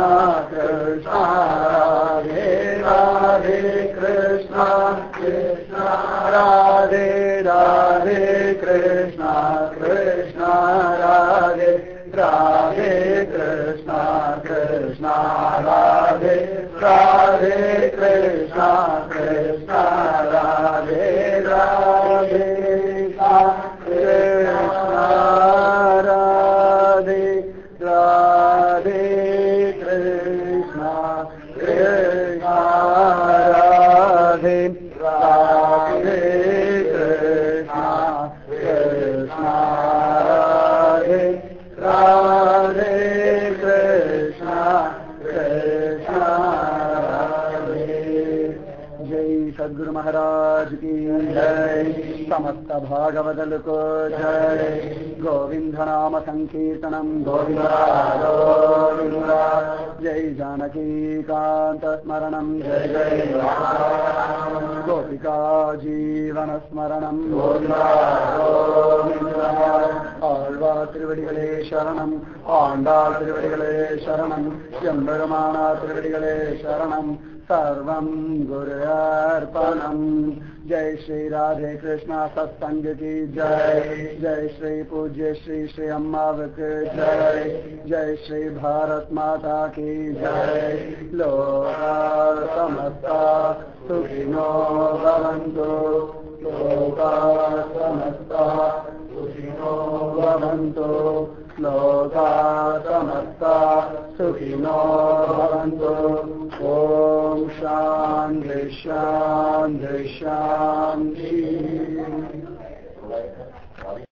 Krishna Radhe Radhe Krishna Krishna Radhe Radhe Krishna Krishna Radhe Radhe Krishna Krishna Radhe Radhe Krishna Krishna Radhe Radhe Krishna Radhe Radhe Krishna Krishna Radhe Radhe Krishna Krishna Radhe Radhe Krishna Krishna Radhe जय सदगुरु महाराज की जय समस्त भागवदल को जय गोविंद नाम संकीर्तनम गोविंद गोविंद जय जानकी कांत स्मरणम जय जय गोपिका जीवन स्मरणम गोविंद गोविंद ஆழ்வார் திருவடிகளே சரணம் ஆண்டாள் திருவடிகளே சரணம் எம்பெருமானா திருவடிகளே சரணம் सर्वं गुरुर्पणम् जय श्री राधे कृष्णा सत्संग की जय जय श्री पूज्य श्री श्री अम्मावक जय जय श्री भारत माता की जय लोका समस्ता सुखिनो भवन्तु लोका समस्ता सुखिनो भवन्तु लोका समस्ता सुखिनो भवन्तु ॐ शान्ति शान्ति शान्ति